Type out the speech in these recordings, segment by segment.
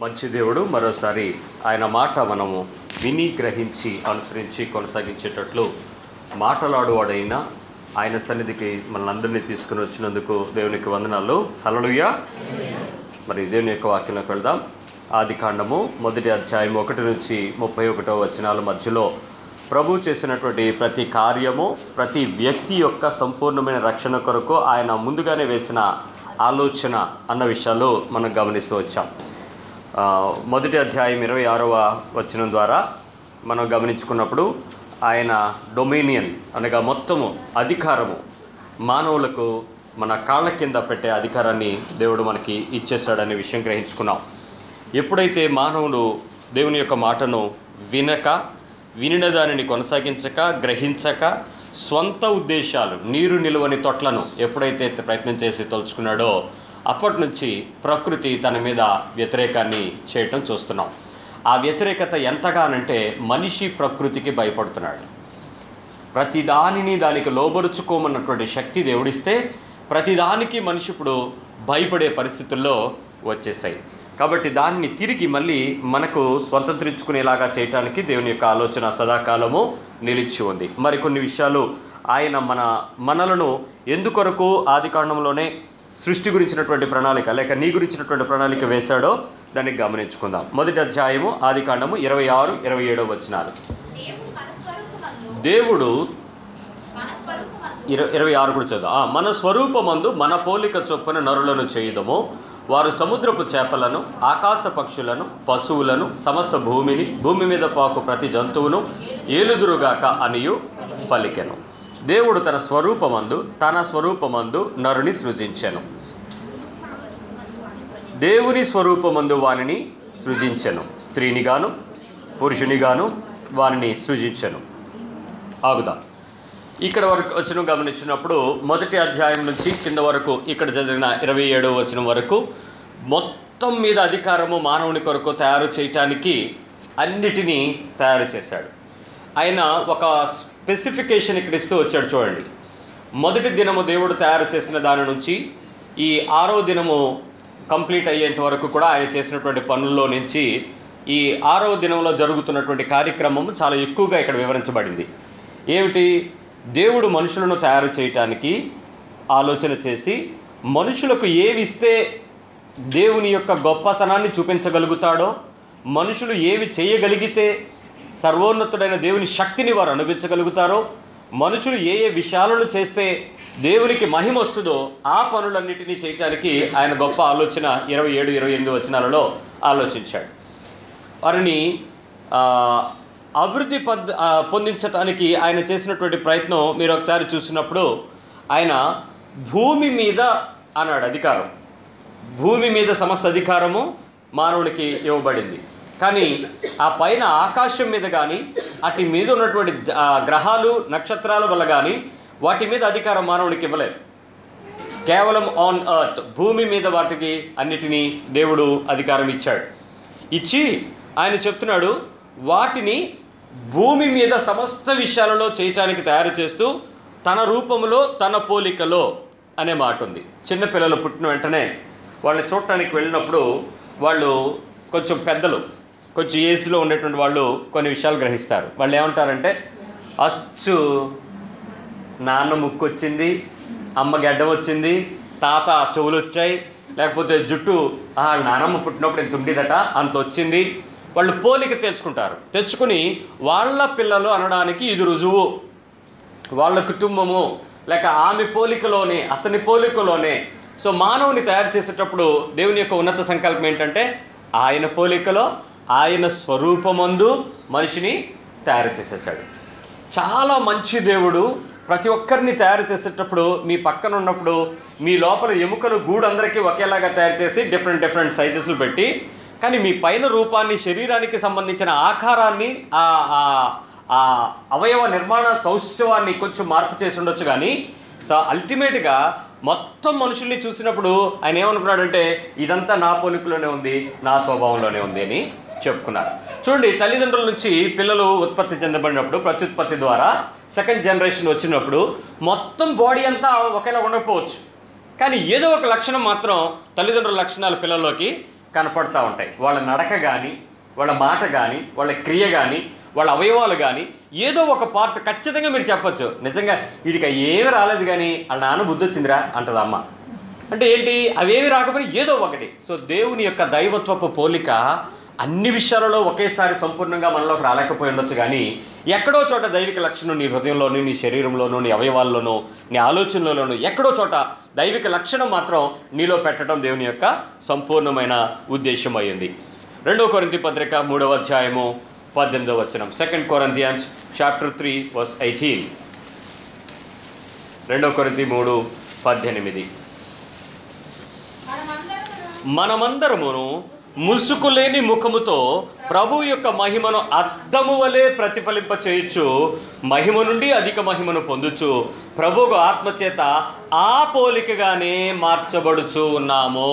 మంచి దేవుడు మరోసారి ఆయన మాట మనము విని గ్రహించి అనుసరించి కొనసాగించేటట్లు మాటలాడువాడైనా ఆయన సన్నిధికి మనల్ని తీసుకుని వచ్చినందుకు దేవునికి వందనాలు హల్లెలూయా మరి దేవుని యొక్క వాక్యంలోకి వెళ్దాం ఆది కాండము మొదటి అధ్యాయం ఒకటి నుంచి ముప్పై ఒకటో వచనాల మధ్యలో ప్రభు చేసినటువంటి ప్రతి కార్యము ప్రతి వ్యక్తి యొక్క సంపూర్ణమైన రక్షణ కొరకు ఆయన ముందుగానే వేసిన ఆలోచన అన్న విషయాలు మనం గమనిస్తూ వచ్చాం ఆ, మొదటి అధ్యాయం ఇరవై ఆరవ వచనం ద్వారా మనం గమనించుకున్నప్పుడు ఆయన డొమినియన్ అనగా మొత్తము అధికారము మానవులకు మన కాళ్ళ కింద పెట్టే అధికారాన్ని దేవుడు మనకి ఇచ్చేశాడనే విషయం గ్రహించుకున్నాం ఎప్పుడైతే మానవుడు దేవుని యొక్క మాటను వినక వినిన దానిని కొనసాగించక గ్రహించక స్వంత ఉద్దేశాలు నీరు నిలువని తొట్లను ఎప్పుడైతే ప్రయత్నం చేసి తలుచుకున్నాడో అప్పటి నుంచి ప్రకృతి తన మీద వ్యతిరేకాన్ని చేయటం చూస్తున్నాం ఆ వ్యతిరేకత ఎంతగానంటే మనిషి ప్రకృతికి భయపడుతున్నాడు ప్రతి దానిని దానికి లోబరుచుకోమన్నటువంటి శక్తి దేవుడిస్తే ప్రతిదానికి మనిషి ఇప్పుడు భయపడే పరిస్థితుల్లో వచ్చేసాయి కాబట్టి దాన్ని తిరిగి మళ్ళీ మనకు స్వతంత్రించుకునేలాగా చేయటానికి దేవుని యొక్క ఆలోచన సదాకాలము నిలిచి ఉంది మరికొన్ని విషయాలు ఆయన మన మనలను ఎందుకొరకు ఆది కాండంలోనే సృష్టి గురించినటువంటి ప్రణాళిక లేక నీ గురించినటువంటి ప్రణాళిక వేశాడో దాన్ని గమనించుకుందాం మొదటి అధ్యాయము ఆది కాండము ఇరవై ఆరు ఇరవై ఏడో వచనాలు దేవుడు మన స్వరూపమందు దేవుడు మన స్వరూపమందు ఇర ఇరవై ఆరు కూడా చదువు ఆ, మన స్వరూపమందు మన పోలిక చొప్పున నరులను చేయుదము వారు సముద్రపు చేపలను ఆకాశ పక్షులను పశువులను సమస్త భూమిని భూమి మీద పాకు ప్రతి జంతువును ఏలుదురుగాక అనియు పలికెను దేవుడు తన స్వరూపమందు తన స్వరూపమందు నరుని సృజించెను దేవుని స్వరూపమందు వానిని సృజించెను స్త్రీనిగాను పురుషునిగాను వానిని సృజించెను ఆగుదాం ఇక్కడ వరకు వచ్చిన గమనించినప్పుడు మొదటి అధ్యాయం నుంచి కింద వరకు ఇక్కడ చదివిన ఇరవై ఏడవ వచనం వరకు మొత్తం మీద అధికారము మానవుని కొరకు తయారు చేయటానికి అన్నిటినీ తయారు చేశాడు ఆయన ఒక స్పెసిఫికేషన్ ఇక్కడ ఇస్తూ వచ్చాడు చూడండి మొదటి దినము దేవుడు తయారు చేసిన దాని నుంచి ఈ ఆరో దినము కంప్లీట్ అయ్యేంత వరకు కూడా ఆయన చేసినటువంటి పనుల్లో నుంచి ఈ ఆరో దినంలో జరుగుతున్నటువంటి కార్యక్రమం చాలా ఎక్కువగా ఇక్కడ వివరించబడింది ఏమిటి దేవుడు మనుషులను తయారు చేయటానికి ఆలోచన చేసి మనుషులకు ఏవి ఇస్తే దేవుని యొక్క గొప్పతనాన్ని చూపించగలుగుతాడో మనుషులు ఏవి చేయగలిగితే సర్వోన్నతుడైన దేవుని శక్తిని వారు అనుభవించగలుగుతారో మనుషులు ఏ ఏ విషయాలను చేస్తే దేవునికి మహిమ వస్తుందో ఆ పనులన్నిటినీ చేయటానికి ఆయన గొప్ప ఆలోచన ఇరవై ఏడు ఇరవై ఎనిమిది వచనాలలో ఆలోచించాడు వారిని ఆ, అభివృద్ధి పద్ ఆ, పొందించటానికి ఆయన చేసినటువంటి ప్రయత్నం మీరు ఒకసారి చూసినప్పుడు ఆయన భూమి మీద అన్నాడు అధికారం భూమి మీద సమస్త అధికారము మానవుడికి ఇవ్వబడింది కానీ ఆ పైన ఆకాశం మీద కానీ అటు మీద ఉన్నటువంటి ఆ, గ్రహాలు నక్షత్రాల వల్ల కానీ వాటి మీద అధికారం మానవుడికి ఇవ్వలేదు కేవలం ఆన్ ఎర్త్ భూమి మీద వాటికి అన్నిటినీ దేవుడు అధికారం ఇచ్చాడు ఇచ్చి ఆయన చెప్తున్నాడు వాటిని భూమి మీద సమస్త విషయాలలో చేయటానికి తయారు చేస్తూ తన రూపములో తన పోలికలో అనే మాట ఉంది చిన్నపిల్లలు పుట్టిన వెంటనే వాళ్ళని చూడటానికి వెళ్ళినప్పుడు వాళ్ళు కొంచెం పెద్దలు కొంచెం ఏజ్లో ఉండేటువంటి వాళ్ళు కొన్ని విషయాలు గ్రహిస్తారు వాళ్ళు ఏమంటారంటే అచ్చు నాన్న ముక్కు వచ్చింది అమ్మ గడ్డం వచ్చింది తాత చెవులు వచ్చాయి లేకపోతే జుట్టు ఆ నానమ్మ పుట్టినప్పుడు ఇంత ఉండేదట అంత వచ్చింది వాళ్ళు పోలిక తెచ్చుకుంటారు తెచ్చుకుని వాళ్ళ పిల్లలు అనడానికి ఇది రుజువు వాళ్ళ కుటుంబము లేక ఆమె పోలికలోనే అతని పోలికలోనే సో మానవుని తయారు చేసేటప్పుడు దేవుని యొక్క ఉన్నత సంకల్పం ఏంటంటే ఆయన పోలికలో ఆయన స్వరూపమందు మనిషిని తయారు చేసేసాడు చాలా మంచి దేవుడు ప్రతి ఒక్కరిని తయారు చేసేటప్పుడు మీ పక్కన ఉన్నప్పుడు మీ లోపల ఎముకలు గూడు అందరికీ ఒకేలాగా తయారు చేసి డిఫరెంట్ డిఫరెంట్ సైజెస్లు పెట్టి కానీ మీ పైన రూపాన్ని శరీరానికి సంబంధించిన ఆకారాన్ని ఆ ఆ- ఆ అవయవ నిర్మాణ సౌష్ఠవాన్ని కొంచెం మార్పు చేసి ఉండొచ్చు కానీ సో అల్టిమేట్గా మొత్తం మనుషుల్ని చూసినప్పుడు ఆయన ఏమనుకున్నాడంటే ఇదంతా నా పోలికలోనే ఉంది నా స్వభావంలోనే ఉంది అని చెప్పుకున్నారు చూడండి తల్లిదండ్రుల నుంచి పిల్లలు ఉత్పత్తి చెందబడినప్పుడు ప్రత్యుత్పత్తి ద్వారా సెకండ్ జనరేషన్ వచ్చినప్పుడు మొత్తం బాడీ అంతా ఒకేలా ఉండకపోవచ్చు కానీ ఏదో ఒక లక్షణం మాత్రం తల్లిదండ్రుల లక్షణాలు పిల్లల్లోకి కనపడతా ఉంటాయి వాళ్ళ నడక కానీ వాళ్ళ మాట కానీ వాళ్ళ క్రియ కానీ వాళ్ళ అవయవాలు కానీ ఏదో ఒక పార్ట్ ఖచ్చితంగా మీరు చెప్పొచ్చు నిజంగా వీడికి ఏమి రాలేదు కానీ వాళ్ళ నాన్న బుద్ధి వచ్చిందిరా అంటది అమ్మ అంటే ఏంటి అవేమి రాకపోయినా ఏదో ఒకటి సో దేవుని యొక్క దైవత్వపు పోలిక అన్ని విషయాలలో ఒకేసారి సంపూర్ణంగా మనలోకి రాలేకపోయి ఉండొచ్చు కానీ ఎక్కడో చోట దైవిక లక్షణం నీ హృదయంలోనూ నీ శరీరంలోనూ నీ అవయవాల్లోనూ నీ ఆలోచనలలోనూ ఎక్కడో చోట దైవిక లక్షణం మాత్రం నీలో పెట్టడం దేవుని యొక్క సంపూర్ణమైన ఉద్దేశం అయ్యింది రెండో కొరింతి పత్రిక మూడవ అధ్యాయము పద్దెనిమిదవ వచనం second Corinthians chapter three verse eighteen రెండో కొరింతి మూడు పద్దెనిమిది మనమందరమును మనమందరమును ముసుకులేని ముఖముతో ప్రభు యొక్క మహిమను అద్దము వలె ప్రతిఫలింప చేయొచ్చు మహిమ నుండి అధిక మహిమను పొందుచు ప్రభువు ఆత్మచేత ఆ పోలికగానే మార్చబడుచు ఉన్నాము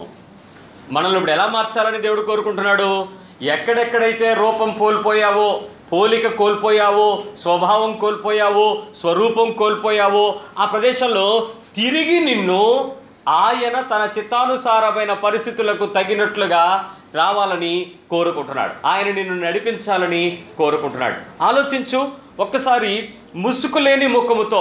మనల్ని ఇప్పుడు ఎలా మార్చాలని దేవుడు కోరుకుంటున్నాడు ఎక్కడెక్కడైతే రూపం కోల్పోయావో పోలిక కోల్పోయావో స్వభావం కోల్పోయావో స్వరూపం కోల్పోయావో ఆ ప్రదేశంలో తిరిగి నిన్ను ఆయన తన చిత్తానుసారమైన పరిస్థితులకు తగినట్లుగా రావాలని కోరుకుంటున్నాడు ఆయన నిన్ను నడిపించాలని కోరుకుంటున్నాడు ఆలోచించు ఒక్కసారి ముసుగులేని ముఖముతో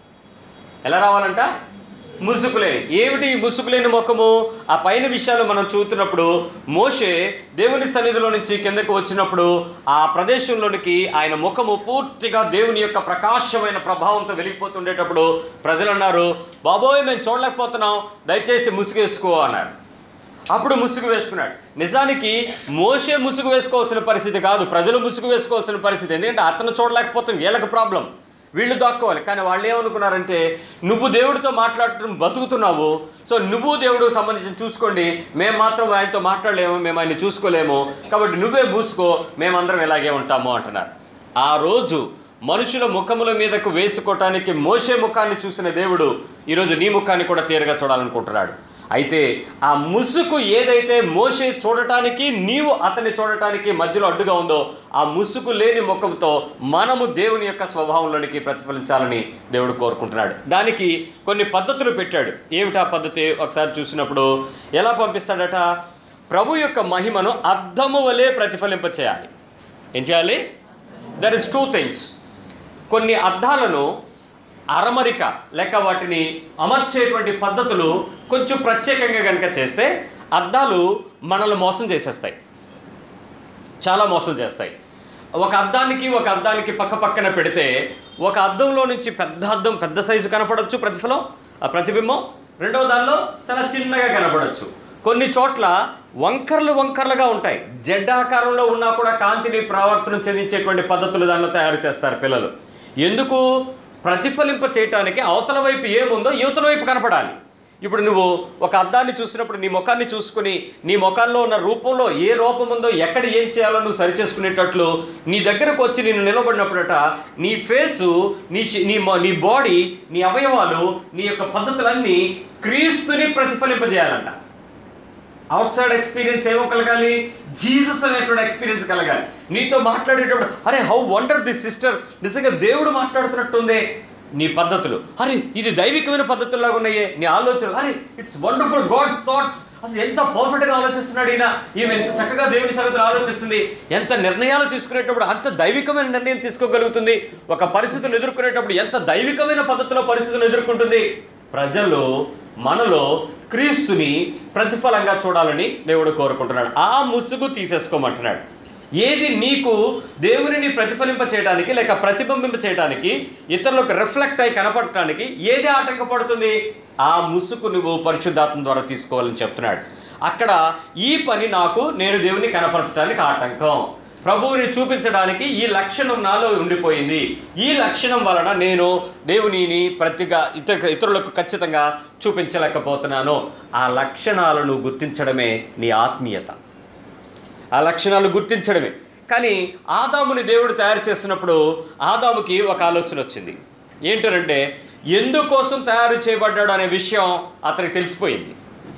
ఎలా రావాలంట ముసుగులేని ఏమిటి ఈ ముసుగులేని ముఖము ఆ పైన విషయాలు మనం చూస్తున్నప్పుడు మోషే దేవుని సన్నిధిలో నుంచి కిందకు వచ్చినప్పుడు ఆ ప్రదేశంలోనికి ఆయన ముఖము పూర్తిగా దేవుని యొక్క ప్రకాశమైన ప్రభావంతో వెలిగిపోతుండేటప్పుడు ప్రజలు అన్నారు బాబోయ్ మేము చూడలేకపోతున్నాం దయచేసి ముసుగు వేసుకో అన్నారు అప్పుడు ముసుగు వేసుకున్నాడు నిజానికి మోసే ముసుగు వేసుకోవాల్సిన పరిస్థితి కాదు ప్రజలు ముసుగు వేసుకోవాల్సిన పరిస్థితి ఎందుకంటే అతను చూడలేకపోతే వీళ్ళకి ప్రాబ్లం వీళ్ళు దాక్కోవాలి కానీ వాళ్ళు ఏమనుకున్నారంటే నువ్వు దేవుడితో మాట్లాడటం బతుకుతున్నావు సో నువ్వు దేవుడు సంబంధించి చూసుకోండి మేము మాత్రం ఆయనతో మాట్లాడలేము మేము ఆయన్ని చూసుకోలేము కాబట్టి నువ్వే మూసుకో మేమందరం ఇలాగే ఉంటాము అంటున్నారు ఆ రోజు మనుషుల ముఖముల మీదకు వేసుకోవటానికి మోసే ముఖాన్ని చూసిన దేవుడు ఈరోజు నీ ముఖాన్ని కూడా తీరగా చూడాలనుకుంటున్నాడు అయితే ఆ ముసుగు ఏదైతే మోసే చూడటానికి నీవు అతన్ని చూడటానికి మధ్యలో అడ్డుగా ఉందో ఆ ముసుగు లేని ముఖంతో మనము దేవుని యొక్క స్వభావంలోనికి ప్రతిఫలించాలని దేవుడు కోరుకుంటున్నాడు దానికి కొన్ని పద్ధతులు పెట్టాడు ఏమిటా పద్ధతి ఒకసారి చూసినప్పుడు ఎలా పంపిస్తాడట ప్రభు యొక్క మహిమను అర్థము వలె ప్రతిఫలింప చేయాలి ఏం చేయాలి దర్ ఇస్ టూ థింగ్స్ కొన్ని అర్థాలను అరమరిక లేక వాటిని అమర్చేటువంటి పద్ధతులు కొంచెం ప్రత్యేకంగా కనుక చేస్తే అద్దాలు మనల్ని మోసం చేసేస్తాయి చాలా మోసం చేస్తాయి ఒక అద్దానికి ఒక అద్దానికి పక్క పక్కన పెడితే ఒక అద్దంలో నుంచి పెద్ద అద్దం పెద్ద సైజు కనపడవచ్చు ప్రతిఫలం ఆ ప్రతిబింబం రెండవ దానిలో చాలా చిన్నగా కనపడవచ్చు కొన్ని చోట్ల వంకర్లు వంకర్లుగా ఉంటాయి జెడ్ ఆకారంలో ఉన్నా కూడా కాంతిని ప్రవర్తన చెందించేటువంటి పద్ధతులు దానిలో తయారు చేస్తారు పిల్లలు ఎందుకు ప్రతిఫలింప చేయటానికి అవతల వైపు ఏముందో యువతల వైపు కనపడాలి ఇప్పుడు నువ్వు ఒక అద్దాన్ని చూసినప్పుడు నీ ముఖాన్ని చూసుకుని నీ ముఖంలో ఉన్న రూపంలో ఏ రూపం ఉందో ఎక్కడ ఏం చేయాలో నువ్వు సరి చేసుకునేటట్లు నీ దగ్గరకు వచ్చి నేను నిలబడినప్పుడట నీ ఫేసు నీ శ- నీ మొ- నీ బాడీ నీ అవయవాలు నీ యొక్క పద్ధతులన్నీ క్రీస్తుని ప్రతిఫలింపజేయాలంట అవుట్ సైడ్ ఎక్స్పీరియన్స్ ఏమో కలగాలి జీసస్ అనేటువంటి ఎక్స్పీరియన్స్ కలగాలి నీతో మాట్లాడేటప్పుడు అరే హౌ వండర్ దిస్ సిస్టర్ నిజంగా దేవుడు మాట్లాడుతున్నట్టుందే నీ పద్ధతులు అరే ఇది దైవికమైన పద్ధతుల్లాగా ఉన్నాయే నీ ఆలోచనలు అరే ఇట్స్ వండర్ఫుల్ గాడ్స్ థాట్స్ అసలు ఎంత పర్ఫెక్ట్గా ఆలోచిస్తున్నాడు ఈయన ఈమె ఎంత చక్కగా దేవుని సంగతులు ఆలోచిస్తుంది ఎంత నిర్ణయాలు తీసుకునేటప్పుడు అంత దైవికమైన నిర్ణయం తీసుకోగలుగుతుంది ఒక పరిస్థితులు ఎదుర్కొనేటప్పుడు ఎంత దైవికమైన పద్ధతిలో పరిస్థితులు ఎదుర్కొంటుంది ప్రజలు మనలో క్రీస్తుని ప్రతిఫలంగా చూడాలని దేవుడు కోరుకుంటున్నాడు ఆ ముసుగు తీసేసుకోమంటున్నాడు ఏది నీకు దేవునిని ప్రతిఫలింప చేయడానికి లేక ప్రతిబింబింప చేయడానికి ఇతరులకు రిఫ్లెక్ట్ అయి కనపడటానికి ఏది ఆటంకపడుతుంది ఆ ముసుగు నువ్వు పరిశుద్ధాత్మ ద్వారా తీసుకోవాలని చెప్తున్నాడు అక్కడ ఈ పని నాకు నేను దేవుని కనపరచడానికి ఆటంకం ప్రభువుని చూపించడానికి ఈ లక్షణం నాలో ఉండిపోయింది ఈ లక్షణం వలన నేను దేవునిని ప్రతిగా ఇతర ఇతరులకు ఖచ్చితంగా చూపించలేకపోతున్నాను ఆ లక్షణాలను గుర్తించడమే నీ ఆత్మీయత ఆ లక్షణాలు గుర్తించడమే కానీ ఆదాముని దేవుడు తయారు చేస్తున్నప్పుడు ఆదాముకి ఒక ఆలోచన వచ్చింది ఏంటంటే ఎందుకోసం తయారు చేయబడ్డాడు అనే విషయం అతనికి తెలిసిపోయింది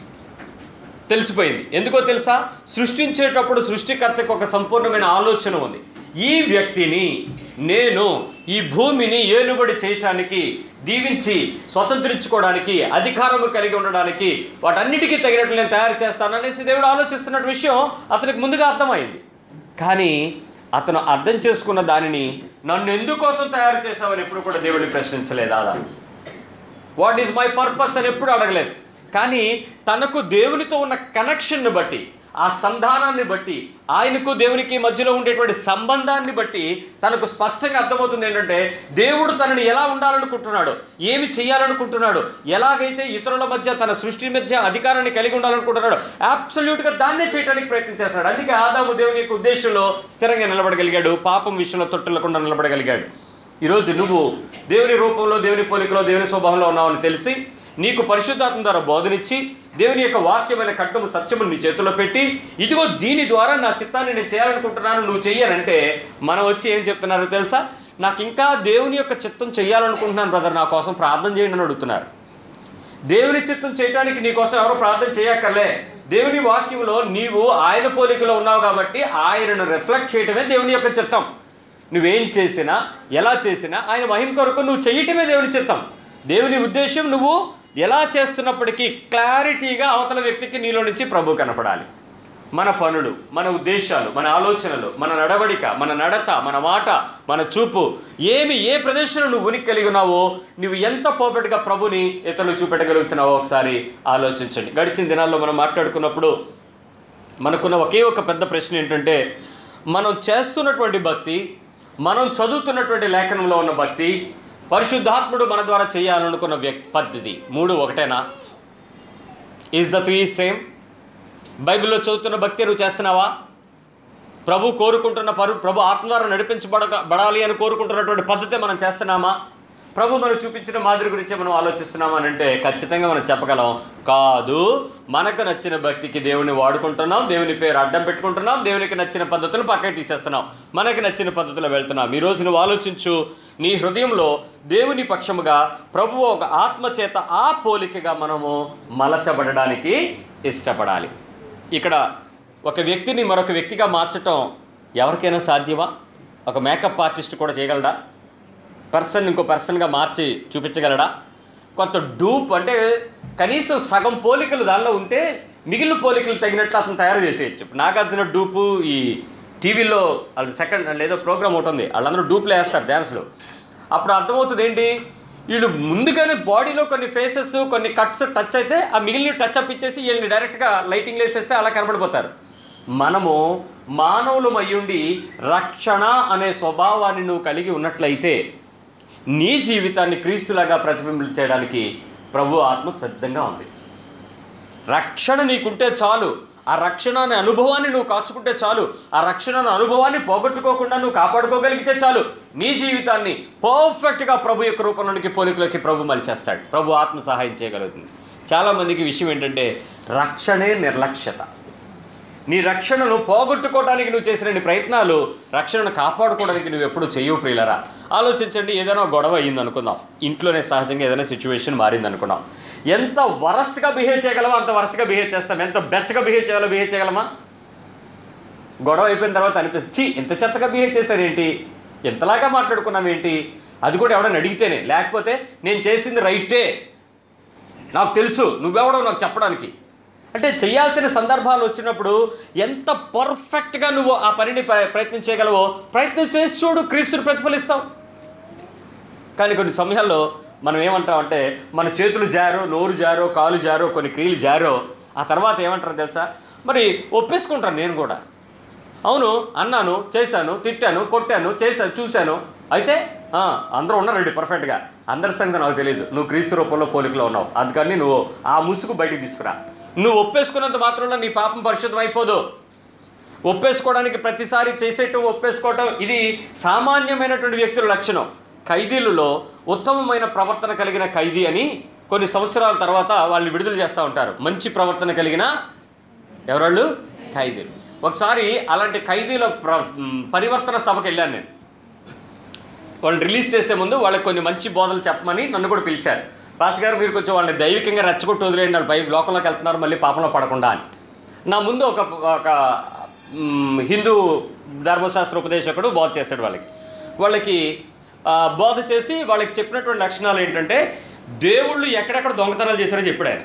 తెలిసిపోయింది ఎందుకో తెలుసా సృష్టించేటప్పుడు సృష్టికర్తకు ఒక సంపూర్ణమైన ఆలోచన ఉంది ఈ వ్యక్తిని నేను ఈ భూమిని ఏలుబడి చేయటానికి దీవించి స్వతంత్రించుకోవడానికి అధికారము కలిగి ఉండడానికి వాటన్నిటికీ తగినట్లు నేను తయారు చేస్తాను అనేసి దేవుడు ఆలోచిస్తున్న విషయం అతనికి ముందుగా అర్థమైంది కానీ అతను అర్థం చేసుకున్న దానిని నన్ను ఎందుకోసం తయారు చేశావని ఎప్పుడు కూడా దేవుడిని ప్రశ్నించలేదు ఆదాము వాట్ ఈజ్ మై పర్పస్ అని ఎప్పుడు అడగలేదు కానీ తనకు దేవునితో ఉన్న కనెక్షన్ని బట్టి ఆ సంధానాన్ని బట్టి ఆయనకు దేవునికి మధ్యలో ఉండేటువంటి సంబంధాన్ని బట్టి తనకు స్పష్టంగా అర్థమవుతుంది ఏంటంటే దేవుడు తనని ఎలా ఉండాలనుకుంటున్నాడు ఏమి చేయాలనుకుంటున్నాడు ఎలాగైతే ఇతరుల మధ్య తన సృష్టి మధ్య అధికారాన్ని కలిగి ఉండాలనుకుంటున్నాడు అబ్సల్యూట్గా దాన్నే చేయడానికి ప్రయత్నం చేస్తాడు అందుకే ఆదాము దేవుని యొక్క ఉద్దేశంలో స్థిరంగా నిలబడగలిగాడు పాపం విషయంలో తొట్టులకుండా నిలబడగలిగాడు ఈరోజు నువ్వు దేవుని రూపంలో దేవుని పోలికలో దేవుని స్వభావంలో ఉన్నావని తెలిసి నీకు పరిశుద్ధాత్మ ద్వారా బోధనిచ్చి దేవుని యొక్క వాక్యమైన కట్టము సత్యము నీ చేతిలో పెట్టి ఇదిగో దీని ద్వారా నా చిత్తాన్ని నేను చేయాలనుకుంటున్నాను నువ్వు చెయ్యనంటే మనం వచ్చి ఏం చెప్తున్నారో తెలుసా నాకు ఇంకా దేవుని యొక్క చిత్తం చేయాలనుకుంటున్నాను బ్రదర్ నా కోసం ప్రార్థన చేయండి అని అడుగుతున్నారు దేవుని చిత్తం చేయడానికి నీకోసం ఎవరో ప్రార్థన చేయక్కర్లే దేవుని వాక్యంలో నీవు ఆయన పోలికలో ఉన్నావు కాబట్టి ఆయనను రిఫ్లెక్ట్ చేయటమే దేవుని యొక్క చిత్తం నువ్వేం చేసినా ఎలా చేసినా ఆయన మహిమ కొరకు నువ్వు చేయటమే దేవుని చిత్తం దేవుని ఉద్దేశం నువ్వు ఎలా చేస్తున్నప్పటికీ క్లారిటీగా అవతల వ్యక్తికి నీలో నుంచి ప్రభు కనపడాలి మన పనులు మన ఉద్దేశాలు మన ఆలోచనలు మన నడవడిక మన నడత మన మాట మన చూపు ఏమి ఏ ప్రదేశంలో నువ్వు ఉనికి కలిగి ఉన్నావో నువ్వు ఎంత పర్ఫెక్ట్గా ప్రభుని ఇతరులు చూపెట్టగలుగుతున్నావో ఒకసారి ఆలోచించండి గడిచిన దినాల్లో మనం మాట్లాడుకున్నప్పుడు మనకున్న ఒకే ఒక పెద్ద ప్రశ్న ఏంటంటే మనం చేస్తున్నటువంటి భక్తి మనం చదువుతున్నటువంటి లేఖనంలో ఉన్న భక్తి పరిశుద్ధాత్ముడు మన ద్వారా చేయాలనుకున్న వ్యక్ పద్ధతి మూడు ఒకటేనా ఈజ్ ద త్రీ సేమ్ బైబిల్లో చదువుతున్న భక్తి నువ్వు చేస్తున్నావా ప్రభు కోరుకుంటున్న పరు ప్రభు ఆత్మ ద్వారా నడిపించబడ బడాలి అని కోరుకుంటున్నటువంటి పద్ధతి మనం చేస్తున్నామా ప్రభు మనం చూపించిన మాదిరి గురించి మనం ఆలోచిస్తున్నామా అని అంటే ఖచ్చితంగా మనం చెప్పగలం కాదు మనకు నచ్చిన భక్తికి దేవుని వాడుకుంటున్నాం దేవుని పేరు అడ్డం పెట్టుకుంటున్నాం దేవునికి నచ్చిన పద్ధతులు పక్కకి తీసేస్తున్నాం మనకి నచ్చిన పద్ధతిలో వెళ్తున్నాం ఈ రోజు నువ్వు ఆలోచించు నీ హృదయంలో దేవుని పక్షముగా ప్రభు ఒక ఆత్మ చేత ఆ పోలికగా మనము మలచబడడానికి ఇష్టపడాలి ఇక్కడ ఒక వ్యక్తిని మరొక వ్యక్తిగా మార్చటం ఎవరికైనా సాధ్యమా ఒక మేకప్ ఆర్టిస్ట్ కూడా చేయగలడా పర్సన్ ఇంకో పర్సన్గా మార్చి చూపించగలడా కొంత డూప్ అంటే కనీసం సగం పోలికలు దానిలో ఉంటే మిగిలిన పోలికలు తగినట్లు అతను తయారు చేసేయచ్చు ఇప్పుడు నాగార్జున డూపు ఈ టీవీలో అది సెకండ్ లేదో ప్రోగ్రామ్ ఒకటి ఉంది వాళ్ళందరూ డూప్లు వేస్తారు డ్యాన్స్లో అప్పుడు అర్థమవుతుంది ఏంటి వీళ్ళు ముందుగానే బాడీలో కొన్ని ఫేసెస్ కొన్ని కట్స్ టచ్ అయితే ఆ మిగిలిన టచ్ అప్ ఇచ్చేసి వీళ్ళని డైరెక్ట్గా లైటింగ్ వేసేస్తే అలా కనబడిపోతారు మనము మానవులు అయ్యుండి రక్షణ అనే స్వభావాన్ని నువ్వు కలిగి ఉన్నట్లయితే నీ జీవితాన్ని క్రీస్తులాగా ప్రతిబింబించడానికి ప్రభు ఆత్మ సిద్ధంగా ఉంది రక్షణ నీకుంటే చాలు ఆ రక్షణ అనే అనుభవాన్ని నువ్వు కాచుకుంటే చాలు ఆ రక్షణ అనే అనుభవాన్ని పోగొట్టుకోకుండా నువ్వు కాపాడుకోగలిగితే చాలు నీ జీవితాన్ని పర్ఫెక్ట్గా ప్రభు యొక్క రూపంలోనికి పోలికలోకి ప్రభు మలిచేస్తాడు ప్రభు ఆత్మ సహాయం చేయగలుగుతుంది చాలామందికి విషయం ఏంటంటే రక్షణే నిర్లక్ష్యత నీ రక్షణను పోగొట్టుకోవడానికి నువ్వు చేసిన నీ ప్రయత్నాలు రక్షణను కాపాడుకోవడానికి నువ్వు ఎప్పుడు చేయవు ప్రియులరా ఆలోచించండి ఏదైనా గొడవ అయ్యింది అనుకుందాం ఇంట్లోనే సహజంగా ఏదైనా సిచ్యువేషన్ మారింది అనుకున్నాం ఎంత వరస్ట్గా బిహేవ్ చేయగలమో అంత వరస్ట్గా బిహేవ్ చేస్తాం ఎంత బెస్ట్గా బిహేవ్ చేయాలో బిహేవ్ చేయగలమా గొడవ అయిపోయిన తర్వాత అనిపిస్తుంది "ఛీ, ఇంత చెత్తగా బిహేవ్ చేశారేంటి ఎంతలాగా మాట్లాడుకున్నాం ఏంటి అది కూడా ఎవడని అడిగితేనే లేకపోతే నేను చేసింది రైటే నాకు తెలుసు నువ్వెవడో నాకు చెప్పడానికి అంటే చేయాల్సిన సందర్భాలు వచ్చినప్పుడు ఎంత పర్ఫెక్ట్గా నువ్వు ఆ పనిని ప్ర- ప్రయత్నం చేయగలవో ప్రయత్నం చేసి చూడు క్రీస్తుని ప్రతిఫలిస్తావు కానీ కొన్ని సమయాల్లో మనం ఏమంటామంటే మన చేతులు జారో నోరు జారో కాలు జారో కొన్ని క్రియలు జారో ఆ తర్వాత ఏమంటారో తెలుసా మరి ఒప్పేసుకుంటాను నేను కూడా అవును అన్నాను చేశాను తిట్టాను కొట్టాను చేశాను చూశాను అయితే ఆ, అందరూ ఉన్నారండి పర్ఫెక్ట్గా అందరి సంగతి నాకు తెలియదు నువ్వు క్రీస్తు రూపంలో పోలికలో ఉన్నావు అందుకని నువ్వు ఆ ముసుగు బయటికి తీసుకురా నువ్వు ఒప్పేసుకున్నంత మాత్రంలో నీ పాపం పరిశుద్ధం అయిపోదు ఒప్పేసుకోవడానికి ప్రతిసారి చేసేటం ఒప్పేసుకోవటం ఇది సామాన్యమైనటువంటి వ్యక్తుల లక్షణం ఖైదీలలో ఉత్తమమైన ప్రవర్తన కలిగిన ఖైదీ అని కొన్ని సంవత్సరాల తర్వాత వాళ్ళని విడుదల చేస్తూ ఉంటారు మంచి ప్రవర్తన కలిగిన ఎవరాళ్ళు ఖైదీలు ఒకసారి అలాంటి ఖైదీల ప్ర మ్, పరివర్తన సభకి వెళ్ళాను నేను వాళ్ళని రిలీజ్ చేసే ముందు వాళ్ళకి కొన్ని మంచి బోధలు చెప్పమని నన్ను కూడా పిలిచారు భాష గారు మీరు కొంచెం వాళ్ళని దైవికంగా రెచ్చగొట్టు వదిలేయండి వాళ్ళు పై లోకంలోకి వెళ్తున్నారు మళ్ళీ పాపంలో పడకుండా అని నా ముందు ఒక ఒక మ్, హిందూ ధర్మశాస్త్ర ఉపదేశకుడు బోధ చేశాడు వాళ్ళకి వాళ్ళకి ఆ, బోధ చేసి వాళ్ళకి చెప్పినటువంటి లక్షణాలు ఏంటంటే దేవుళ్ళు ఎక్కడెక్కడ దొంగతనాలు చేశారో చెప్పాడు ఆయన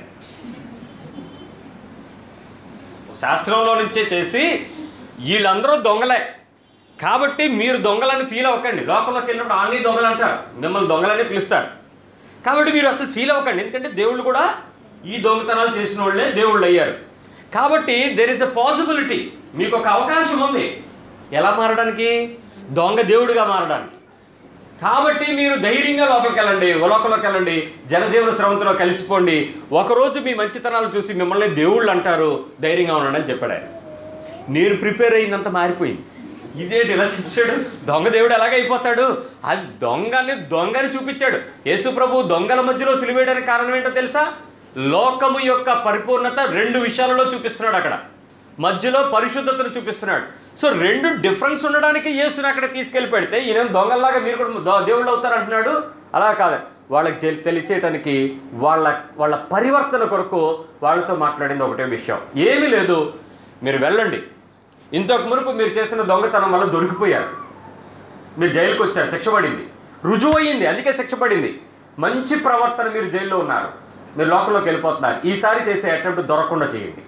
శాస్త్రంలో నుంచే చేసి వీళ్ళందరూ దొంగలే కాబట్టి మీరు దొంగలని ఫీల్ అవ్వకండి లోకంలోకి వెళ్ళినప్పుడు ఆన్ని దొంగలు అంటారు మిమ్మల్ని దొంగలని పిలుస్తారు కాబట్టి మీరు అసలు ఫీల్ అవ్వకండి ఎందుకంటే దేవుళ్ళు కూడా ఈ దొంగతనాలు చేసిన వాళ్ళే దేవుళ్ళు అయ్యారు కాబట్టి దెర్ ఇస్ ఎ పాసిబిలిటీ మీకు ఒక అవకాశం ఉంది ఎలా మారడానికి దొంగ దేవుడిగా మారడానికి కాబట్టి మీరు ధైర్యంగా లోపలికి వెళ్ళండి లోకంలోకి వెళ్ళండి జనజీవన స్రవంతిలో కలిసిపోండి ఒకరోజు మీ మంచితనాలు చూసి మిమ్మల్ని దేవుళ్ళు అంటారు ధైర్యంగా ఉండండి అని చెప్పాడు ఆయన నేను ప్రిపేర్ అయిందంత మారిపోయింది ఇదేంటి ఇలా చూపించాడు దొంగ దేవుడు ఎలాగైపోతాడు అది దొంగని దొంగని చూపించాడు యేసు ప్రభు దొంగల మధ్యలో సిలివేయడానికి కారణం ఏంటో తెలుసా లోకము యొక్క పరిపూర్ణత రెండు విషయాలలో చూపిస్తున్నాడు అక్కడ మధ్యలో పరిశుద్ధతను చూపిస్తున్నాడు సో రెండు డిఫరెన్స్ ఉండడానికి యేసుని అక్కడ తీసుకెళ్ళి పెడితే ఈయన దొంగల్లాగా మీరు కూడా దో- దేవుళ్ళు అవుతారు అంటున్నాడు అలా కాదు వాళ్ళకి తెలి- తెలియచేయటానికి వాళ్ళ వాళ్ళ పరివర్తన కొరకు వాళ్ళతో మాట్లాడింది ఒకటే విషయం ఏమీ లేదు మీరు వెళ్ళండి ఇంతకు మునుపు మీరు చేసిన దొంగతనం వల్ల దొరికిపోయారు మీరు జైలుకి వచ్చారు శిక్ష పడింది రుజువు అయ్యింది అందుకే శిక్ష పడింది మంచి ప్రవర్తన మీరు జైల్లో ఉన్నారు మీరు లోకంలోకి వెళ్ళిపోతున్నారు ఈసారి చేసే అటెంప్ట్ దొరకకుండా చేయండి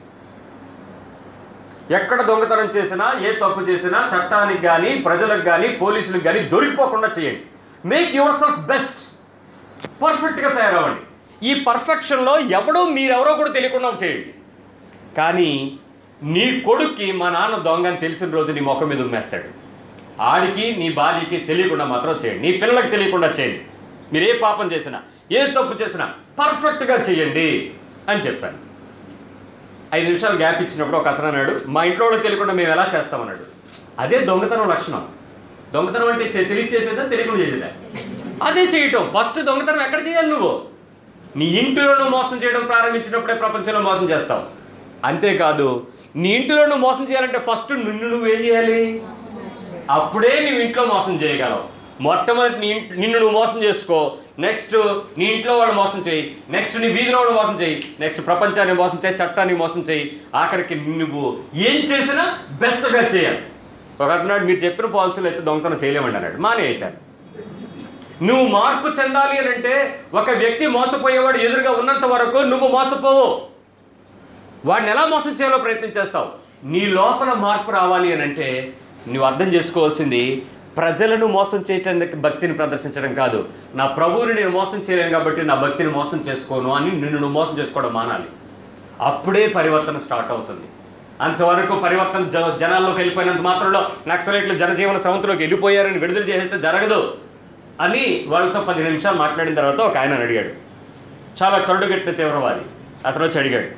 ఎక్కడ దొంగతనం చేసినా ఏ తప్పు చేసినా చట్టానికి కానీ ప్రజలకు కానీ పోలీసులకు కానీ దొరికిపోకుండా చేయండి మేక్ యువర్ సెల్ఫ్ బెస్ట్ పర్ఫెక్ట్గా తయారవ్వండి ఈ పర్ఫెక్షన్లో ఎవడో మీరెవరో కూడా తెలియకుండా చేయండి కానీ నీ కొడుక్కి మా నాన్న దొంగ అని తెలిసిన రోజు నీ ముఖం మీద ఉమ్మేస్తాడు ఆడికి నీ భార్యకి తెలియకుండా మాత్రం చేయండి నీ పిల్లలకు తెలియకుండా చేయండి మీరు ఏ పాపం చేసినా ఏ తప్పు చేసినా పర్ఫెక్ట్గా చేయండి అని చెప్పాను ఐదు నిమిషాలు గ్యాప్ ఇచ్చినప్పుడు ఒక అతను అన్నాడు మా ఇంట్లో వాళ్ళకి తెలియకుండా మేము ఎలా చేస్తామన్నాడు అదే దొంగతనం లక్షణం దొంగతనం అంటే చే- తెలిసి చేసేదా తెలియకుండా చేసేదా అదే చేయటం ఫస్ట్ దొంగతనం ఎక్కడ చేయాలి నువ్వు నీ ఇంటిలో నువ్వు మోసం చేయడం ప్రారంభించినప్పుడే ప్రపంచంలో మోసం చేస్తావు అంతేకాదు నీ ఇంటిలో నువ్వు మోసం చేయాలంటే ఫస్ట్ నిన్ను నువ్వేం చేయాలి అప్పుడే నువ్వు ఇంట్లో మోసం చేయగలవు మొట్టమొదటి నీ ఇంట్- నిన్ను నువ్వు మోసం చేసుకో నెక్స్ట్ నీ ఇంట్లో వాళ్ళు మోసం చేయి నెక్స్ట్ నీ వీధిలో వాళ్ళు మోసం చేయి నెక్స్ట్ ప్రపంచాన్ని మోసం చేయి చట్టాన్ని మోసం చేయి ఆఖరికి నువ్వు ఏం చేసినా బెస్ట్గా చేయాలి ఒక అతనాడు మీరు చెప్పిన పాలసీలు అయితే దొంగతనం చేయలేమండి అన్నాడు మానే అవుతాను నువ్వు మార్పు చెందాలి అని అంటే ఒక వ్యక్తి మోసపోయేవాడు ఎదురుగా ఉన్నంత వరకు నువ్వు మోసపోవు వాడిని ఎలా మోసం చేయాలో ప్రయత్నం చేస్తావు నీ లోపల మార్పు రావాలి అని అంటే నువ్వు అర్థం చేసుకోవాల్సింది ప్రజలను మోసం చేయటానికి భక్తిని ప్రదర్శించడం కాదు నా ప్రభువుని నేను మోసం చేయలేను కాబట్టి నా భక్తిని మోసం చేసుకోను అని నిన్ను నువ్వు మోసం చేసుకోవడం మానాలి అప్పుడే పరివర్తన స్టార్ట్ అవుతుంది అంతవరకు పరివర్తన జ జనాల్లోకి వెళ్ళిపోయినంత మాత్రంలో నక్సలైట్లు జనజీవన సవంతిలోకి వెళ్ళిపోయారని విడుదల చేసేస్తే జరగదు అని వాళ్ళతో పది నిమిషాలు మాట్లాడిన తర్వాత ఒక ఆయన అడిగాడు చాలా కరుడుగట్టిన తీవ్రవాది అతను వచ్చి అడిగాడు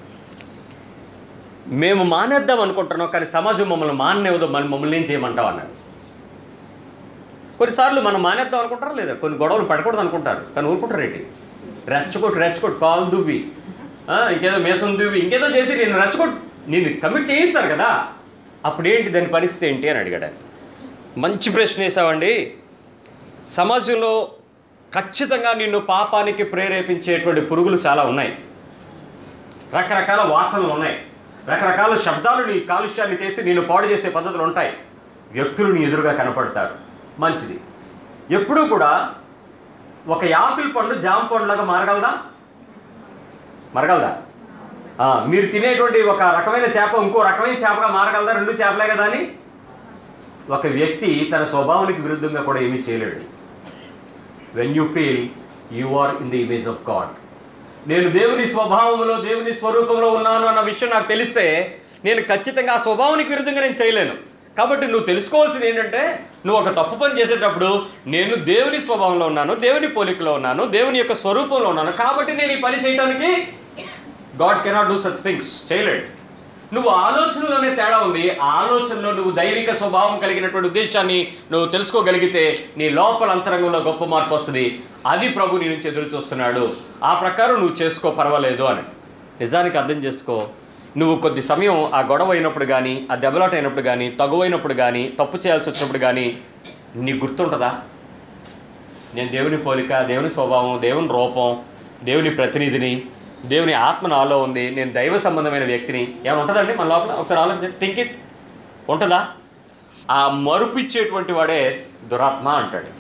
మేము మానేద్దాం అనుకుంటున్నాం కానీ సమాజం మమ్మల్ని మానేవదో మళ్ళీ మమ్మల్ని ఏం చేయమంటావు అన్నాడు కొన్నిసార్లు మనం మానేద్దాం అనుకుంటారా లేదా కొన్ని గొడవలు పడకూడదు అనుకుంటారు కానీ ఊరుకుంటారు ఏంటి రెచ్చగొట్టు రెచ్చగొట్టు కాలు దువ్వి ఆ, ఇంకేదో మేసం దువ్వి ఇంకేదో చేసి నేను రెచ్చగొట్టు నేను కమిట్ చేయిస్తారు కదా అప్పుడు ఏంటి దాని పరిస్థితి ఏంటి అని అడిగాడు ఆయన. మంచి ప్రశ్న వేసావండి సమాజంలో ఖచ్చితంగా నిన్ను పాపానికి ప్రేరేపించేటువంటి పురుగులు చాలా ఉన్నాయి రకరకాల వాసనలు ఉన్నాయి రకరకాల శబ్దాలు నీ కాలుష్యాన్ని చేసి నేను పాడు చేసే పద్ధతులు ఉంటాయి వ్యక్తులు నీ ఎదురుగా కనపడతారు మంచిది ఎప్పుడూ కూడా ఒక యాపిల్ పండు జామ పండులాగా మారగలదా మరగలదా ఆ, మీరు తినేటువంటి ఒక రకమైన చేప ఇంకో రకమైన చేపగా మారగలదా రెండు చేపలే కదా అని ఒక వ్యక్తి తన స్వభావానికి విరుద్ధంగా కూడా ఏమీ చేయలేడు when you feel you are in the image of God నేను దేవుని స్వభావంలో దేవుని స్వరూపంలో ఉన్నాను అన్న విషయం నాకు తెలిస్తే నేను ఖచ్చితంగా ఆ స్వభావానికి విరుద్ధంగా నేను చేయలేను కాబట్టి నువ్వు తెలుసుకోవాల్సింది ఏంటంటే నువ్వు ఒక తప్పు పని చేసేటప్పుడు నేను దేవుని స్వభావంలో ఉన్నాను దేవుని పోలికలో ఉన్నాను దేవుని యొక్క స్వరూపంలో ఉన్నాను కాబట్టి నేను ఈ పని చేయడానికి God cannot do such things చేయలేడు నువ్వు ఆలోచనలోనే తేడా ఉంది ఆ ఆలోచనలో నువ్వు దైవిక స్వభావం కలిగినటువంటి ఉద్దేశాన్ని నువ్వు తెలుసుకోగలిగితే నీ లోపల అంతరంగంలో గొప్ప మార్పు వస్తుంది అది ప్రభు నీ నుంచి ఎదురు చూస్తున్నాడు ఆ ప్రకారం నువ్వు చేసుకో పర్వాలేదు అని నిజానికి అర్థం చేసుకో నువ్వు కొద్ది సమయం ఆ గొడవ అయినప్పుడు కానీ ఆ దెబ్బలాట అయినప్పుడు కానీ తగువైనప్పుడు కానీ తప్పు చేయాల్సి వచ్చినప్పుడు కానీ నీకు గుర్తుంటుందా నేను దేవుని పోలిక దేవుని స్వభావం దేవుని రూపం దేవుని ప్రతినిధిని దేవుని ఆత్మ నాలో ఉంది నేను దైవ సంబంధమైన వ్యక్తిని ఏమైనా ఉంటుందండి మన లోపల ఒకసారి ఆలోచన థింక్ ఇట్ ఉంటుందా ఆ మరుపు ఇచ్చేటువంటి వాడే దురాత్మ అంటాడు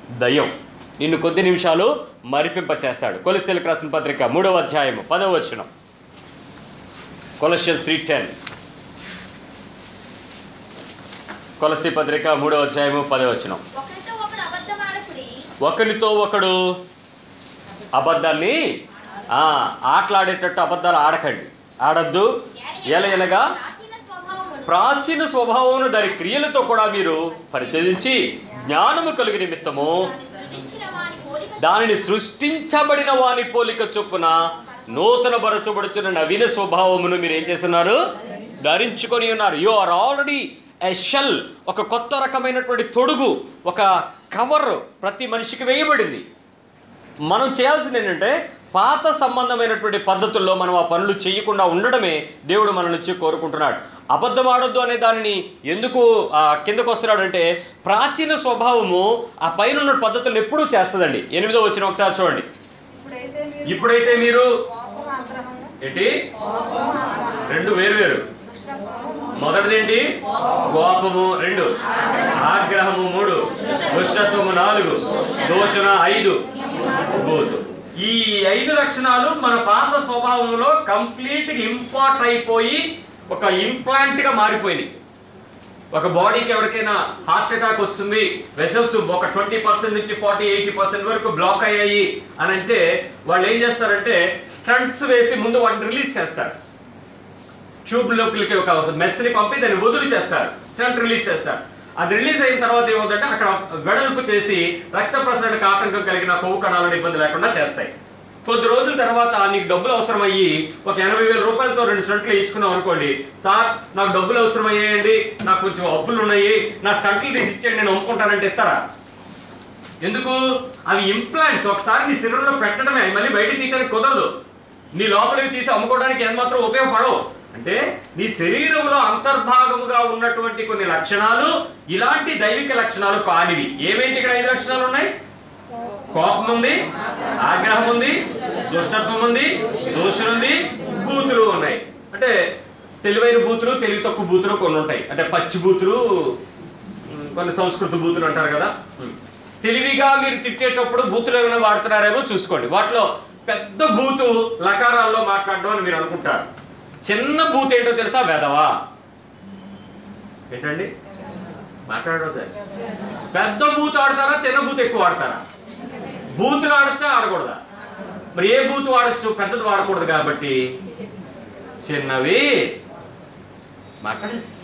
దయ్యం నిన్ను కొద్ది నిమిషాలు మరిపింప చేస్తాడు కొలసీలకు రాసిన పత్రిక మూడవ అధ్యాయము పదవ వచనం కొలసియన్స్ త్రీ టెన్ కొలసి పత్రిక మూడవ అధ్యాయము పదవ వచనం ఒకరితో ఒకడు అబద్ధమాడకుడి ఒకరితో ఒకడు అబద్ధాన్ని ఆ, ఆటలాడేటట్టు అబద్ధాలు ఆడకండి ఆడద్దు ఎల ఎలగా ప్రాచీన స్వభావమును ప్రాచీన స్వభావమును దాని క్రియలతో కూడా మీరు పరిత్యజించి జ్ఞానము కలిగి నిమిత్తము దాన్ని సృజించిన వాని పోలిక దానిని సృష్టించబడిన వాని పోలిక చొప్పున నూతన బరచబడుచున్న నవీన స్వభావమును మీరు ఏం చేస్తున్నారు ధరించుకొని ఉన్నారు you are already a shell ఒక కొత్త రకమైనటువంటి తొడుగు ఒక కవర్ ప్రతి మనిషికి వేయబడింది మనం చేయాల్సింది ఏంటంటే పాత సంబంధమైనటువంటి పద్ధతుల్లో మనం ఆ పనులు చేయకుండా ఉండడమే దేవుడు మన నుంచి కోరుకుంటున్నాడు అబద్ధం ఆడొద్దు అనే దానిని ఎందుకు ఆ, కిందకు వస్తున్నాడంటే ప్రాచీన స్వభావము ఆ పైన ఉన్న పద్ధతులను ఎప్పుడూ చేస్తుందండి ఎనిమిదో వచ్చిన ఒకసారి చూడండి ఇప్పుడైతే మీరు ఇప్పుడైతే మీరు కోపం, ఆగ్రహము, ఏంటి కోపం, ఆగ్రహము, రెండు వేరు వేరు దుష్టత్వము, మొదటిది ఏంటి కోపము రెండు ఆగ్రహము మూడు దుష్టత్వము నాలుగు దోషణ ఐదు బూతు ఈ ఐదు లక్షణాలు మన పాత స్వభావంలో కంప్లీట్ ఇంపార్ట్ అయిపోయి ఒక ఇంప్లాంట్ గా మారిపోయినాయి ఒక బాడీకి ఎవరికైనా హార్ట్ అటాక్ వస్తుంది వెసల్స్ ఒక ట్వంటీ పర్సెంట్ నుంచి ఫార్టీ ఎయిటీ పర్సెంట్ వరకు బ్లాక్ అయ్యాయి అని అంటే వాళ్ళు ఏం చేస్తారంటే స్టంట్స్ వేసి ముందు వాటిని రిలీజ్ చేస్తారు ట్యూబ్ లోపలికి ఒక మెస్ని పంపి దాన్ని వదులు చేస్తారు స్టంట్ రిలీజ్ చేస్తారు అది రిలీజ్ అయిన తర్వాత ఏమవుతుందంటే అక్కడ వెడల్పు చేసి రక్త ప్రసరణకు ఆటంకం కలిగిన కొవ్వు కణాలను ఇబ్బంది లేకుండా చేస్తాయి కొద్ది రోజుల తర్వాత నీకు డబ్బులు అవసరం అయ్యి ఒక ఎనభై వేల రూపాయలతో రెండు స్టంట్లు ఇచ్చుకున్నావు అనుకోండి సార్ నాకు డబ్బులు అవసరం అయ్యాయండి నాకు కొంచెం అప్పులు ఉన్నాయి నా స్టంట్లు తీసి ఇచ్చేయండి నేను అమ్ముకుంటానంటే ఇస్తారా ఎందుకు అవి ఇంప్లాంట్స్ ఒకసారి నీ శరీరంలో పెట్టడమే అవి మళ్ళీ బయట తీయడానికి కుదరదు నీ లోపలికి తీసి అమ్ముకోవడానికి ఏమాత్రం ఉపయోగపడవు అంటే నీ శరీరంలో అంతర్భాగముగా ఉన్నటువంటి కొన్ని లక్షణాలు ఇలాంటి దైవిక లక్షణాలు కానివి ఏమేంటి ఇక్కడ ఐదు లక్షణాలు ఉన్నాయి కోపం ఉంది ఆగ్రహం ఉంది దుష్టత్వం ఉంది దోషం ఉంది బూతులు ఉన్నాయి అంటే తెలివైన బూతులు తెలివి తక్కువ బూతులు కొన్ని ఉంటాయి అంటే పచ్చి బూతులు ఉమ్, కొన్ని సంస్కృత బూతులు అంటారు కదా ఉమ్. తెలివిగా మీరు తిట్టేటప్పుడు బూతులు ఏమైనా వాడుతున్నారేమో చూసుకోండి వాటిలో పెద్ద బూతు లకారాల్లో మాట్లాడడం అని మీరు అనుకుంటారు చిన్న బూత్ ఏంటో తెలుసా వెదవా ఏంటండి మాట్లాడడం సార్ పెద్ద బూత్ ఆడతారా చిన్న బూత్ ఎక్కువ ఆడతారా బూతులు ఆడచ్చా ఆడకూడదా మరి ఏ బూత్ వాడచ్చు పెద్దది వాడకూడదు కాబట్టి చిన్నవి మాట్లాడండి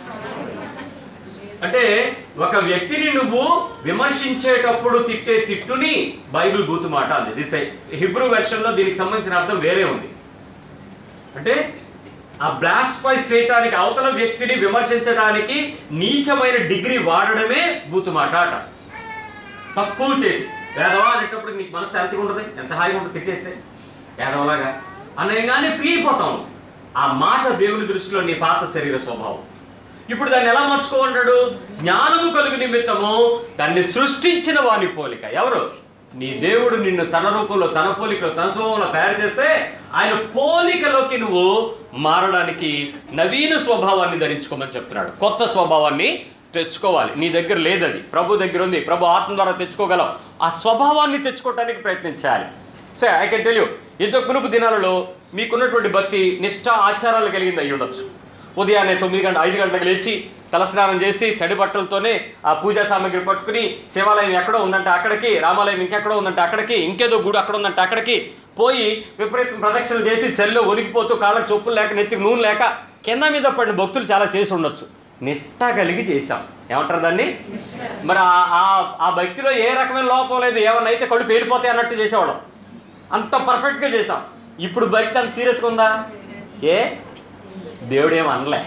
అంటే ఒక వ్యక్తిని నువ్వు విమర్శించేటప్పుడు తిట్టే తిట్టుని బైబిల్ బూతు మాట అది దిస్ హిబ్రూ వెర్షన్ లో దీనికి సంబంధించిన అర్థం వేరే ఉంది అంటే ఆ బ్లాస్పై చేయటానికి అవతల వ్యక్తిని విమర్శించడానికి నీచమైన డిగ్రీ వాడడమే బూతు మాట అట తక్కువ చేసి వేదవా అనేటప్పుడు నీకు మనసు శాంతిగా ఉంటుంది ఎంత హాయిగా ఉంటుంది తిట్టేస్తే వేదవలాగా అనగానే ఫ్రీ అయిపోతాం ఆ మాట దేవుని దృష్టిలో నీ పాత శరీర స్వభావం ఇప్పుడు దాన్ని ఎలా మార్చుకోమంటాడు జ్ఞానము కలుగు నిమిత్తము దాన్ని సృష్టించిన వాని పోలిక ఎవరు నీ దేవుడు నిన్ను తన రూపంలో తన పోలికలో తన స్వభావంలో తయారు చేస్తే ఆయన పోలికలోకి నువ్వు మారడానికి నవీన స్వభావాన్ని ధరించుకోమని చెప్తున్నాడు కొత్త స్వభావాన్ని తెచ్చుకోవాలి నీ దగ్గర లేదది ప్రభు దగ్గర ఉంది ప్రభు ఆత్మ ద్వారా తెచ్చుకోగలం ఆ స్వభావాన్ని తెచ్చుకోవడానికి ప్రయత్నించాలి so I can tell you ఇంతకు మునుపు దినాలలో మీకున్నటువంటి భక్తి నిష్ఠ ఆచారాలు కలిగింది అయి ఉండొచ్చు ఉదయాన్నే తొమ్మిది గంట ఐదు గంటలకు లేచి తలస్నానం చేసి తడి బట్టలతోనే ఆ పూజా సామాగ్రి పట్టుకుని శివాలయం ఎక్కడో ఉందంటే అక్కడికి రామాలయం ఇంకెక్కడో ఉందంటే అక్కడికి ఇంకేదో గుడి అక్కడ ఉందంటే అక్కడికి పోయి విపరీత ప్రదక్షిణలు చేసి చెల్లో ఒనికిపోతూ కాళ్ళకు చొప్పులు లేక నెత్తికి నూనె లేక కింద మీద పడిన భక్తులు చాలా చేసి ఉండొచ్చు నిష్ఠ కలిగి చేశాం ఏమంటారు దాన్ని మరి ఆ- ఆ ఆ భక్తిలో ఏ రకమైన లోపం లేదు ఏమన్నా అయితే కళ్ళు పేరిపోతాయి అన్నట్టు చేసేవాళ్ళం అంత పర్ఫెక్ట్గా చేసాం ఇప్పుడు భక్తి అంత సీరియస్గా ఉందా ఏ దేవుడు ఏం అనలే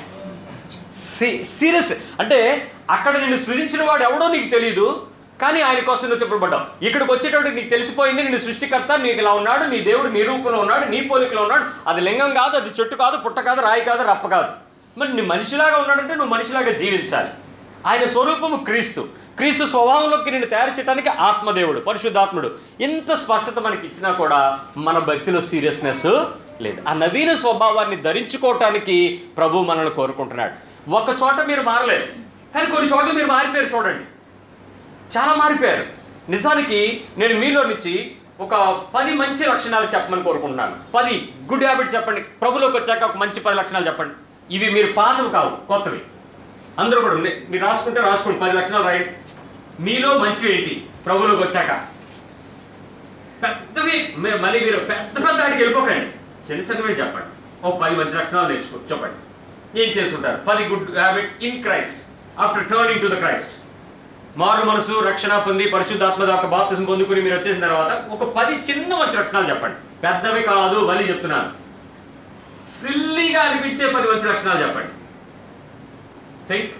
సీరియస్ అంటే అక్కడ నిన్ను సృజించిన వాడు ఎవడో నీకు తెలియదు కానీ ఆయన కోసం నువ్వు తిప్పబడ్డావు ఇక్కడికి వచ్చేటప్పుడు నీకు తెలిసిపోయింది నిన్ను సృష్టికర్త నీకు ఇలా ఉన్నాడు నీ దేవుడు నీ రూపంలో ఉన్నాడు నీ పోలికలో ఉన్నాడు అది లింగం కాదు అది చెట్టు కాదు పుట్ట కాదు రాయి కాదు రప్ప కాదు మరి నీ మనిషిలాగా ఉన్నాడంటే నువ్వు మనిషిలాగా జీవించాలి ఆయన స్వరూపము క్రీస్తు క్రీస్తు స్వభావంలోకి నిన్ను తయారు చేయడానికి ఆత్మదేవుడు పరిశుద్ధాత్ముడు ఇంత స్పష్టత మనకి ఇచ్చినా కూడా మన భక్తిలో సీరియస్నెస్ లేదు ఆ నవీన స్వభావాన్ని ధరించుకోవటానికి ప్రభు మనల్ని కోరుకుంటున్నాడు ఒక చోట మీరు మారలేదు కానీ కొన్ని చోట్ల మీరు మారిపోయారు చూడండి చాలా మారిపోయారు నిజానికి నేను మీలో నుంచి ఒక పది మంచి లక్షణాలు చెప్పమని కోరుకుంటున్నాను పది గుడ్ హ్యాబిట్స్ చెప్పండి ప్రభులోకి వచ్చాక ఒక మంచి పది లక్షణాలు చెప్పండి ఇవి మీరు పాతవి కావు కొత్తవి అందరూ కూడా ఉన్నాయి. మీరు రాసుకుంటే రాసుకోండి పది లక్షణాలు రాయండి మీలో మంచి ఏంటి ప్రభులోకి వచ్చాక పెద్దవి మీరు మళ్ళీ మీరు పెద్ద పెద్ద వాటికి వెళ్ళిపోకండి చిన్న చిన్నవి చెప్పండి ఓ పది మంచి లక్షణాలు నేర్చుకో చెప్పండి ఏం చేస్తుంటారు పది good habits in Christ after turning to the Christ మారు మనసు రక్షణ పొంది పరిశుద్ధాత్మ దాకా బాప్తిజం పొందుకుని మీరు వచ్చేసిన తర్వాత ఒక పది చిన్న మంచి లక్షణాలు చెప్పండి పెద్దవి కాదు మళ్ళీ చెప్తున్నాను సిల్లీగా అనిపించే పది మంచి లక్షణాలు చెప్పండి థింక్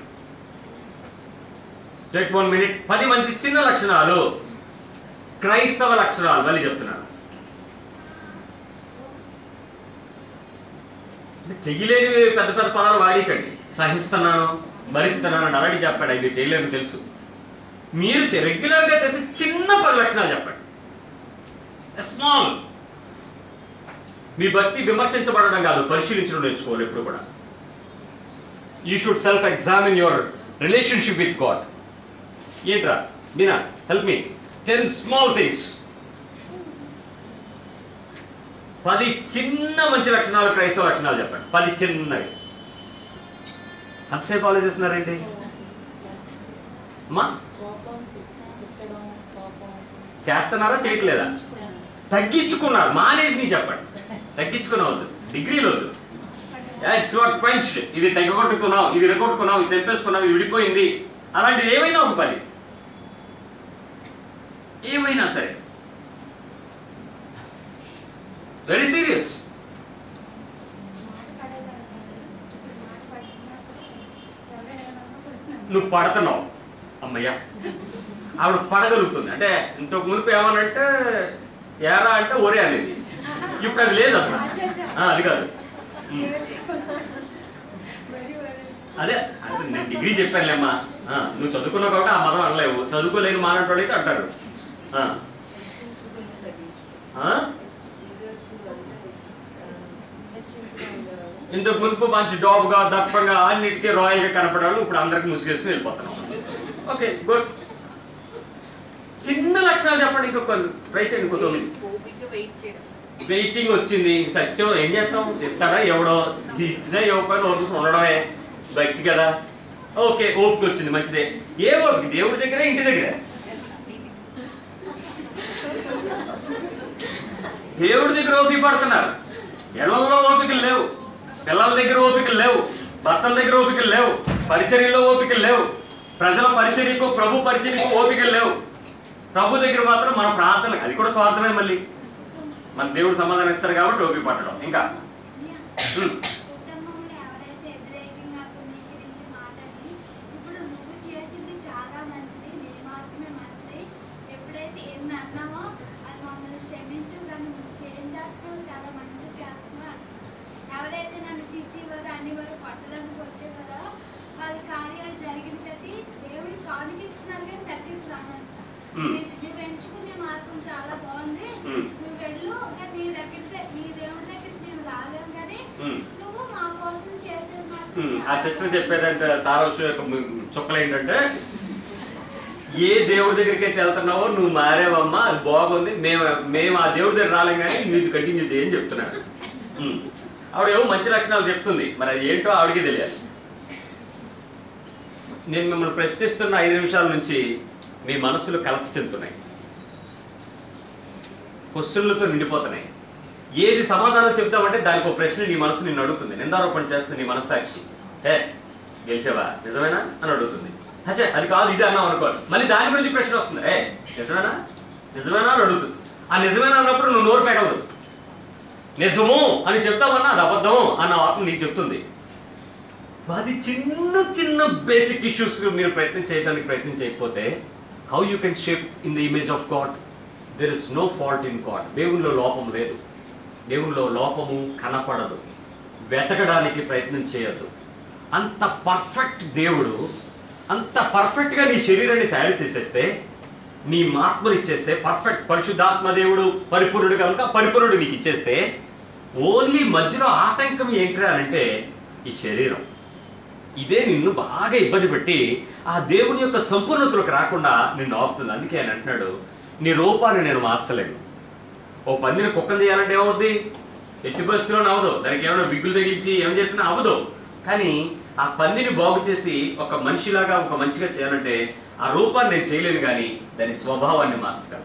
టేక్ వన్ మినిట్ పది మంచి చిన్న లక్షణాలు క్రైస్తవ లక్షణాలు మళ్ళీ చెప్తున్నాను చెయ్యలేని పెద్ద పెద్ద పదాలు వాడికండి సహిస్తున్నాను భరిస్తున్నాను అని అలాంటి చెప్పండి అవి చేయలేని తెలుసు మీరు చే- రెగ్యులర్గా చేసే చిన్న పది లక్షణాలు చెప్పండి స్మాల్ మీ భక్తి విమర్శించబడడం కాదు పరిశీలించడం నేర్చుకోవాలి ఎప్పుడు కూడా you should self examine your relationship with God ఏంట్రా మీనా help me ten small things పది చిన్న మంచి లక్షణాలు క్రైస్తవ లక్షణాలు చెప్పండి పది చిన్నవి అంతసేపు ఆలోచిస్తున్నారేంటి అమ్మా కోపం తిట్టడం కోపం చేస్తున్నారా చేయట్లేదా తగ్గించుకున్నారు మానేసి నీ చెప్పండి తగ్గించుకునే వద్దు డిగ్రీలు వద్దు ఇట్స్ నాట్ క్వెంచ్డ్ ఇది తెగొట్టుకున్నావు ఇది రెగొట్టుకున్నావు ఇది తెంపేసుకున్నావు ఇది విడిపోయింది అలాంటిది ఏమైనా ఒక పని ఏమైనా సరే వెరీ సీరియస్ నువ్వు పడుతున్నావు అమ్మయ్యా ఆవిడ పడగలుగుతుంది అంటే ఇంతకు మునుపు ఏమనంటే ఏరా అంటే ఒరే అనేది ఇప్పుడు అది లేదు అసలు ఆ, అది కాదు ఉమ్. అదే అంటే నేను డిగ్రీ చెప్పానులేమ్మా ఆ, నువ్వు చదువుకున్నావు కాబట్టి ఆ మతం అనలేవు చదువుకోలేని మానవుడు అయితే అంటారు ఆ. ఆ? ఇంతకు మునుపు మంచి డాబ్గా దప్పంగా అన్నిటికీ రాయల్గా కనపడాలి ఇప్పుడు అందరికి ముసుగేసుకుని వెళ్ళిపోతున్నాం ఓకే గుడ్ చిన్న లక్షణాలు చెప్పండి ఇంకొక ట్రై చేయండి ఇంకో తొమ్మిది ఓపిక వెయిట్ చేయడం వెయిటింగ్ వచ్చింది సత్యం ఏం చేస్తాం ఇస్తారా ఎవడో ఇది ఇచ్చినా ఇవ్వకపోయినా ఓపిక ఉండడమే భక్తి కదా ఓకే ఓపిక వచ్చింది మంచిదే ఏ ఓపిక దేవుడి దగ్గర ఇంటి దగ్గర దేవుడి దగ్గర ఓపిక పడుతున్నారు ఇళ్లలో ఓపికలు లేవు పిల్లల దగ్గర ఓపికలు లేవు భర్తల దగ్గర ఓపికలు లేవు పరిచర్యలో ఓపికలు లేవు ప్రజల పరిచర్యకు ప్రభు పరిచర్యకు ఓపికలు లేవు ప్రభు దగ్గర మాత్రం మన ప్రార్థన అది కూడా స్వార్థమే మళ్ళీ మన దేవుడు సమాధానం ఇస్తారు కాబట్టి ఓపిక పట్టడం ఇంకా ఉమ్. కుటుంబంలో ఎవరైతే వ్యతిరేకంగా తృణీకరించి మాటని ఇప్పుడు నువ్వు చేసింది చాలా మంచిది నీ మాత్రమే మంచిది ఎప్పుడైతే ఎన్ని అన్నావో అది మమ్మల్ని క్షమించు కానీ నువ్వు చేంజ్ చేస్తున్నావు చాలా మంచిగా చేస్తున్నావు అంటున్నావు. ఎవరైతే నన్ను తిట్టివారు అన్నివారు పట్టడానికి వచ్చేవారో వాళ్ళ కార్యాలు జరిగిన ప్రతి దేవుడి కానుకిస్తున్నారు కానీ తగ్గిస్తున్నాను Hmm. నువ్వు ఎంచుకునే మార్గం చాలా బాగుంది Hmm. నువ్వు వెళ్ళు కానీ నీ దగ్గర నీ దేవుడి దగ్గరికి మేము రాలేము కానీ ఉమ్. నువ్వు మా కోసం చేసేది మాత్రం ఉమ్. ఆ చాలా సిస్టర్ బాగుంది. చెప్పేదంటే సారాంశం యొక్క ము- చుక్కలు ఏంటంటే ఏ దేవుడి దగ్గరికి అయితే వెళ్తున్నావో నువ్వు మారేవమ్మా అది బాగుంది మేము మేము ఆ దేవుడి దగ్గర రాలేం కానీ నువ్వు ఇది కంటిన్యూ చేయని చెప్తున్నాను ఉమ్. ఆవిడ ఏమో మంచి లక్షణాలు చెప్తుంది మరి అది ఏంటో ఆవిడకి తెలియాలి నేను మిమ్మల్ని ప్రశ్నిస్తున్న ఐదు నిమిషాల నుంచి మీ మనసులు కలత చెందుతున్నాయి క్వశ్చన్లతో నిండిపోతున్నాయి ఏది సమాధానం చెప్తామంటే దానికి ఒక ప్రశ్న నీ మనసు నిన్ను అడుగుతుంది నిందారోపణ చేస్తుంది నీ మనస్సాక్షి ఏ గెలిచావా నిజమేనా అని అడుగుతుంది అచ్చే అది కాదు ఇది అన్నాం అనుకో మళ్ళీ దాని గురించి ప్రశ్న వస్తుంది ఏ నిజమేనా నిజమేనా అని అడుగుతుంది ఆ నిజమేనా అన్నప్పుడు నువ్వు నోరు పెగలదు నిజము అని చెప్తామన్నా అది అబద్ధం అన్న ఆత్మ నీకు చెప్తుంది అది చిన్న చిన్న బేసిక్ ఇష్యూస్ మీరు ప్రయత్నం చేయడానికి ప్రయత్నం చేయకపోతే how you can shape in the image of God there is no fault in God దేవునిలో లోపం లేదు దేవునిలో లోపము కనపడదు వెతకడానికి ప్రయత్నం చేయొద్దు అంత పర్ఫెక్ట్ దేవుడు అంత పర్ఫెక్ట్గా నీ శరీరాన్ని తయారు చేసేస్తే నీ ఆత్మని ఇచ్చేస్తే పర్ఫెక్ట్ పరిశుద్ధాత్మ దేవుడు పరిపూర్ణుడు కనుక పరిపూర్ణుడు నీకు ఇచ్చేస్తే ఓన్లీ మధ్యలో ఆటంకం ఏంటి అంటే ఈ శరీరం ఇదే నిన్ను బాగా ఇబ్బంది పెట్టి ఆ దేవుని యొక్క సంపూర్ణతలకు రాకుండా నిన్ను ఆపుతుంది అందుకే ఆయన అంటున్నాడు నీ రూపాన్ని నేను మార్చలేను ఓ పందిని కుక్కలు చేయాలంటే ఏమవుద్ది ఎట్టి పరిస్థితుల్లో అవ్వదు దానికి ఏమైనా విగ్గులు తగిలించి ఏం చేసినా అవ్వదు కానీ ఆ పందిని బాగు చేసి ఒక మనిషిలాగా ఒక మంచిగా చేయాలంటే ఆ రూపాన్ని నేను చేయలేను కానీ దాని స్వభావాన్ని మార్చగలను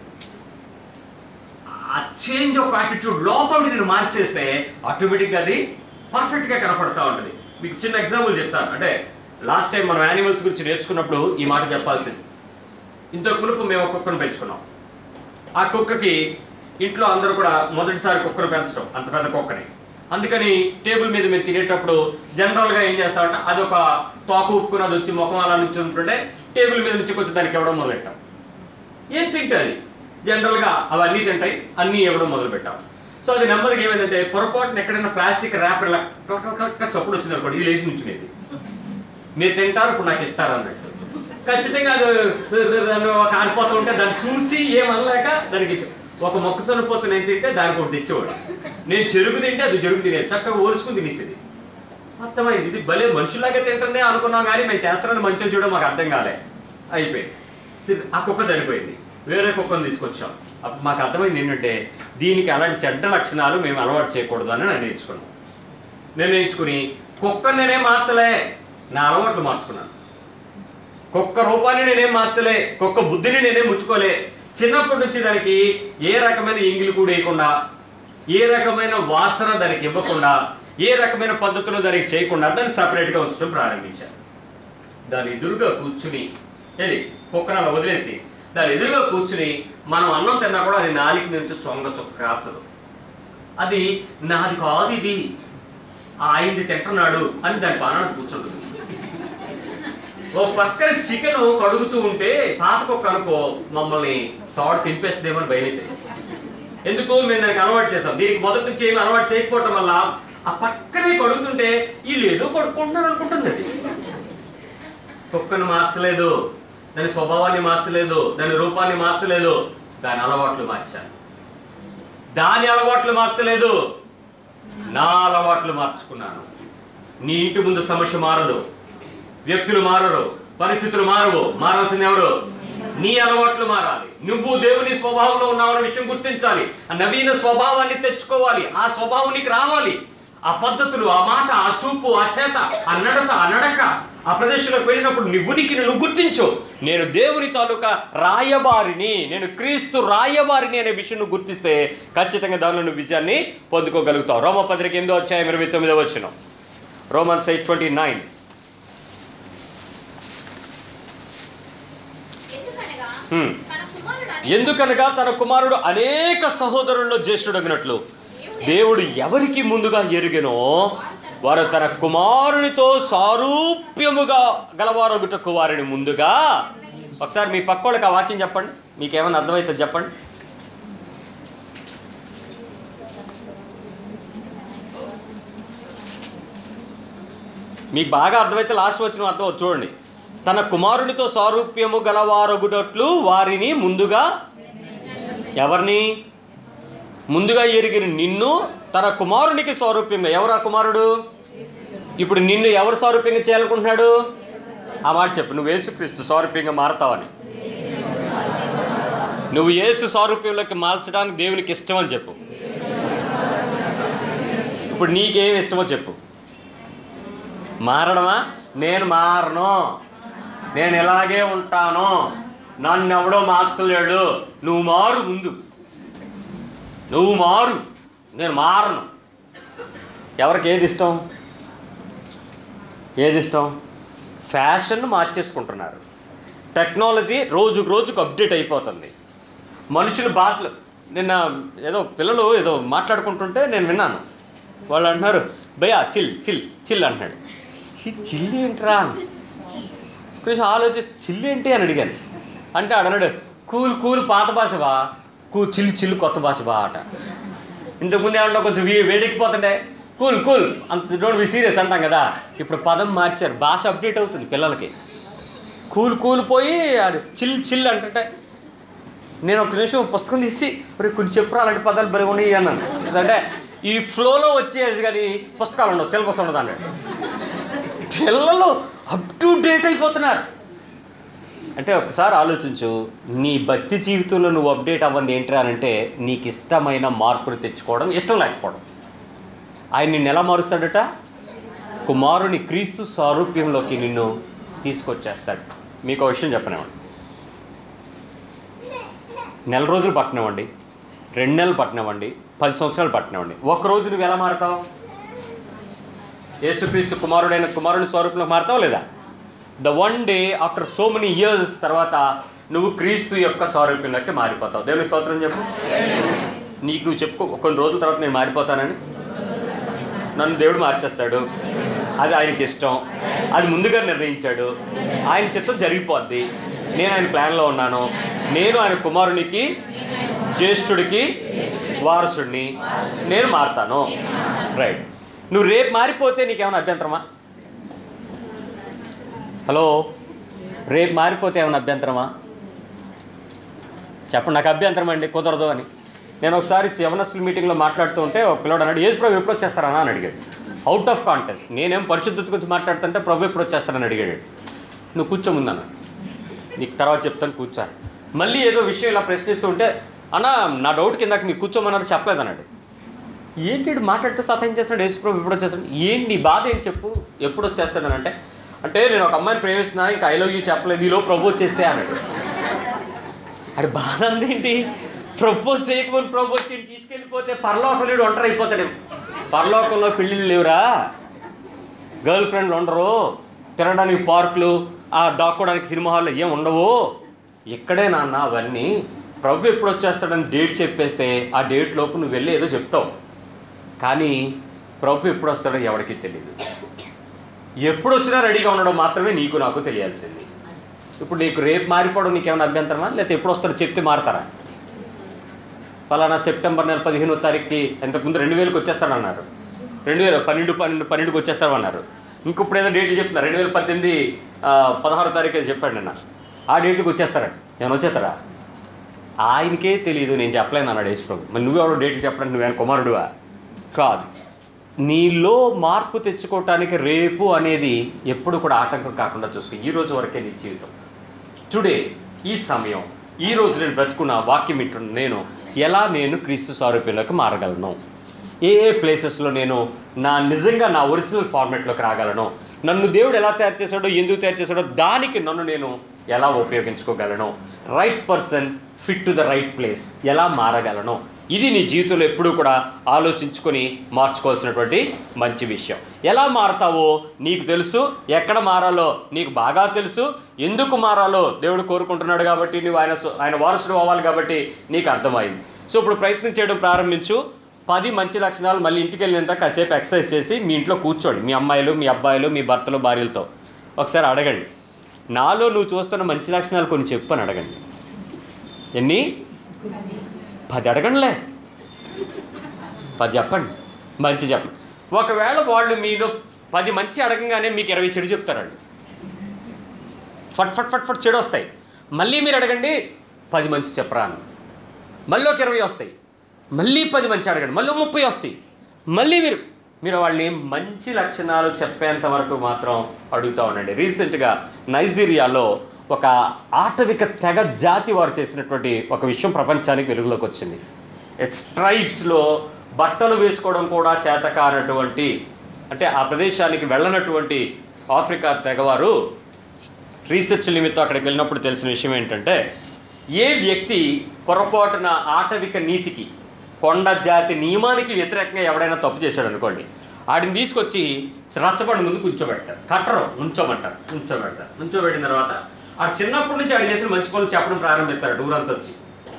ఆ చేంజ్ ఆఫ్ యాటిట్యూడ్ లోపలికి నేను మార్చేస్తే ఆటోమేటిక్గా అది పర్ఫెక్ట్గా కనపడతా ఉంటుంది మీకు చిన్న ఎగ్జాంపుల్ చెప్తాను అంటే లాస్ట్ టైం మనం యానిమల్స్ గురించి నేర్చుకున్నప్పుడు ఈ మాట చెప్పాల్సింది ఇంతకు మునుపు మేము ఒక కుక్కను పెంచుకున్నాం ఆ కుక్కకి ఇంట్లో అందరూ కూడా మొదటిసారి కుక్కను పెంచడం అంత పెద్ద కుక్కని అందుకని టేబుల్ మీద మేము తినేటప్పుడు జనరల్గా ఏం చేస్తామంటే అది ఒక తోక ఉప్పుకుని అది వచ్చి ముఖం అలా నుంచి ఉంటుంటే టేబుల్ మీద నుంచి కొంచెం దానికి ఇవ్వడం మొదలెట్టాం ఏం తింటుంది జనరల్గా అవన్నీ తింటాయి అన్నీ ఇవ్వడం మొదలు పెట్టాం సో అది నెమ్మదిగా ఏమైందంటే పొరపాటున ఎక్కడైనా ప్లాస్టిక్ ర్యాపర్ ఇలా క్లక్ క్లక్ క్లక్ చప్పుడు వచ్చింది అనుకోండి ఇది లేచి నుంచునేది మీరు తింటారు ఇప్పుడు నాకు ఇస్తారు అన్నట్టు ఖచ్చితంగా అది దాన్ని ఒక ఆరిపోతూ ఉంటే దాన్ని చూసి ఏమనలేక దానికి ఇచ్చాం ఒక మొక్క సొనపోతు నేను తింటే దానికి ఒకటి తెచ్చేవాడు నేను చెరుకు తింటే అది చెరుకు తినేది చక్కగా ఓర్చుకుని తినేసేది అర్థమైంది ఇది భలే మనుషులాగే తింటుందే అనుకున్నాం కానీ మేము చేస్తారని మంచిగా చూడడం మాకు అర్థం కాలే అయిపోయింది సి- ఆ కుక్క చనిపోయింది వేరే కుక్కను తీసుకొచ్చాం అప్పుడు మాకు అర్థమైంది ఏంటంటే దీనికి అలాంటి చెడ్డ లక్షణాలు మేము అలవాటు చేయకూడదు అని నేను నేర్చుకున్నాను నిర్ణయించుకుని కుక్క నేనేం మార్చలే నా అలవాట్లు మార్చుకున్నాను కుక్క రూపాన్ని నేనేం మార్చలే కుక్క బుద్ధిని నేనేం ముచ్చుకోలే చిన్నప్పటి నుంచి దానికి ఏ రకమైన ఎంగిలి కూడా వేయకుండా ఏ రకమైన వాసన దానికి ఇవ్వకుండా ఏ రకమైన పద్ధతిలో దానికి చేయకుండా దాన్ని సపరేట్గా ఉంచడం ప్రారంభించాను దాని ఎదురుగా కూర్చుని ఏది కుక్కను అలా వదిలేసి దాని ఎదురుగా కూర్చుని మనం అన్నం తిన్నా కూడా అది నాలికి నుంచి చొంగ చొక్క కాచదు అది నాది కాదు ఇది ఆ ఆయనది తింటున్నాడు అని దాని పాలన కూర్చుంటుంది ఓ పక్కన చికెన్ కడుగుతూ ఉంటే పాత కుక్క అనుకో మమ్మల్ని తోడు తింపేస్తుందేమని భయమేసి ఎందుకు మేము దానికి అలవాటు చేసాం దీనికి మొదటి నుంచి ఏమి అలవాటు చేయకపోవటం వల్ల ఆ పక్కనే కడుగుతుంటే వీళ్ళు ఏదో కడుక్కుంటున్నారు అనుకుంటుంది అది కుక్కను మార్చలేదు దాని స్వభావాన్ని మార్చలేదు దాని రూపాన్ని మార్చలేదు దాని అలవాట్లు మార్చాను దాని అలవాట్లు మార్చలేదు నా అలవాట్లు మార్చుకున్నాను నీ ఇంటి ముందు సమస్య మారదు వ్యక్తులు మారరు పరిస్థితులు మారవు మారాల్సింది ఎవరు నీ అలవాట్లు మారాలి నువ్వు దేవుని స్వభావంలో ఉన్నావన్న విషయం గుర్తించాలి ఆ నవీన స్వభావాన్ని తెచ్చుకోవాలి ఆ స్వభావం నీకు రావాలి ఆ పద్ధతులు ఆ మాట ఆ చూపు ఆ చేత ఆ నడత ఆ నడక ఆ ప్రదేశంలోకి వెళ్ళినప్పుడు నీ ఉనికిని నువ్వు గుర్తించు నేను దేవుని తాలూకా రాయబారిని నేను క్రీస్తు రాయబారిని అనే విషయం నువ్వు గుర్తిస్తే ఖచ్చితంగా దానిలో నువ్వు విజయాన్ని పొందుకోగలుగుతావు రోమ పత్రిక ఎనిమిదో అధ్యాయం ఇరవై తొమ్మిదో వచ్చిన రోమన్స్ ఎయిట్ ట్వంటీ నైన్ ఎందుకనగా Hmm. తన కుమారుడు ఎందుకనగా తన కుమారుడు అనేక సహోదరుల్లో జ్యేష్ఠుడగినట్లు దేవుడు ఎవరికి ముందుగా ఎరుగెనో వారు తన కుమారునితో సారూప్యముగా గలవారొగుటకు వారిని ముందుగా ఒకసారి మీ పక్క వాళ్ళకి ఆ వాక్యం చెప్పండి మీకు ఏమైనా అర్థమవుతుంది చెప్పండి మీకు బాగా అర్థమైతే లాస్ట్ వచ్చిన అర్థం అవుతుంది చూడండి తన కుమారునితో సారూప్యము గలవారొగుటట్లు వారిని ముందుగా ఎవరిని ముందుగా ఎరిగిన నిన్ను తన కుమారునికి స్వరూప్యంగా ఎవరు ఆ కుమారుడు ఇప్పుడు నిన్ను ఎవరు స్వరూప్యంగా చేయాలనుకుంటున్నాడు ఆ మాట చెప్పు నువ్వు యేసుక్రీస్తు స్వరూప్యంగా మారతావని నువ్వు యేసు స్వరూప్యంలోకి మార్చడానికి దేవునికి ఇష్టం అని చెప్పు ఇప్పుడు నీకేం ఇష్టమో చెప్పు మారడమా నేను మారను నేను ఇలాగే ఉంటాను నన్ను ఎవడో మార్చలేడు నువ్వు మారు ముందు నువ్వు మారు నేను మారను ఎవరికి ఏది ఇష్టం ఏది ఇష్టం ఫ్యాషన్ మార్చేసుకుంటున్నారు టెక్నాలజీ రోజుకు రోజుకు అప్డేట్ అయిపోతుంది మనుషుల భాషలు నిన్న ఏదో పిల్లలు ఏదో మాట్లాడుకుంటుంటే నేను విన్నాను వాళ్ళు అంటున్నారు భయ్యా చిల్ చిల్ చిల్ అంటున్నాడు ఈ చిల్ ఏంట్రా అని. కొంచెం ఆలోచిస్తే చిల్ ఏంటి అని అడిగాను అంటే అడన్నాడు కూల్ కూల్ పాత భాష బా కూ చిల్లు చిల్లు కొత్త భాష బా అట ఇంతకుముందు ఏమన్నా కొంచెం వే వేడెక్కిపోతుండే కూల్ కూల్ అంత డోంట్ బి సీరియస్ అంటాం కదా ఇప్పుడు పదం మార్చారు భాష అప్డేట్ అవుతుంది పిల్లలకి కూల్ కూల్ పోయి అది చిల్ చిల్ అంటుంటే నేను ఒక నిమిషం పుస్తకం తీసి మరి కొన్ని చెప్పురా అలాంటి పదాలు బలి ఉన్నాయి అన్నాను అంటే ఈ ఫ్లోలో వచ్చేది కానీ పుస్తకాలు ఉండవు సిలబస్ ఉండదు అన్నాడు పిల్లలు అప్ టు డేట్ అయిపోతున్నారు అంటే ఒకసారి ఆలోచించు నీ భక్తి జీవితంలో నువ్వు అప్డేట్ అవ్వంది ఏంటి అని అంటే నీకు ఇష్టమైన మార్పులు తెచ్చుకోవడం ఇష్టం లేకపోవడం ఆయన నిన్ను ఎలా మారుస్తాడట కుమారుని క్రీస్తు సారూప్యంలోకి నిన్ను తీసుకొచ్చేస్తాడు మీకు ఒక విషయం చెప్పనివ్వండి నెల రోజులు పట్టనివ్వండి రెండు నెలలు పట్టనివ్వండి పది సంవత్సరాలు పట్టనివ్వండి ఒక రోజు నువ్వు ఎలా మారుతావు యేసుక్రీస్తు కుమారుడైన కుమారుని స్వరూపంలోకి మారుతావు లేదా the one day after so many years తర్వాత నువ్వు క్రీస్తు యొక్క స్వరూపంలోకి మారిపోతావు దేవుని స్తోత్రం చెప్పు నీకు నువ్వు చెప్పుకో కొన్ని రోజుల తర్వాత నేను మారిపోతానని నన్ను దేవుడు మార్చేస్తాడు అది ఆయనకి ఇష్టం అది ముందుగా నిర్ణయించాడు ఆయన చిత్తం జరిగిపోద్ది నేను ఆయన ప్లాన్లో ఉన్నాను నేను ఆయన కుమారునికి జ్యేష్ఠుడికి వారసుడిని నేను మారుతాను రైట్ నువ్వు రేపు మారిపోతే నీకేమైనా అభ్యంతరమా హలో రేపు మారిపోతే ఏమైనా అభ్యంతరమా చెప్పండి నాకు అభ్యంతరం అండి కుదరదు అని నేను ఒకసారి యవనస్తుల మీటింగ్లో మాట్లాడుతూ ఉంటే ఒక పిల్లడు అన్నాడు ఏసు ప్రభు ఎప్పుడు వచ్చేస్తారనా అని అడిగాడు అవుట్ ఆఫ్ కాంటెస్ట్ నేనేం పరిశుద్ధత గురించి మాట్లాడుతుంటే ప్రభు ఎప్పుడు వచ్చేస్తారని అడిగాడు నువ్వు కూర్చోముందన్న నీకు తర్వాత చెప్తాను కూర్చోను మళ్ళీ ఏదో విషయం ఇలా ప్రశ్నిస్తూ ఉంటే అన్న నా డౌట్ కిందకి మీకు కూర్చోమన్నారు చెప్పలేదు అన్నాడు ఏంటి వీడు మాట్లాడితే సహాయం చేస్తాడు యేసు ప్రభు ఎప్పుడు వచ్చేస్తాడు ఏంటి నీ బాధ ఏం చెప్పు ఎప్పుడు వచ్చేస్తాడు అంటే అంటే నేను ఒక అమ్మాయిని ప్రేమిస్తున్నాను ఇంకా ఐ లవ్ యూ చెప్పలేదు ఈలో ప్రభు వచ్చేస్తే అన్నాడు అరే బాధ అందేంటి ప్రపోజ్ చేయకముందు ప్రపోజ్ చేసి తీసుకెళ్ళిపోతే పరలోకంలో ఒంటరి అయిపోతాడు పరలోకంలో పెళ్ళిళ్ళు లేవురా గర్ల్ ఫ్రెండ్లు ఉండరు తినడానికి పార్కులు ఆ దాక్కోవడానికి సినిమా హాల్లో ఏం ఉండవు ఇక్కడే నాన్న అవన్నీ ప్రభు ఎప్పుడు వచ్చేస్తాడని డేట్ చెప్పేస్తే ఆ డేట్ లోపు నువ్వు వెళ్ళి ఏదో చెప్తావు కానీ ప్రభు ఎప్పుడు వస్తాడో ఎవరికి తెలియదు ఎప్పుడు వచ్చినా రెడీగా ఉండడం మాత్రమే నీకు నాకు తెలియాల్సింది ఇప్పుడు నీకు రేపు మారిపోవడం నీకేమైనా అభ్యంతరమా లేకపోతే ఎప్పుడు వస్తాడో చెప్తే మారతారా ఫలానా సెప్టెంబర్ నెల పదిహేనో తారీఖుకి ఇంతకుముందు రెండు వేలకు వచ్చేస్తానన్నారు రెండు వేల పన్నెండు పన్నెండు పన్నెండుకి వచ్చేస్తామన్నారు ఇంకొప్పుడు ఏదో డేట్లు చెప్తున్నారు రెండు వేల పద్దెనిమిది ఆ, పదహారో తారీఖు ఏదో చెప్పాడు నిన్న ఆ డేట్కి వచ్చేస్తారంట ఏమైనా వచ్చేస్తారా ఆయనకే తెలియదు నేను చెప్పలేను అన్నాడు యేసుప్రభు మళ్ళీ నువ్వెవడో డేట్లు చెప్పడానికి నువ్వేమైనా కుమారుడువా కాదు నీలో మార్పు తెచ్చుకోవటానికి రేపు అనేది ఎప్పుడు కూడా ఆటంకం కాకుండా చూసుకో ఈ రోజు వరకే నీ జీవితం టుడే ఈ సమయం ఈ రోజు నేను బ్రతుకున్న వాక్యం ఇంటున్న నేను ఎలా నేను క్రీస్తు సారూప్యంలోకి మారగలను ఏ ఏ ప్లేసెస్లో నేను నా నిజంగా నా ఒరిజినల్ ఫార్మేట్లోకి రాగలను నన్ను దేవుడు ఎలా తయారు చేశాడో ఎందుకు తయారు చేశాడో దానికి నన్ను నేను ఎలా ఉపయోగించుకోగలను right person fit to the right place ఎలా మారగలను ఇది నీ జీవితంలో ఎప్పుడూ కూడా ఆలోచించుకొని మార్చుకోవాల్సినటువంటి మంచి విషయం ఎలా మారతావో నీకు తెలుసు ఎక్కడ మారాలో నీకు బాగా తెలుసు ఎందుకు మారాలో దేవుడు కోరుకుంటున్నాడు కాబట్టి నువ్వు ఆయన సు- ఆయన వారసుడు అవ్వాలి కాబట్టి నీకు అర్థమైంది సో ఇప్పుడు ప్రయత్నం చేయడం ప్రారంభించు పది మంచి లక్షణాలు మళ్ళీ ఇంటికి వెళ్ళినంత కాసేపు ఎక్సర్సైజ్ చేసి మీ ఇంట్లో కూర్చోండి మీ అమ్మాయిలు మీ అబ్బాయిలు మీ భర్తలు భార్యలతో ఒకసారి అడగండి నాలో నువ్వు చూస్తున్న మంచి లక్షణాలు కొన్ని చెప్పు అని అడగండి ఎన్ని పది అడగండిలే పది చెప్పండి మంచి చెప్పండి ఒకవేళ వాళ్ళు మీలో పది మంచి అడగంగానే మీకు ఇరవై చెడు చెప్తారండి ఫట్ ఫట్ ఫట్ ఫట్ చెడు వస్తాయి మళ్ళీ మీరు అడగండి పది మంచి చెప్పరా అని మళ్ళీ ఒక ఇరవై వస్తాయి మళ్ళీ పది మంచి అడగండి మళ్ళీ ముప్పై వస్తాయి మళ్ళీ మీరు మీరు వాళ్ళని మంచి లక్షణాలు చెప్పేంత వరకు మాత్రం అడుగుతూ ఉండండి రీసెంట్గా నైజీరియాలో ఒక ఆటవిక తెగ జాతి వారు చేసినటువంటి ఒక విషయం ప్రపంచానికి వెలుగులోకి వచ్చింది స్ట్రైప్స్లో బట్టలు వేసుకోవడం కూడా చేతకానటువంటి అంటే ఆ ప్రదేశానికి వెళ్ళనటువంటి ఆఫ్రికా తెగవారు రీసెర్చ్ నిమిత్తం అక్కడికి వెళ్ళినప్పుడు తెలిసిన విషయం ఏంటంటే ఏ వ్యక్తి పొరపాటున ఆటవిక నీతికి కొండ జాతి నియమానికి వ్యతిరేకంగా ఎవడైనా తప్పు చేశాడు అనుకోండి ఆడిని తీసుకొచ్చి రచ్చబండి ముందు కూర్చోబెడతారు కట్టరు ఉంచోమంటారు ఉంచోబెడతారు ఉంచోబెట్టిన తర్వాత ఆడు చిన్నప్పటి నుంచి ఆడు చేసిన మంచి పనులు చెప్పడం ప్రారంభిస్తారు ఊరంతా వచ్చి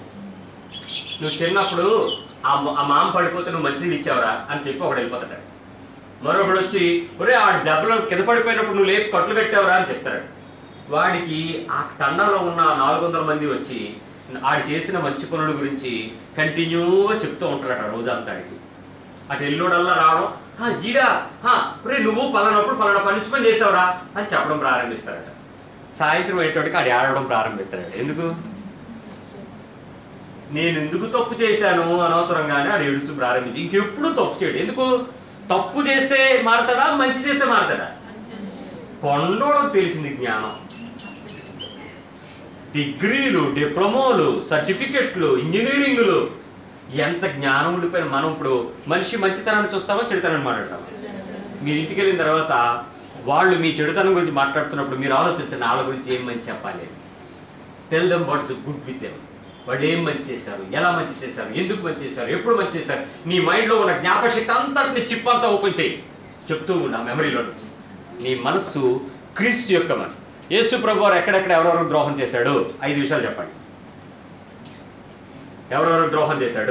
నువ్వు చిన్నప్పుడు ఆ మ- ఆ మామ పడిపోతే నువ్వు మంచినీళ్ళు ఇచ్చావురా అని చెప్పి ఒకడు వెళ్ళిపోతాడు మరొకడు వచ్చి ఒరే ఆ దెబ్బలో కింద పడిపోయినప్పుడు నువ్వు లేపి కట్లు పెట్టావురా అని చెప్తాడు వాడికి ఆ తండాలో ఉన్న నాలుగు వందల మంది వచ్చి ఆడు చేసిన మంచి పనుల గురించి కంటిన్యూగా చెప్తూ ఉంటాడట రోజంతా ఆడికి అటు ఎల్లుడల్లా రావడం "ఆ, ఈడా "ఆ, ఒరే నువ్వు పలానప్పుడు పలానా పని నుంచి పని చేసావురా అని చెప్పడం ప్రారంభిస్తారట సాయంత్రం అయ్యేటోడికి ఆడు ఆడడం ప్రారంభిస్తాడు ఎందుకు నేను ఎందుకు తప్పు చేశాను అనవసరంగానే ఆడు ఏడుస్తూ ప్రారంభించి ఇంకెప్పుడు తప్పు చేయడు ఎందుకు తప్పు చేస్తే మారతాడా మంచి చేస్తే మారతాడా కొండోళ్ళకి తెలిసింది జ్ఞానం డిగ్రీలు డిప్లొమాలు సర్టిఫికెట్లు ఇంజనీరింగ్లు ఎంత జ్ఞానం ఉండిపోయిన మనం ఇప్పుడు మనిషి మంచితనాన్ని చూస్తామా చెడుతనాన్ని మాట్లాడతామా మీరు ఇంటికి వెళ్ళిన తర్వాత వాళ్ళు మీ చెడుతనం గురించి మాట్లాడుతున్నప్పుడు మీరు ఆలోచించండి వాళ్ళ గురించి ఏం మంచి చెప్పాలి tell them what's good with them వాళ్ళు ఏం మంచి చేశారు ఎలా మంచి చేశారు ఎందుకు మంచి చేశారు ఎప్పుడు మంచి చేశారు నీ మైండ్లో ఉన్న జ్ఞాపశక్తి అంతటిని చిప్ అంతా ఓపెన్ చేయి చెప్తూ ఉండు ఆ మెమరీలో నుంచి నీ మనస్సు క్రీస్తు యొక్క మన యేసు ప్రభు వారు ఎక్కడెక్కడ ఎవరెవరు ద్రోహం చేశాడు ఐదు విషయాలు చెప్పండి ఎవరెవరు ద్రోహం చేశాడు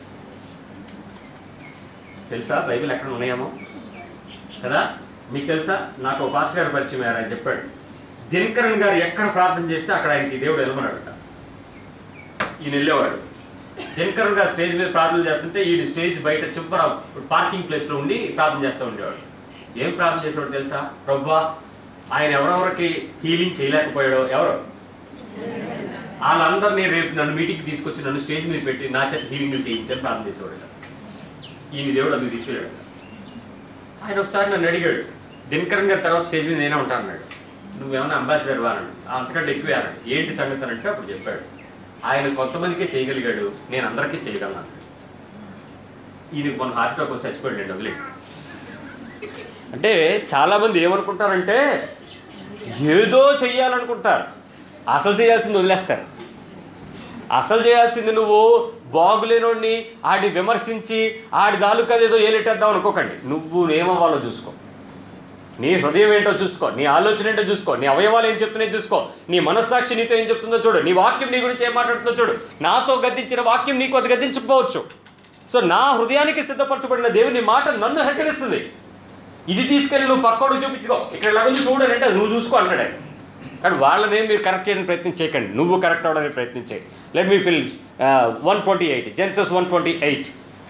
తెలుసా బైబిల్ ఎక్కడ ఉన్నాయేమో కదా మీకు తెలుసా నాకు ఒక పాస్టర్ గారు పరిచయం అయ్యారు ఆయన చెప్పాడు దినకరణ్ గారు ఎక్కడ ప్రార్థన చేస్తే అక్కడ ఆయనకి దేవుడు వెళ్ళమన్నాడట ఈయన వెళ్ళేవాడు దినకరణ్ గారు స్టేజ్ మీద ప్రార్థన చేస్తుంటే ఈ స్టేజ్ బయట చివర పార్కింగ్ ప్లేస్లో ఉండి ప్రార్థన చేస్తూ ఉండేవాడు ఏం ప్రార్థన చేసేవాడు తెలుసా ప్రభా ఆయన ఎవరెవరికి హీలింగ్ చేయలేకపోయాడో ఎవరు వాళ్ళందరినీ రేపు నన్ను మీటింగ్కి తీసుకొచ్చి నన్ను స్టేజ్ మీద పెట్టి నా చేత హీలింగ్ చేయించని ప్రార్థన చేసేవాడు ఈయన దేవుడు అందుకు తీసుకెళ్ళాడు ఆయన ఒకసారి నన్ను అడిగాడు దినకరణ్ గారి తర్వాత స్టేజ్ మీద నేనే ఉంటాను అన్నాడు నువ్వేమైనా అంబాసిడర్ అన్నాడు అంతకంటే ఎక్కువే అన్నాడు ఏంటి సంగతి అని అంటే అప్పుడు చెప్పాడు ఆయన కొంతమందికే చేయగలిగాడు నేను అందరికీ చేయగలను అన్నాడు ఈయనకి మొన్న హార్ట్ అటాక్ వచ్చి చచ్చిపోయాడు వదిలే అంటే చాలామంది ఏమనుకుంటారంటే ఏదో చెయ్యాలనుకుంటారు అసలు చేయాల్సింది వదిలేస్తారు అసలు చేయాల్సింది నువ్వు బాగులేనోడిని ఆడి విమర్శించి ఆడి దాలుకా ఏదో ఏలెట్టేద్దాం అనుకోకండి నువ్వు ఏమవ్వాలో చూసుకో నీ హృదయం ఏంటో చూసుకో నీ ఆలోచన ఏంటో చూసుకో నీ అవయవాలు ఏం చెప్తున్నాయో చూసుకో నీ మనస్సాక్షి నీతో ఏం చెప్తుందో చూడు నీ వాక్యం నీ గురించి ఏం మాట్లాడుతుందో చూడు నాతో గద్దించిన వాక్యం నీకు అది గద్దించకపోవచ్చు సో నా హృదయానికి సిద్ధపరచబడిన దేవుని మాట నన్ను హెచ్చరిస్తుంది ఇది తీసుకెళ్ళి నువ్వు పక్కోడు చూపించుకో ఇక్కడ లగలు చూడని అంటే నువ్వు చూసుకో అంటాడు ఆయన. కానీ వాళ్ళనేం మీరు కరెక్ట్ చేయడానికి ప్రయత్నం చేయకండి నువ్వు కరెక్ట్ అవడానికి ప్రయత్నం చేయి let me fill one twenty eight Genesis one twenty eight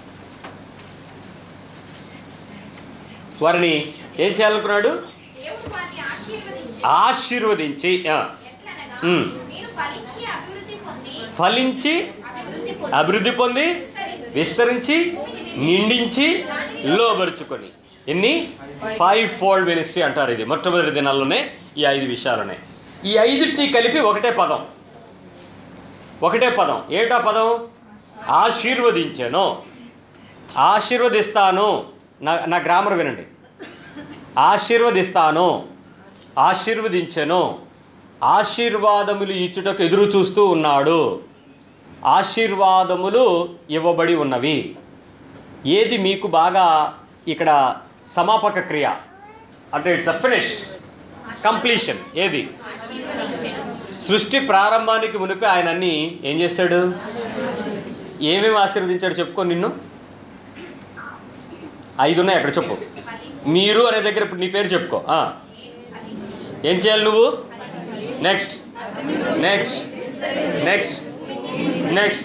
వారిని ఏం చేయాలనుకున్నాడు దేవుడు వారిని ఆశీర్వదించి ఆశీర్వదించి ఆ, ఎట్లనగా ఉమ్. మీరు ఫలించి అభివృద్ధి పొంది ఫలించి అభివృద్ధి పొంది అభివృద్ధి పొంది విస్తరించి నిండించి లోబరుచుకొని ఎన్ని ఫైవ్ ఫోల్డ్ మినిస్ట్రీ అంటారు ఇది మొట్టమొదటి దినాల్లోనే ఈ ఐదు విషయాలునే ఈ ఐదుటి కలిపి ఒకటే పదం ఒకటే పదం ఏటా పదం ఆశీర్వదించాను ఆశీర్వదిస్తాను నా నా గ్రామర్ వినండి ఆశీర్వదిస్తాను ఆశీర్వదించెను ఆశీర్వాదములు ఇచ్చుటకు ఎదురు చూస్తూ ఉన్నాడు ఆశీర్వాదములు ఇవ్వబడి ఉన్నవి ఏది మీకు బాగా ఇక్కడ సమాపక క్రియ అంటే ఇట్స్ అ ఫినిష్డ్ కంప్లీషన్ ఏది సృష్టి ప్రారంభానికి మునిపే ఆయన అన్ని ఏం చేశాడు ఏమేమి ఆశీర్వదించాడు చెప్పుకో నిన్ను ఐదు ఉన్నాయి అక్కడ చెప్పు మీరు అనే దగ్గర ఇప్పుడు నీ పేరు చెప్పుకో ఆ. ఏం చేయాలి నువ్వు నెక్స్ట్ నెక్స్ట్ నెక్స్ట్ నెక్స్ట్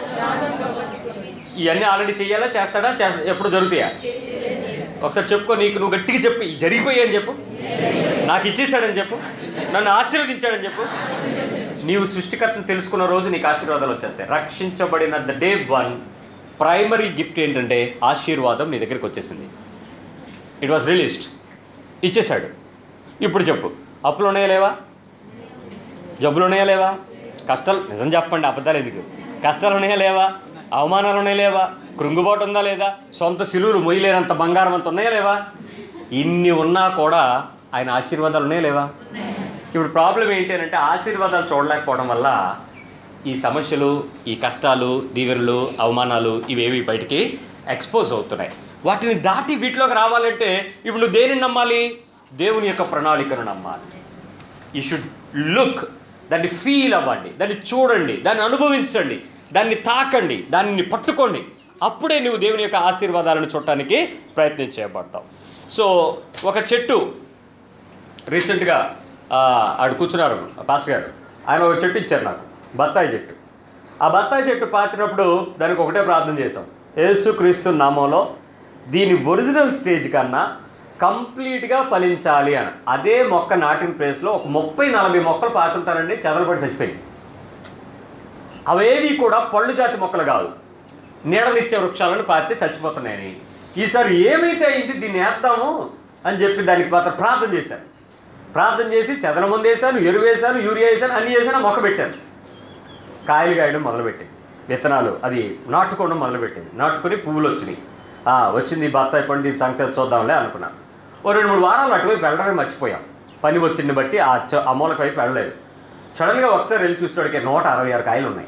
ఇవన్నీ ఆల్రెడీ చెయ్యాలా చేస్తాడా చేస్తా ఎప్పుడు జరుగుతాయా ఒకసారి చెప్పుకో నీకు నువ్వు గట్టిగా చెప్పు ఇవి జరిగిపోయాయి అని చెప్పు నాకు ఇచ్చేసాడని చెప్పు నన్ను ఆశీర్వదించాడని చెప్పు నీవు సృష్టికర్తను తెలుసుకున్న రోజు నీకు ఆశీర్వాదాలు వచ్చేస్తాయి రక్షించబడిన the day one primary gift ఏంటంటే ఆశీర్వాదం నీ దగ్గరికి వచ్చేసింది ఇట్ వాస్ రిలీజ్డ్ ఇచ్చేశాడు ఇప్పుడు చెప్పు అప్పులు ఉన్నాయా లేవా జబ్బులు ఉన్నాయా లేవా కష్టాలు నిజం చెప్పండి అబద్ధాలు ఎందుకు కష్టాలు ఉన్నాయా లేవా అవమానాలు ఉన్నాయా లేవా కృంగుబాటు ఉందా లేదా సొంత సిలువులు మొయ్యలేనంత బంగారం అంత ఉన్నాయా లేవా ఇన్ని ఉన్నా కూడా ఆయన ఆశీర్వాదాలు ఉన్నాయా లేవా ఇప్పుడు ప్రాబ్లం ఏంటి అని అంటే ఆశీర్వాదాలు చూడలేకపోవడం వల్ల ఈ సమస్యలు ఈ కష్టాలు దీవెనలు అవమానాలు ఇవేవి బయటికి ఎక్స్పోజ్ అవుతున్నాయి వాటిని దాటి వీటిలోకి రావాలంటే ఇప్పుడు నువ్వు దేనిని నమ్మాలి దేవుని యొక్క ప్రణాళికను నమ్మాలి యూ షుడ్ లుక్ దాన్ని ఫీల్ అవ్వండి దాన్ని చూడండి దాన్ని అనుభవించండి దాన్ని తాకండి దాన్ని పట్టుకోండి అప్పుడే నువ్వు దేవుని యొక్క ఆశీర్వాదాలను చూడటానికి ప్రయత్నం చేయబడతావు సో ఒక చెట్టు రీసెంట్గా ఆ, ఆడ కూర్చున్నారు పాస్ గారు ఆయన ఒక చెట్టు ఇచ్చారు నాకు బత్తాయి చెట్టు ఆ బత్తాయి చెట్టు పాతినప్పుడు దానికి ఒకటే ప్రార్థన చేశాం యేసు క్రీస్తు నామంలో దీని ఒరిజినల్ స్టేజ్ కన్నా కంప్లీట్గా ఫలించాలి అని అదే మొక్క నాటిన ప్లేస్లో ఒక ముప్పై నలభై మొక్కలు పాతుంటారండి చెదలపడి చచ్చిపోయింది అవేవి కూడా పళ్ళు జాతి మొక్కలు కాదు నీడనిచ్చే వృక్షాలను పాతితే చచ్చిపోతున్నాయని ఈసారి ఏమైతే అయింది దీన్ని వేద్దాము అని చెప్పి దానికి మాత్రం ప్రార్థన చేశారు ప్రార్థన చేసి చెదల ముందు వేసాను ఎరువు వేసాను యూరియా వేసాను అన్నీ వేసాను మొక్క పెట్టాను కాయలు కాయడం మొదలుపెట్టింది విత్తనాలు అది నాటుకోవడం మొదలుపెట్టింది నాటుకొని పువ్వులు వచ్చినాయి ఆ, వచ్చింది బత్తాయి పండు దీని సంగతి చూద్దాంలే అనుకున్నాను ఓ రెండు మూడు వారాలు అటువైపు వెళ్ళడమే మర్చిపోయాం పని ఒత్తిడిని బట్టి ఆ చ- ఆ మూలక వైపు వెళ్ళలేదు సడన్గా ఒకసారి వెళ్ళి చూసేవాడికి నూట అరవై ఆరు కాయలు ఉన్నాయి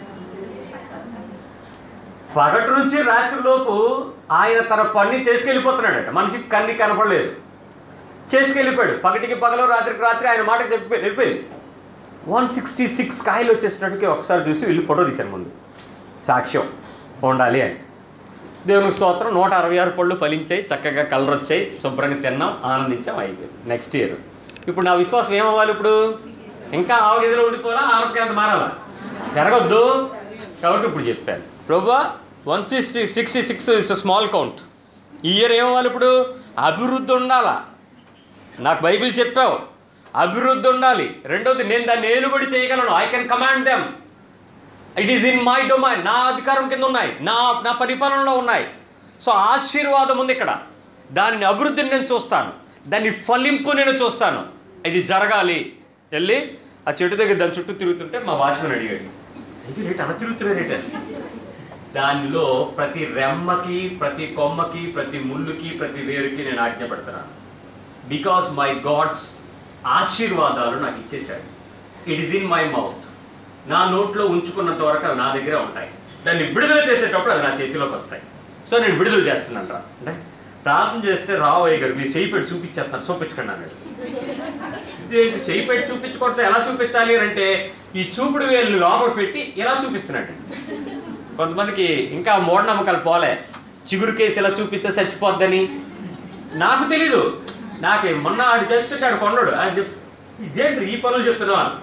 పగటి నుంచి రాత్రి లోపు ఆయన తన పని చేసుకెళ్ళిపోతున్నాడట మనిషికి కన్ని కనపడలేదు చేసుకెళ్ళిపోయాడు పగటికి పగలు రాత్రికి రాత్రి ఆయన మాటకి చెప్పి వెళ్ళిపోయింది వన్ సిక్స్టీ సిక్స్ కాయలు వచ్చేసినట్టుకి ఒకసారి చూసి వెళ్ళి ఫోటో తీశాను ముందు సాక్ష్యం ఉండాలి అని దేవునికి స్తోత్రం నూట అరవై ఆరు పళ్ళు ఫలించాయి చక్కగా కలర్ వచ్చాయి శుభ్రంగా తిన్నాం ఆనందించాం అయిపోయింది నెక్స్ట్ ఇయర్ ఇప్పుడు నా విశ్వాసం ఏమవ్వాలి ఇప్పుడు ఇంకా ఆవగిదిలో ఉండిపోవాలా ఆరోగ్యాన్ని మారాలా పెరగొద్దు కాబట్టి ఇప్పుడు చెప్పాను ప్రభా one sixty sixty six is small count ఈ ఇయర్ ఏమవ్వాలి ఇప్పుడు అభివృద్ధి ఉండాలా నాకు బైబిల్ చెప్పావు అభివృద్ధి ఉండాలి రెండోది నేను దాన్ని ఏలుబడి చేయగలను I can command them it is in my domain నా అధికారం కింద ఉన్నాయి నా నా పరిపాలనలో ఉన్నాయి సో ఆశీర్వాదం ఉంది ఇక్కడ దాని అభివృద్ధిని నేను చూస్తాను దాని ఫలింపు నేను చూస్తాను ఇది జరగాలి వెళ్ళి ఆ చెట్టు దగ్గర దాని చుట్టూ తిరుగుతుంటే మా వాచ్మెన్ అడిగాడు ఇది రేట్ అలా తిరుగుతున్నా రేట్ దానిలో ప్రతి రెమ్మకి ప్రతి కొమ్మకి ప్రతి ముళ్ళుకి ప్రతి వేరుకి నేను ఆజ్ఞ పెడుతున్నాను బికాస్ మై గాడ్స్ ఆశీర్వాదాలు నాకు ఇచ్చేశాడు it is in my mouth నా నోట్లో ఉంచుకున్నంత వరకు అవి నా దగ్గరే ఉంటాయి దాన్ని విడుదల చేసేటప్పుడు అది నా చేతిలోకి వస్తాయి సో నేను విడుదల చేస్తున్నాను రా అంటే ప్రార్థన చేస్తే రావయ్య గారు మీరు చేయి పెట్టి చూపించేస్తాను చూపించకండి అన్నాడు ఇదేంటి చేయి పెట్టి చూపించకూడదు ఎలా చూపించాలి అని అంటే ఈ చూపుడు వేలు లోపల పెట్టి ఎలా చూపిస్తున్నాడు కొంతమందికి ఇంకా మూఢనమ్మకాలు పోలే చిగురు కేసు ఎలా చూపిస్తే చచ్చిపోద్దని నాకు తెలీదు నాకే మొన్న ఆడు చెప్తుంటే ఆడు కొన్నాడు ఆయన చెప్ ఇదేంటి ఈ పనులు చెప్తున్నావు అని.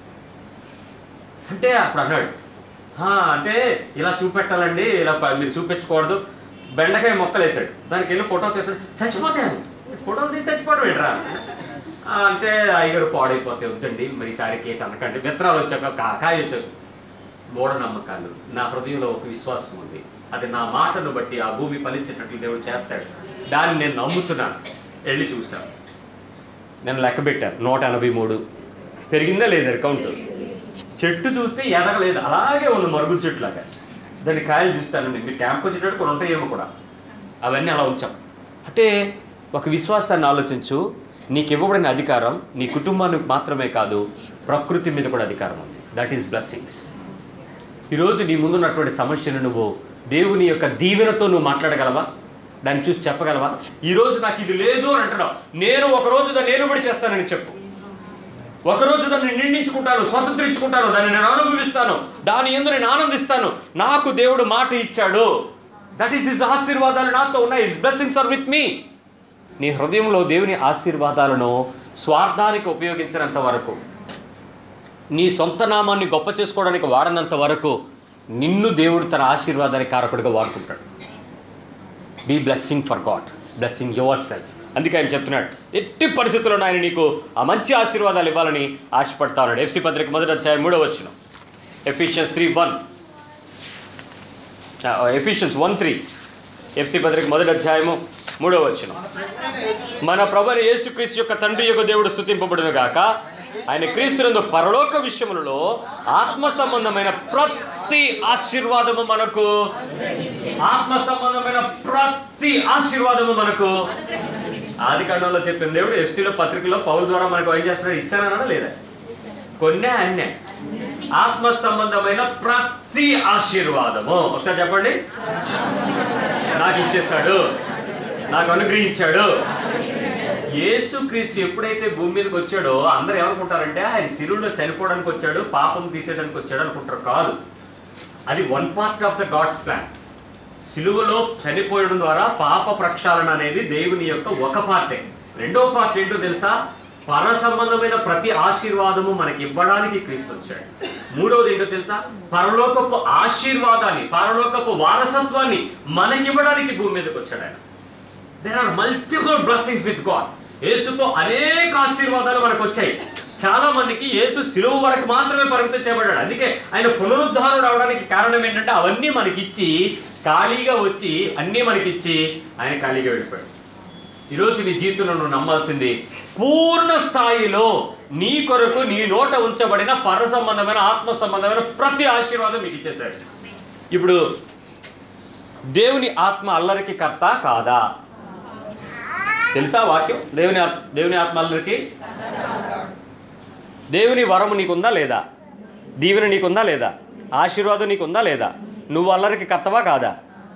అంటే అప్పుడు అన్నాడు "ఆ, అంటే ఇలా చూపెట్టాలండి ఇలా ప- మీరు చూపించకూడదు బెండకాయ మొక్కలు వేసాడు దానికి వెళ్ళి ఫోటో తీసాడు చచ్చిపోతాను ఫోటో తీసి చచ్చిపోవడం ఏంట్రా "ఆ, అంటే అయ్యగారు పాడైపోతాయి వద్దండి మరి ఈసారి కేక్ అనకండి విత్తనాలు వచ్చాక కా- కాయ వచ్చాక మూఢనమ్మకాలు నా హృదయంలో ఒక విశ్వాసం ఉంది అది నా మాటను బట్టి ఆ భూమి ఫలించేటట్లు దేవుడు చేస్తాడు దాన్ని నేను నమ్ముతున్నాను వెళ్ళి చూశాను నేను లెక్క పెట్టాను నూట ఎనభై మూడు పెరిగిందా లేదా కౌంట్ చెట్టు చూస్తే ఎదగలేదు అలాగే ఉంది మరుగుడు చెట్టు లాగా దాని కాయలు చూస్తానండి మీరు క్యాంప్కి వచ్చేటట్టు కొన్ని ఉంటాయేమో కూడా అవన్నీ అలా ఉంచాం అంటే ఒక విశ్వాసాన్ని ఆలోచించు నీకు ఇవ్వబడిన అధికారం నీ కుటుంబానికి మాత్రమే కాదు ప్రకృతి మీద కూడా అధికారం ఉంది దట్ ఈస్ బ్లెస్సింగ్స్ ఈరోజు నీ ముందున్నటువంటి సమస్యను నువ్వు దేవుని యొక్క దీవెనతో నువ్వు మాట్లాడగలవా దాన్ని చూసి చెప్పగలవా ఈరోజు నాకు ఇది లేదు అని అంటున్నావు నేను ఒకరోజు దాన్ని ఏలుబడి చేస్తానని చెప్పు ఒకరోజు దాన్ని నిండించుకుంటాను స్వతంత్రించుకుంటాను దాన్ని నేను అనుభవిస్తాను దాని ఎందు నేను ఆనందిస్తాను నాకు దేవుడు మాట ఇచ్చాడు దట్ ఈస్ హిస్ ఆశీర్వాదాలు నాతో ఉన్నాయి his blessings are with me నీ హృదయంలో దేవుని ఆశీర్వాదాలను స్వార్థానికి ఉపయోగించినంత వరకు నీ సొంత నామాన్ని గొప్ప చేసుకోవడానికి వాడనంత వరకు నిన్ను దేవుడు తన ఆశీర్వాదానికి కారకుడిగా వాడుకుంటాడు be blessing for God blessing yourself అందుకే ఆయన చెప్తున్నాడు ఎట్టి పరిస్థితుల్లో ఆయన నీకు ఆ మంచి ఆశీర్వాదాలు ఇవ్వాలని ఆశపడతా ఉన్నాడు ఎఫ్సి పత్రిక మొదటి అధ్యాయం మూడో వచ్చిన Ephesians three one Ephesians one three ఎఫ్సి పత్రిక మొదటి అధ్యాయము మూడో వచ్చిన మన ప్రభు యేసుక్రీస్తు యొక్క తండ్రి యొక్క దేవుడు స్థుతింపబడును గాక ఆయన క్రీస్తునందు పరలోక విషయములలో ఆత్మ సంబంధమైన ప్రతి ఆశీర్వాదము మనకు ఆత్మ సంబంధమైన ప్రతి ఆశీర్వాదము మనకు ఆది కాండంలో చెప్పిన దేవుడు ఎఫ్సీలో పత్రికలో పౌరు ద్వారా మనకు ఏం చేస్తున్నాడు ఇచ్చానన్నా లేదా కొన్నే అన్నే ఆత్మ సంబంధమైన ప్రతి ఆశీర్వాదము ఒకసారి చెప్పండి నాకు ఇచ్చేశాడు నాకు అనుగ్రహించాడు యేసుక్రీస్తు ఎప్పుడైతే భూమి మీదకి వచ్చాడో అందరూ ఏమనుకుంటారంటే ఆయన శిలువులో చనిపోవడానికి వచ్చాడు పాపం తీసేయడానికి వచ్చాడు అనుకుంటారు కాదు అది one part of the God's plan సిలువలో చనిపోయడం ద్వారా పాప ప్రక్షాళన అనేది దేవుని యొక్క ఒక పార్టే రెండో పార్ట్ ఏంటో తెలుసా పర సంబంధమైన ప్రతి ఆశీర్వాదము మనకి ఇవ్వడానికి క్రీస్తు వచ్చాడు మూడవది ఏంటో తెలుసా పరలోకపు ఆశీర్వాదాన్ని పరలోకపు వారసత్వాన్ని మనకివ్వడానికి భూమి మీదకి వచ్చాడు ఆయన there are multiple blessings with God యేసుతో అనేక ఆశీర్వాదాలు మనకు వచ్చాయి చాలా మందికి యేసు సిలువ వరకు మాత్రమే పరిమితం చేయబడ్డాడు అందుకే ఆయన పునరుద్ధారుడు అవడానికి కారణం ఏంటంటే అవన్నీ మనకిచ్చి ఖాళీగా వచ్చి అన్నీ మనకిచ్చి ఆయన ఖాళీగా వెళ్ళిపోయాడు ఈరోజు నీ జీవితంలో నువ్వు నమ్మాల్సింది పూర్ణ స్థాయిలో నీ కొరకు నీ నోట ఉంచబడిన పర సంబంధమైన ఆత్మ సంబంధమైన ప్రతి ఆశీర్వాదం మీకు ఇచ్చేశాడు ఇప్పుడు దేవుని ఆత్మ అల్లరికి కర్త కాదా తెలుసా వాక్యం దేవుని ఆత్మ దేవుని ఆత్మ అల్లరికి దేవుని వరము నీకుందా లేదా దీవెన నీకుందా లేదా ఆశీర్వాదం నీకుందా లేదా నువ్వు అల్లరికి కర్తవా కాదా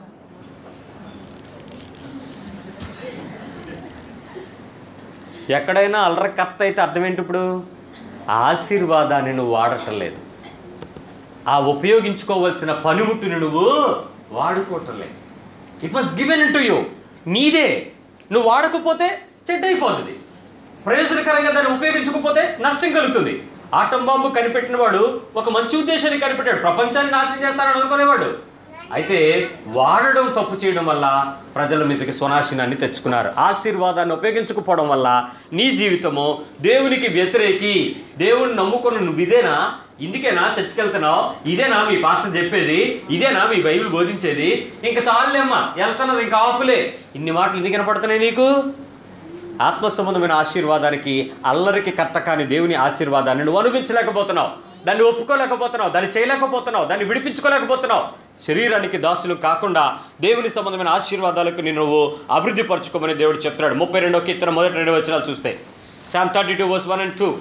ఎక్కడైనా అల్లరి కర్త అయితే అర్థం ఏంటి ఇప్పుడు ఆశీర్వాదాన్ని నువ్వు వాడటం లేదు ఆ ఉపయోగించుకోవాల్సిన పనిముట్టుని నువ్వు వాడుకోవటం లేదు it was given to you నీదే నువ్వు వాడకపోతే చెడ్డ అయిపోతుంది ప్రయోజనకరంగా దాన్ని ఉపయోగించకపోతే నష్టం కలుగుతుంది ఆటం బాంబు కనిపెట్టిన వాడు ఒక మంచి ఉద్దేశాన్ని కనిపెట్టాడు ప్రపంచాన్ని నాశనం చేస్తాడని అనుకునేవాడు అయితే వాడడం తప్పు చేయడం వల్ల ప్రజల మీదకి స్వనాశనాన్ని తెచ్చుకున్నారు ఆశీర్వాదాన్ని ఉపయోగించకపోవడం వల్ల నీ జీవితము దేవునికి వ్యతిరేకి దేవుని నమ్ముకున్న నువ్వు ఇదేనా ఇందుకేనా చర్చికెళ్తున్నావు ఇదేనా మీ పాస్టర్ చెప్పేది ఇదేనా మీ బైబిల్ బోధించేది ఇంకా చాలులేమ్మా వెళ్తున్నది ఇంకా ఆపులే ఇన్ని మాటలు ఎందుకు వినపడుతున్నాయి నీకు ఆత్మ సంబంధమైన ఆశీర్వాదానికి అల్లరికి కర్త కాని దేవుని ఆశీర్వాదాన్ని నువ్వు అనుభవించలేకపోతున్నావు దాన్ని ఒప్పుకోలేకపోతున్నావు దాన్ని చేయలేకపోతున్నావు దాన్ని విడిపించుకోలేకపోతున్నావు శరీరానికి దాసులు కాకుండా దేవుని సంబంధమైన ఆశీర్వాదాలకు నేను నువ్వు అభివృద్ధి పరచుకోమని దేవుడు చెప్తున్నాడు ముప్పై రెండో కీర్తన మొదటి రెండు వచనాలు చూస్తే Psalm thirty two verse one and two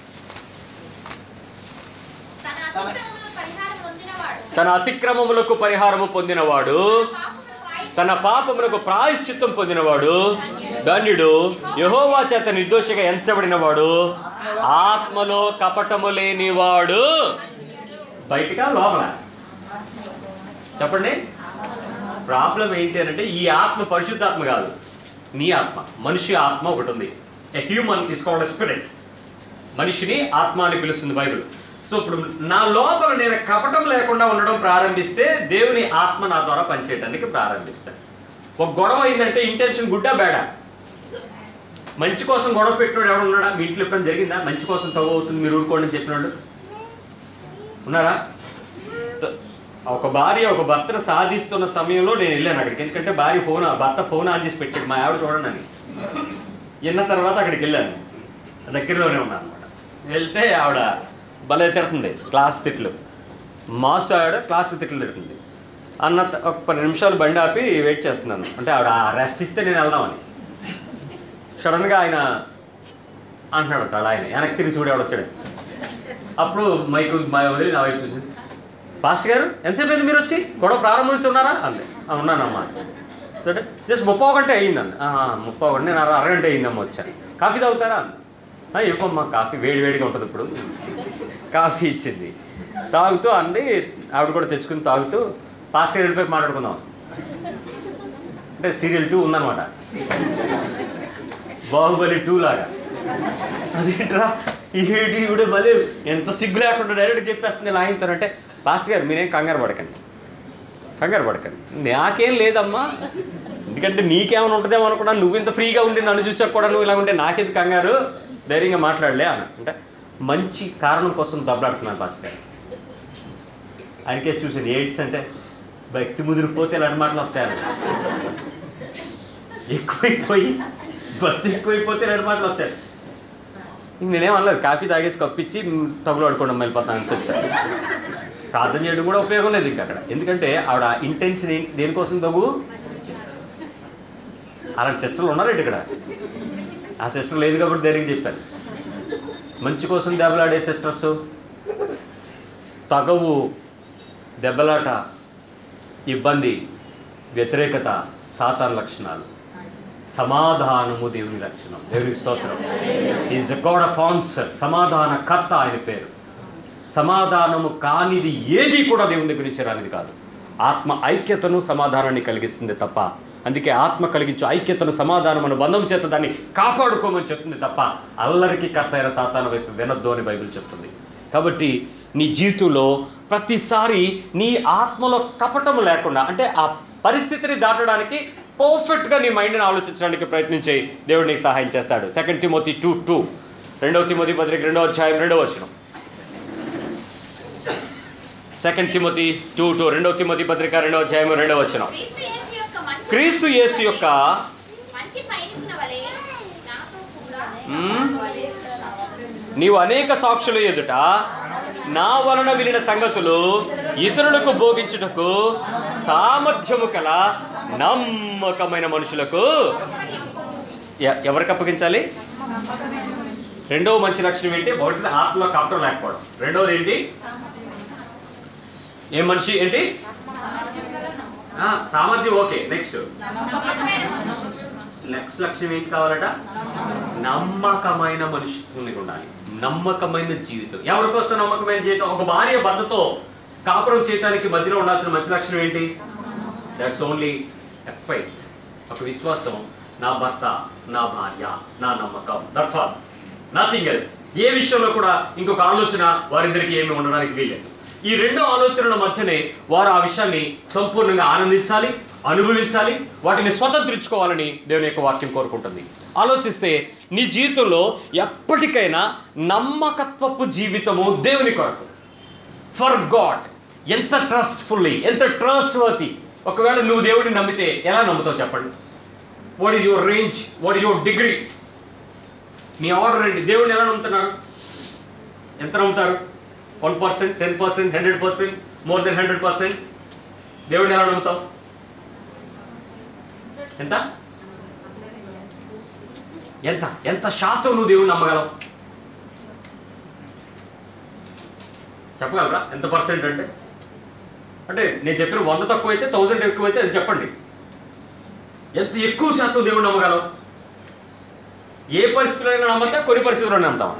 తన అతిక్రమములను పరిహారం పొందినవాడు తన అతిక్రమములకు పరిహారము పొందినవాడు పాపమును ప్రాయశ్చిత్తము తన పాపములకు ప్రాయశ్చిత్తం పొందినవాడు ధన్యుడు యహోవా చేత నిర్దోషిగా ఎంచబడినవాడు ఆత్మలో కపటము లేనివాడు బయటగా లోపల చెప్పండి ప్రాబ్లం ఏంటి అని అంటే ఈ ఆత్మ పరిశుద్ధాత్మ కాదు నీ ఆత్మ మనిషి ఆత్మ ఒకటి ఉంది a human is called spirit మనిషిని ఆత్మ అని పిలుస్తుంది బైబిల్ సో ఇప్పుడు నా లోపల నేను కపటం లేకుండా ఉండడం ప్రారంభిస్తే దేవుని ఆత్మ నా ద్వారా పనిచేయడానికి ప్రారంభిస్తాను ఒక గొడవ అయిందంటే ఇంటెన్షన్ గుడ్డా బేడా మంచి కోసం గొడవ పెట్టినోడు ఎవడు ఉన్నాడా మీ ఇంట్లో ఎప్పుడైనా జరిగిందా మంచి కోసం తవ్వు అవుతుంది మీరు ఊరుకోండి అని చెప్పినాడు ఉన్నారా త- ఒక భార్య ఒక భర్తను సాధిస్తున్న సమయంలో నేను వెళ్ళాను అక్కడికి ఎందుకంటే భార్య ఫోన్ భర్త ఫోన్ ఆన్ చేసి పెట్టాడు మా ఆవిడ చూడండి అని విన్న తర్వాత అక్కడికి వెళ్ళాను దగ్గరలోనే ఉన్నాను అనమాట వెళ్తే ఆవిడ భలే తిడుతుంది క్లాస్ తిట్లు మాస్ ఆవిడ క్లాస్ తిట్లు తిడుతుంది అన్న త- ఒక పది నిమిషాలు బండి ఆపి వెయిట్ చేస్తున్నాను అంటే ఆవిడ రెస్ట్ ఇస్తే నేను వెళ్దామని సడన్గా ఆయన అంటున్నాడు అలా ఆయన వెనక్కి తిరిగి చూడి ఆవిడ వచ్చాడు అప్పుడు మైకు మా వదిలి నా వైపు చూసింది పాస్టర్ గారు ఎంతసేపు అయింది మీరు వచ్చి గొడవ ప్రారంభించి ఉన్నారా అంది "ఆ, ఉన్నానమ్మా అంటే జస్ట్ ముప్పై ఒకటే అయ్యిందండి ముప్పై ఒకటి నేను అర- అరగంట అయ్యిందమ్మా వచ్చాను కాఫీ తాగుతారా అంది "ఆ, ఇవ్వమ్మా కాఫీ వేడి వేడిగా ఉంటుంది ఇప్పుడు కాఫీ ఇచ్చింది తాగుతూ అంది ఆవిడ కూడా తెచ్చుకుని తాగుతూ పాస్టర్ గారు వెళ్ళిపోయి మాట్లాడుకుందాం అంటే సీరియల్ టూ ఉందన్నమాట బాహుబలి టూ లాగా అదేంట్రా ఈవిడ ఈవిడ మళ్ళీ ఎంత సిగ్గు లేకుండా డైరెక్ట్ చెప్పేస్తుంది ఇలా ఆయనతో అంటే పాస్టర్ గారు మీరేం కంగారు పడకండి కంగారు పడకండి నాకేం లేదమ్మా ఎందుకంటే నీకేమైనా ఉంటుందేమో అనుకున్నా నువ్వు ఇంత ఫ్రీగా ఉండి నన్ను చూసాక కూడా నువ్వు ఇలా ఉంటే నాకేది కంగారు ధైర్యంగా మాట్లాడలే అని అంటే మంచి కారణం కోసం దెబ్బలాడుతున్నాను పాస్టర్ గారు ఆయనకేసి చూసాను ఎయిడ్స్ అంటే వ్యక్తి ముదిరిపోతే ఇలాంటి మాటలు వస్తాయని ఎక్కువైపోయి భక్తి ఎక్కువైపోతే రెండు మాటలు వస్తాయి ఇంక నేనేం అనలేదు కాఫీ తాగేసి కప్పిచ్చి తగులు ఆడుకోవడం వెళ్ళిపోతాను అని వచ్చాను ప్రార్థన చేయడం కూడా ఉపయోగం లేదు ఇంకా అక్కడ ఎందుకంటే ఆవిడ ఇంటెన్షన్ ఏంటి దేనికోసం తగు అలాంటి సిస్టర్లు ఉన్నారేంటి ఇక్కడ ఆ సిస్టర్ లేదు కాబట్టి ధైర్యం చెప్పాను మంచి కోసం దెబ్బలాడే సిస్టర్స్ తగవు దెబ్బలాట ఇబ్బంది వ్యతిరేకత సాతాన్ లక్షణాలు సమాధానము దేవుని లక్షణం దేవుని స్తోత్రం ఈజ్ గాడ్ ఆఫ్ ఆన్సర్ సమాధాన కర్త ఆయన పేరు సమాధానము కానిది ఏది కూడా దేవుని దగ్గర నుంచి రానిది కాదు ఆత్మ ఐక్యతను సమాధానాన్ని కలిగిస్తుంది తప్ప అందుకే ఆత్మ కలిగించు ఐక్యతను సమాధానమును బంధం చేత దాన్ని కాపాడుకోమని చెప్తుంది తప్ప అల్లరికి కర్త అయిన సాతాన వైపు వినొద్దు అని బైబిల్ చెప్తుంది కాబట్టి నీ జీవితంలో ప్రతిసారి నీ ఆత్మలో కపటము లేకుండా అంటే ఆ పరిస్థితిని దాటడానికి పర్ఫెక్ట్గా నీ మైండ్ని ఆలోచించడానికి ప్రయత్నించి దేవుడు నీకు సహాయం చేస్తాడు సెకండ్ తిమోతి టూ టూ రెండవ తిమోతి పత్రిక రెండవ అధ్యాయం రెండవ వచనం సెకండ్ తిమోతి టూ టూ రెండవ తిమోతి పత్రిక రెండవ అధ్యాయం రెండవ వచనం క్రీస్తు యేసు యొక్క మంచి క్రీస్తు యేసు యొక్క మంచి సైనికుల వలె మ్మ్? నీవు అనేక సాక్షుల ఎదుట నా వలన వినిన సంగతులు ఇతరులకు భోగించుటకు సామర్థ్యము కల నమ్మకమైన మనుషులకు ఎ- ఎవరికి అప్పగించాలి రెండవ మంచి లక్షణం ఏంటి ఒకటి ఆత్మలో కపటం లేకపోవడం రెండవది ఏంటి ఏ మనిషి ఏంటి ఆ, సామర్థ్యం ఓకే నెక్స్ట్ నెక్స్ట్ లక్ష్యం ఏంటి కావాలట నమ్మకమైన మనిషిత్వం నీకు ఉండాలి నమ్మకమైన జీవితం ఎవరి కోసం నమ్మకమైన జీవితం ఒక భార్య భర్తతో కాపురం చేయడానికి మధ్యలో ఉండాల్సిన మంచి లక్షణం ఏంటి దట్స్ ఓన్లీ ఫైత్ ఒక విశ్వాసం నా భర్త నా భార్య నా నమ్మకం దట్స్ ఆల్ నథింగ్ ఎల్స్ ఏ విషయంలో కూడా ఇంకొక ఆలోచన వారిద్దరికి ఏమి ఉండడానికి వీలేదు ఈ రెండో ఆలోచనల మధ్యనే వారు ఆ విషయాన్ని సంపూర్ణంగా ఆనందించాలి అనుభవించాలి వాటిని స్వతంత్రించుకోవాలని దేవుని యొక్క వాక్యం కోరుకుంటుంది ఆలోచిస్తే నీ జీవితంలో ఎప్పటికైనా నమ్మకత్వపు జీవితము దేవుని కొరకు ఫర్ గాడ్ ఎంత ట్రస్ట్ఫుల్లీ ఎంత ట్రస్ట్ వర్తి ఒకవేళ నువ్వు దేవుడిని నమ్మితే ఎలా నమ్ముతావు చెప్పండి what is your range what is your degree మీ ఆర్డర్ ఏంటి దేవుడిని ఎలా నమ్ముతున్నారు ఎంత నమ్ముతారు one percent ten percent hundred percent more than hundred percent దేవుడిని ఎలా నమ్ముతావు ఎంత ఎంత ఎంత శాతం నువ్వు దేవుడిని నమ్మగలవు చెప్పగలరా ఎంత పర్సెంట్ అంటే అంటే నేను చెప్పిన వంద తక్కువ అయితే థౌసండ్ ఎక్కువ అయితే అది చెప్పండి ఎంత ఎక్కువ శాతం దేవుడు నమ్మగలం ఏ పరిస్థితుల్లో నమ్మచ్చా కొన్ని పరిస్థితుల్లో నమ్ముతామా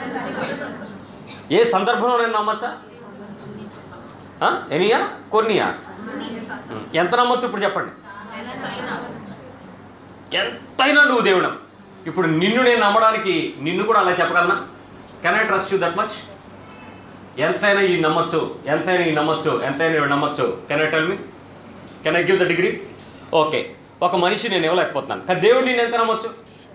ఏ సందర్భంలోనైనా నమ్మచ్చా ఆ? ఎనియా కొన్నియా ఉం. ఎంత నమ్మొచ్చు ఇప్పుడు చెప్పండి ఎంతైనా నువ్వు దేవుడు నమ్ము. ఇప్పుడు నిన్ను నేను నమ్మడానికి నిన్ను కూడా అలా చెప్పగలనా can I trust you that much ఎంతైనా ఈ నమ్మొచ్చు ఎంతైనా ఈ నమ్మొచ్చు ఎంతైనా ఇవి నమ్మొచ్చు can I tell me can I give the degree okay ఒక మనిషి నేను ఇవ్వలేకపోతున్నాను కానీ దేవుడు నిన్ను ఎంత నమ్మొచ్చు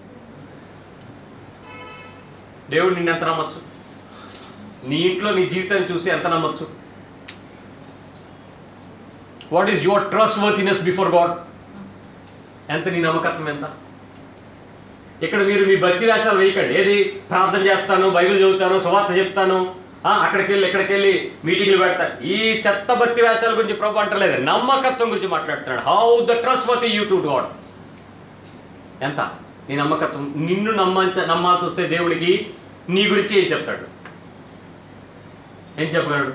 దేవుడు నిన్ను ఎంత నమ్మొచ్చు నీ ఇంట్లో నీ జీవితాన్ని చూసి ఎంత నమ్మొచ్చు what is your trustworthiness before God ఎంత నీ నమ్మకత్వం ఎంత ఇక్కడ మీరు మీ భక్తి వేషాలు వేయకండి ఏది ప్రార్థన చేస్తాను బైబిల్ చదువుతాను సువార్త చెప్తాను ఆ, అక్కడికి వెళ్ళి ఇక్కడికి వెళ్ళి మీటింగ్లు పెడతాను ఈ చెత్త భక్తి వేషాల గురించి ప్రభు అంటలేదు నమ్మకత్వం గురించి మాట్లాడుతున్నాడు how the trust worth you to God ఎంత నీ నమ్మకత్వం నిన్ను నమ్మంచ నమ్మాల్సి వస్తే దేవుడికి నీ గురించి ఏం చెప్తాడు ఏం చెప్పగలడు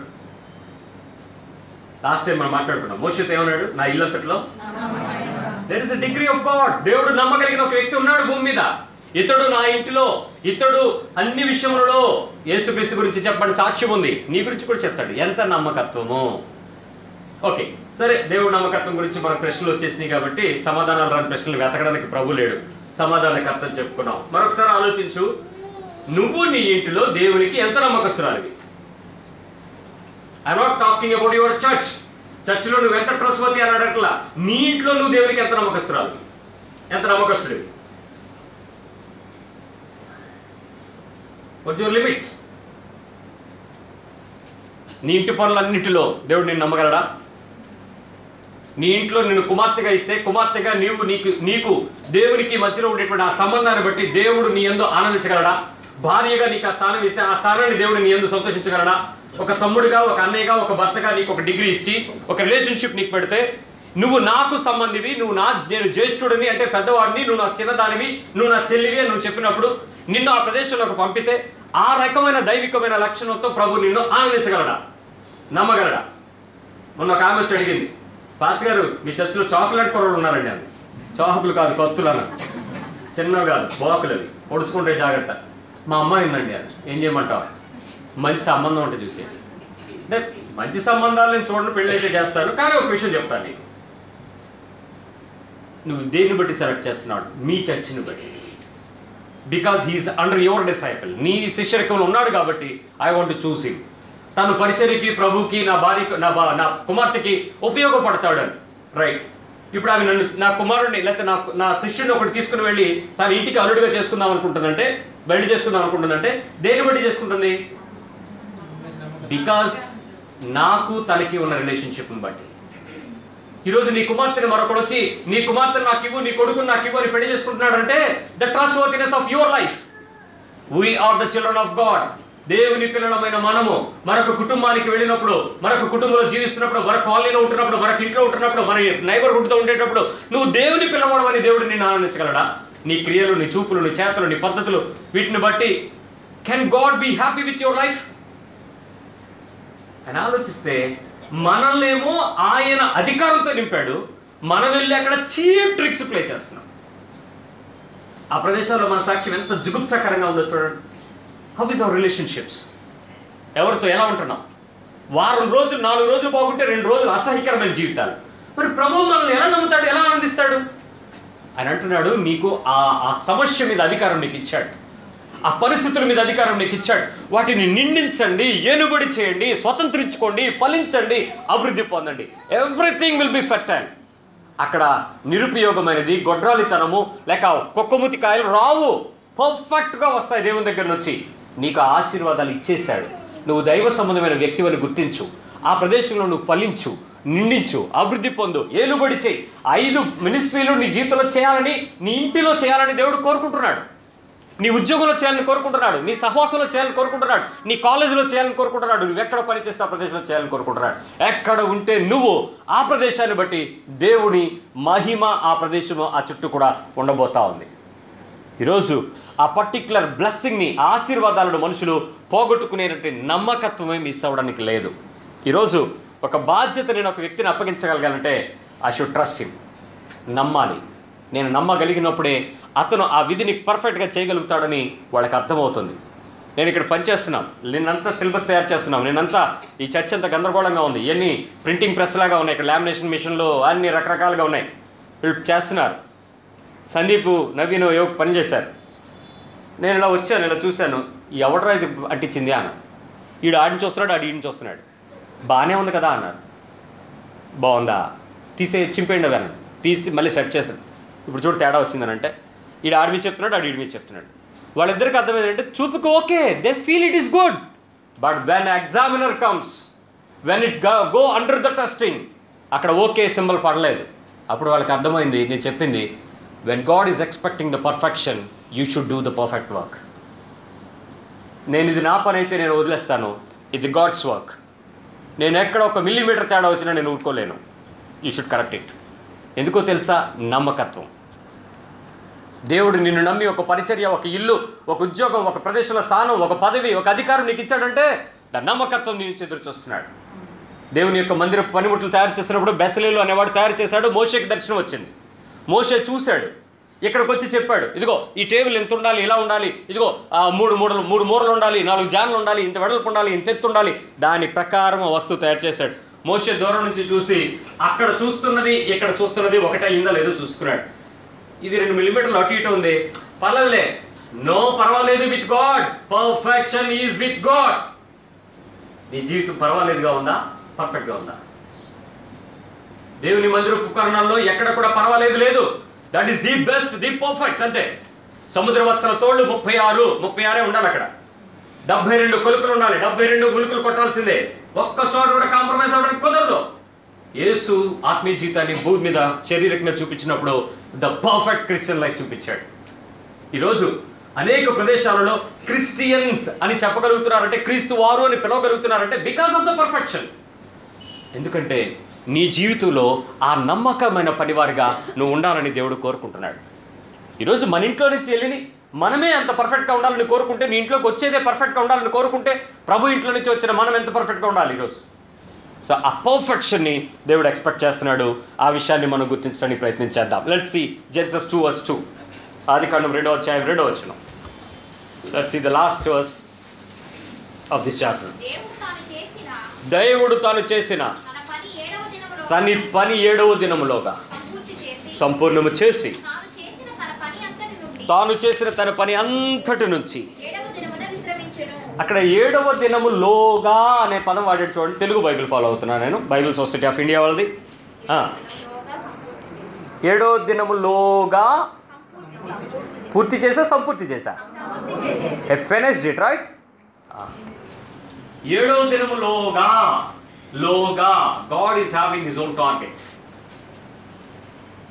లాస్ట్ టైం మనం మాట్లాడుకున్నాం మోషిత్ ఏమన్నాడు నా ఇల్లంతట్లో there is degree of God దేవుడు నమ్మగలిగిన ఒక వ్యక్తి ఉన్నాడు భూమి మీద ఇతడు నా ఇంటిలో ఇతడు అన్ని విషయములలో యేసుక్రీస్తు గురించి చెప్పండి సాక్ష్యం ఉంది నీ గురించి కూడా చెప్తాడు ఎంత నమ్మకత్వము ఓకే సరే దేవుడు నమ్మకత్వం గురించి మన ప్రశ్నలు వచ్చేసినాయి కాబట్టి సమాధానాలు రాని ప్రశ్నలు వెతకడానికి ప్రభు లేడు సమాధానకర్త చెప్పుకున్నాం మరొకసారి ఆలోచించు నువ్వు నీ ఇంటిలో దేవునికి ఎంత నమ్మకస్తురాలివి I not talking about your church చర్చ్లో నువ్వు ఎంత ట్రస్ట్వర్తి అని అడగట్లా నీ ఇంట్లో నువ్వు దేవునికి ఎంత నమ్మకస్తురాలు ఎంత నమ్మకస్తుడివి వాట్స్ యువర్ లిమిట్ నీ ఇంటి పనులన్నిటిలో దేవుడు నిన్ను నమ్మగలడా నీ ఇంట్లో నిన్ను కుమార్తెగా ఇస్తే కుమార్తెగా నీవు నీకు నీకు దేవునికి మధ్యలో ఉండేటువంటి ఆ సంబంధాన్ని బట్టి దేవుడు నీ ఎందు ఆనందించగలడా భార్యగా నీకు ఆ స్థానం ఇస్తే ఆ స్థానాన్ని దేవుడు నీ ఎందు సంతోషించగలడా ఒక తమ్ముడిగా ఒక అన్నయ్యగా ఒక భర్తగా నీకు ఒక డిగ్రీ ఇచ్చి ఒక రిలేషన్షిప్ నీకు పెడితే నువ్వు నాకు సంబంధివి నువ్వు నా నేను జ్యేష్ఠుడిని అంటే పెద్దవాడిని నువ్వు నా చిన్నదానివి నువ్వు నా చెల్లివి అని నువ్వు చెప్పినప్పుడు నిన్ను ఆ ప్రదేశంలోకి పంపితే ఆ రకమైన దైవికమైన లక్షణంతో ప్రభు నిన్ను ఆనందించగలడా నమ్మగలడా మొన్న ఒక ఆమె వచ్చి అడిగింది పాస్ గారు మీ చర్చిలో చాక్లెట్ కూరలు ఉన్నారండి అది చాకులు కాదు కత్తులు అన్నారు చిన్నవి కాదు బోకులు అవి పొడుచుకుంటే జాగ్రత్త మా అమ్మాయి ఉందండి అది ఏం చేయమంటావు మంచి సంబంధం ఉంటే చూసేది అంటే మంచి సంబంధాలు నేను చూడండి పెళ్ళి అయితే చేస్తాను కానీ ఒక విషయం చెప్తాను నీకు నువ్వు దేన్ని బట్టి సెలెక్ట్ చేస్తున్నాడు మీ చర్చిని బట్టి because he is under your disciple నీ శిష్యరికంలో ఉన్నాడు కాబట్టి ఐ వాంట్ చూస్ హిమ్ తను పరిచర్యకి ప్రభుకి నా భార్య నా బా నా కుమార్తెకి ఉపయోగపడతాడు రైట్ ఇప్పుడు ఆమె నన్ను నా కుమారుడిని లేకపోతే నా నా శిష్యుడిని ఒకటి తీసుకుని వెళ్ళి తన ఇంటికి అల్లుడిగా చేసుకుందాం అనుకుంటుందంటే బయట చేసుకుందాం అనుకుంటుందంటే దేని బట్టి చేసుకుంటుంది బికాస్ నాకు తనకి ఉన్న రిలేషన్షిప్ని బట్టి ఈరోజు నీ కుమార్తెని మరొకడు వచ్చి నీ కుమార్తెను నాకు ఇవ్వు నీ కొడుకుని నాకు ఇవ్వు అని పెళ్లి చేసుకుంటున్నాడు అంటే the trustworthiness of your life we are the children of God దేవుని పిల్లలమైన మనము మరొక కుటుంబానికి వెళ్ళినప్పుడు మరొక కుటుంబంలో జీవిస్తున్నప్పుడు మరొక కాలనీలో ఉంటున్నప్పుడు మరొక ఇంట్లో ఉంటున్నప్పుడు మన నైబర్హుడ్తో ఉండేటప్పుడు నువ్వు దేవుని పిల్లవాడు అని దేవుడు నిన్ను ఆనందించగలడా నీ క్రియలు నీ చూపులు నీ చేతలు నీ పద్ధతులు వీటిని బట్టి can God be happy with your life అని ఆలోచిస్తే మనల్నేమో ఆయన అధికారంతో నింపాడు మనం వెళ్ళి అక్కడ చీప్ ట్రిక్స్ ప్లే చేస్తున్నాం ఆ ప్రదేశాల్లో మన సాక్ష్యం ఎంత జుగుప్సకరంగా ఉందో చూడండి హౌ ఇస్ అవర్ రిలేషన్షిప్స్ ఎవరితో ఎలా ఉంటున్నాం వారం రోజులు నాలుగు రోజులు బాగుంటే రెండు రోజులు అసహ్యకరమైన జీవితాలు మరి ప్రభు మనల్ని ఎలా నమ్ముతాడు ఎలా ఆనందిస్తాడు ఆయన అంటున్నాడు నీకు ఆ ఆ సమస్య మీద అధికారం నీకు ఇచ్చాడు ఆ పరిస్థితుల మీద అధికారం నీకు ఇచ్చాడు వాటిని నిందించండి ఏనుబడి చేయండి స్వతంత్రించుకోండి ఫలించండి అభివృద్ధి పొందండి ఎవ్రీథింగ్ విల్ బి ఫెర్టైల్ అక్కడ నిరుపయోగమైనది గొడ్రాలితనము లేక కుక్కముతి కాయలు రావు పర్ఫెక్ట్గా వస్తాయి దేవుని దగ్గర నుంచి నీకు ఆ ఆశీర్వాదాలు ఇచ్చేశాడు నువ్వు దైవ సంబంధమైన వ్యక్తివని గుర్తించు ఆ ప్రదేశంలో నువ్వు ఫలించు నిండించు అభివృద్ధి పొందు ఏలుబడి చేయి ఐదు మినిస్ట్రీలు నీ జీవితంలో చేయాలని నీ ఇంటిలో చేయాలని దేవుడు కోరుకుంటున్నాడు నీ ఉద్యోగంలో చేయాలని కోరుకుంటున్నాడు నీ సహవాసంలో చేయాలని కోరుకుంటున్నాడు నీ కాలేజీలో చేయాలని కోరుకుంటున్నాడు నువ్వు ఎక్కడ పని చేస్తే ఆ ప్రదేశంలో చేయాలని కోరుకుంటున్నాడు ఎక్కడ ఉంటే నువ్వు ఆ ప్రదేశాన్ని బట్టి దేవుని మహిమ ఆ ప్రదేశంలో ఆ చుట్టూ కూడా ఉండబోతా ఉంది ఈరోజు ఆ పర్టిక్యులర్ బ్లెస్సింగ్ని ఆశీర్వాదాలను మనుషులు పోగొట్టుకునేటువంటి నమ్మకత్వమే మిస్ అవ్వడానికి లేదు ఈరోజు ఒక బాధ్యత నేను ఒక వ్యక్తిని అప్పగించగలగాలంటే ఐ షుడ్ ట్రస్ట్ హిమ్ నమ్మాలి నేను నమ్మగలిగినప్పుడే అతను ఆ విధిని పర్ఫెక్ట్గా చేయగలుగుతాడని వాళ్ళకి అర్థమవుతుంది నేను ఇక్కడ పనిచేస్తున్నాం నేనంతా సిలబస్ తయారు చేస్తున్నాం నేనంతా ఈ చర్చ అంతా గందరగోళంగా ఉంది ఇవన్నీ ప్రింటింగ్ ప్రెస్ లాగా ఉన్నాయి ఇక్కడ లామినేషన్ మిషన్లు అన్ని రకరకాలుగా ఉన్నాయి వీళ్ళు చేస్తున్నారు సందీప్ నవీన్ ఏవో పని చేశారు నేను ఇలా వచ్చాను ఇలా చూశాను ఎవడరా ఇది అంటించింది అన్న ఈడు ఆడిని చూస్తున్నాడు ఆడు ఈడిని చూస్తున్నాడు బాగానే ఉంది కదా అన్నారు బాగుందా తీసే చింపేయండి అవి అన్నాడు తీసి మళ్ళీ సెట్ చేశాను ఇప్పుడు చూడు తేడా వచ్చిందని అంటే ఈడు ఆడి మీద చెప్తున్నాడు ఆడు ఈడి మీద చెప్తున్నాడు వాళ్ళిద్దరికి అర్థమైంది అంటే చూపుకు okay they feel it is good but when examiner comes when it go under the testing అక్కడ ఓకే సింబల్ పడలేదు అప్పుడు వాళ్ళకి అర్థమైంది నేను చెప్పింది when God is expecting the perfection you should do the perfect work నేను ఇది నా పని అయితే నేను వదిలేస్తాను ఇది గాడ్స్ వర్క్ నేను ఎక్కడ ఒక మిల్లీమీటర్ తేడా వచ్చినా నేను ఊరుకోలేను యూ షుడ్ కరెక్ట్ ఇట్ ఎందుకో తెలుసా నమ్మకత్వం దేవుడు నిన్ను నమ్మి ఒక పరిచర్య ఒక ఇల్లు ఒక ఉద్యోగం ఒక ప్రదేశంలో స్థానం ఒక పదవి ఒక అధికారం నీకు ఇచ్చాడంటే దాని నమ్మకత్వం నీ నుంచి ఎదురు చూస్తున్నాడు దేవుని యొక్క మందిర పనిముట్లు తయారు చేసినప్పుడు బెసలేలు అనేవాడు తయారు చేశాడు మోషేకి దర్శనం వచ్చింది మోషే చూశాడు ఇక్కడికి వచ్చి చెప్పాడు ఇదిగో ఈ టేబుల్ ఎంత ఉండాలి ఇలా ఉండాలి ఇదిగో ఆ మూడు మూడలు మూడు మూరలు ఉండాలి నాలుగు జాన్లు ఉండాలి ఇంత వెడల్పు ఉండాలి ఇంత ఎత్తు ఉండాలి దాని ప్రకారం ఆ వస్తువు తయారు చేశాడు మోషే దూరం నుంచి చూసి అక్కడ చూస్తున్నది ఇక్కడ చూస్తున్నది ఒకటే అయిందా లేదో చూసుకున్నాడు ఇది రెండు మిల్లీమీటర్లు అటు ఇటు ఉంది పర్లేదులే నో పర్వాలేదు with God perfection is with God నీ జీవితం పర్వాలేదుగా ఉందా పర్ఫెక్ట్గా ఉందా దేవుని మందిర ఉపకరణాల్లో ఎక్కడ కూడా పర్వాలేదు లేదు that is the best the perfect అంతే సముద్ర వత్సల తోళ్ళు ముప్పై ఆరు ముప్పై ఆరే ఉండాలి అక్కడ డెబ్బై రెండు కొలుకులు ఉండాలి డెబ్బై రెండు గులుకులు కొట్టాల్సిందే ఒక్క చోట కూడా కాంప్రమైజ్ అవ్వడానికి కుదరదు యేసు ఆత్మీయ జీవితాన్ని భూమి మీద శరీరకంగా చూపించినప్పుడు ద పర్ఫెక్ట్ క్రిస్టియన్ లైఫ్ చూపించాడు ఈరోజు అనేక ప్రదేశాలలో క్రిస్టియన్స్ అని చెప్పగలుగుతున్నారంటే క్రీస్తు వారు అని పిలవగలుగుతున్నారంటే బికాస్ ఆఫ్ ద పర్ఫెక్షన్ ఎందుకంటే నీ జీవితంలో ఆ నమ్మకమైన పనివారిగా నువ్వు ఉండాలని దేవుడు కోరుకుంటున్నాడు ఈరోజు మన ఇంట్లో నుంచి వెళ్ళిని మనమే అంత పర్ఫెక్ట్గా ఉండాలని కోరుకుంటే నీ ఇంట్లోకి వచ్చేదే పర్ఫెక్ట్గా ఉండాలని కోరుకుంటే ప్రభు ఇంట్లో నుంచి వచ్చిన మనం ఎంత పర్ఫెక్ట్గా ఉండాలి ఈరోజు సో ఆ పర్ఫెక్షన్ని దేవుడు ఎక్స్పెక్ట్ చేస్తున్నాడు ఆ విషయాన్ని మనం గుర్తించడానికి ప్రయత్నం చేద్దాం let see Genesis two verse two ఆది కాండం రెండో అధ్యాయం రెండో వచ్చిన let see the last verse of this chapter దేవుడు తాను చేసిన దేవుడు తాను చేసిన తన పని ఏడవ దినములో తని పని ఏడవ దినములోగా సంపూర్తి చేసి సంపూర్ణము చేసి తాను చేసిన తన పని అంతటి నుండి తాను చేసిన తన పని అంతటి నుంచి ఏడవ దినమున విశ్రమించెను అక్కడ ఏడవ దినము లోగా అనే పదం వాడాడు చూడండి తెలుగు బైబిల్ ఫాలో అవుతున్నాను నేను బైబిల్ సొసైటీ ఆఫ్ ఇండియా వాళ్ళది ఆ, లోగా సంపూర్తి చేసి ఏడవ దినము లోగా సంపూర్తి చేసి పూర్తి చేసా సంపూర్తి చేసా సంపూర్తి చేసేసి ఫినిష్డ్ ఇట్ రైట్ ఏడవ దినము లోగా లోగా God is having his own target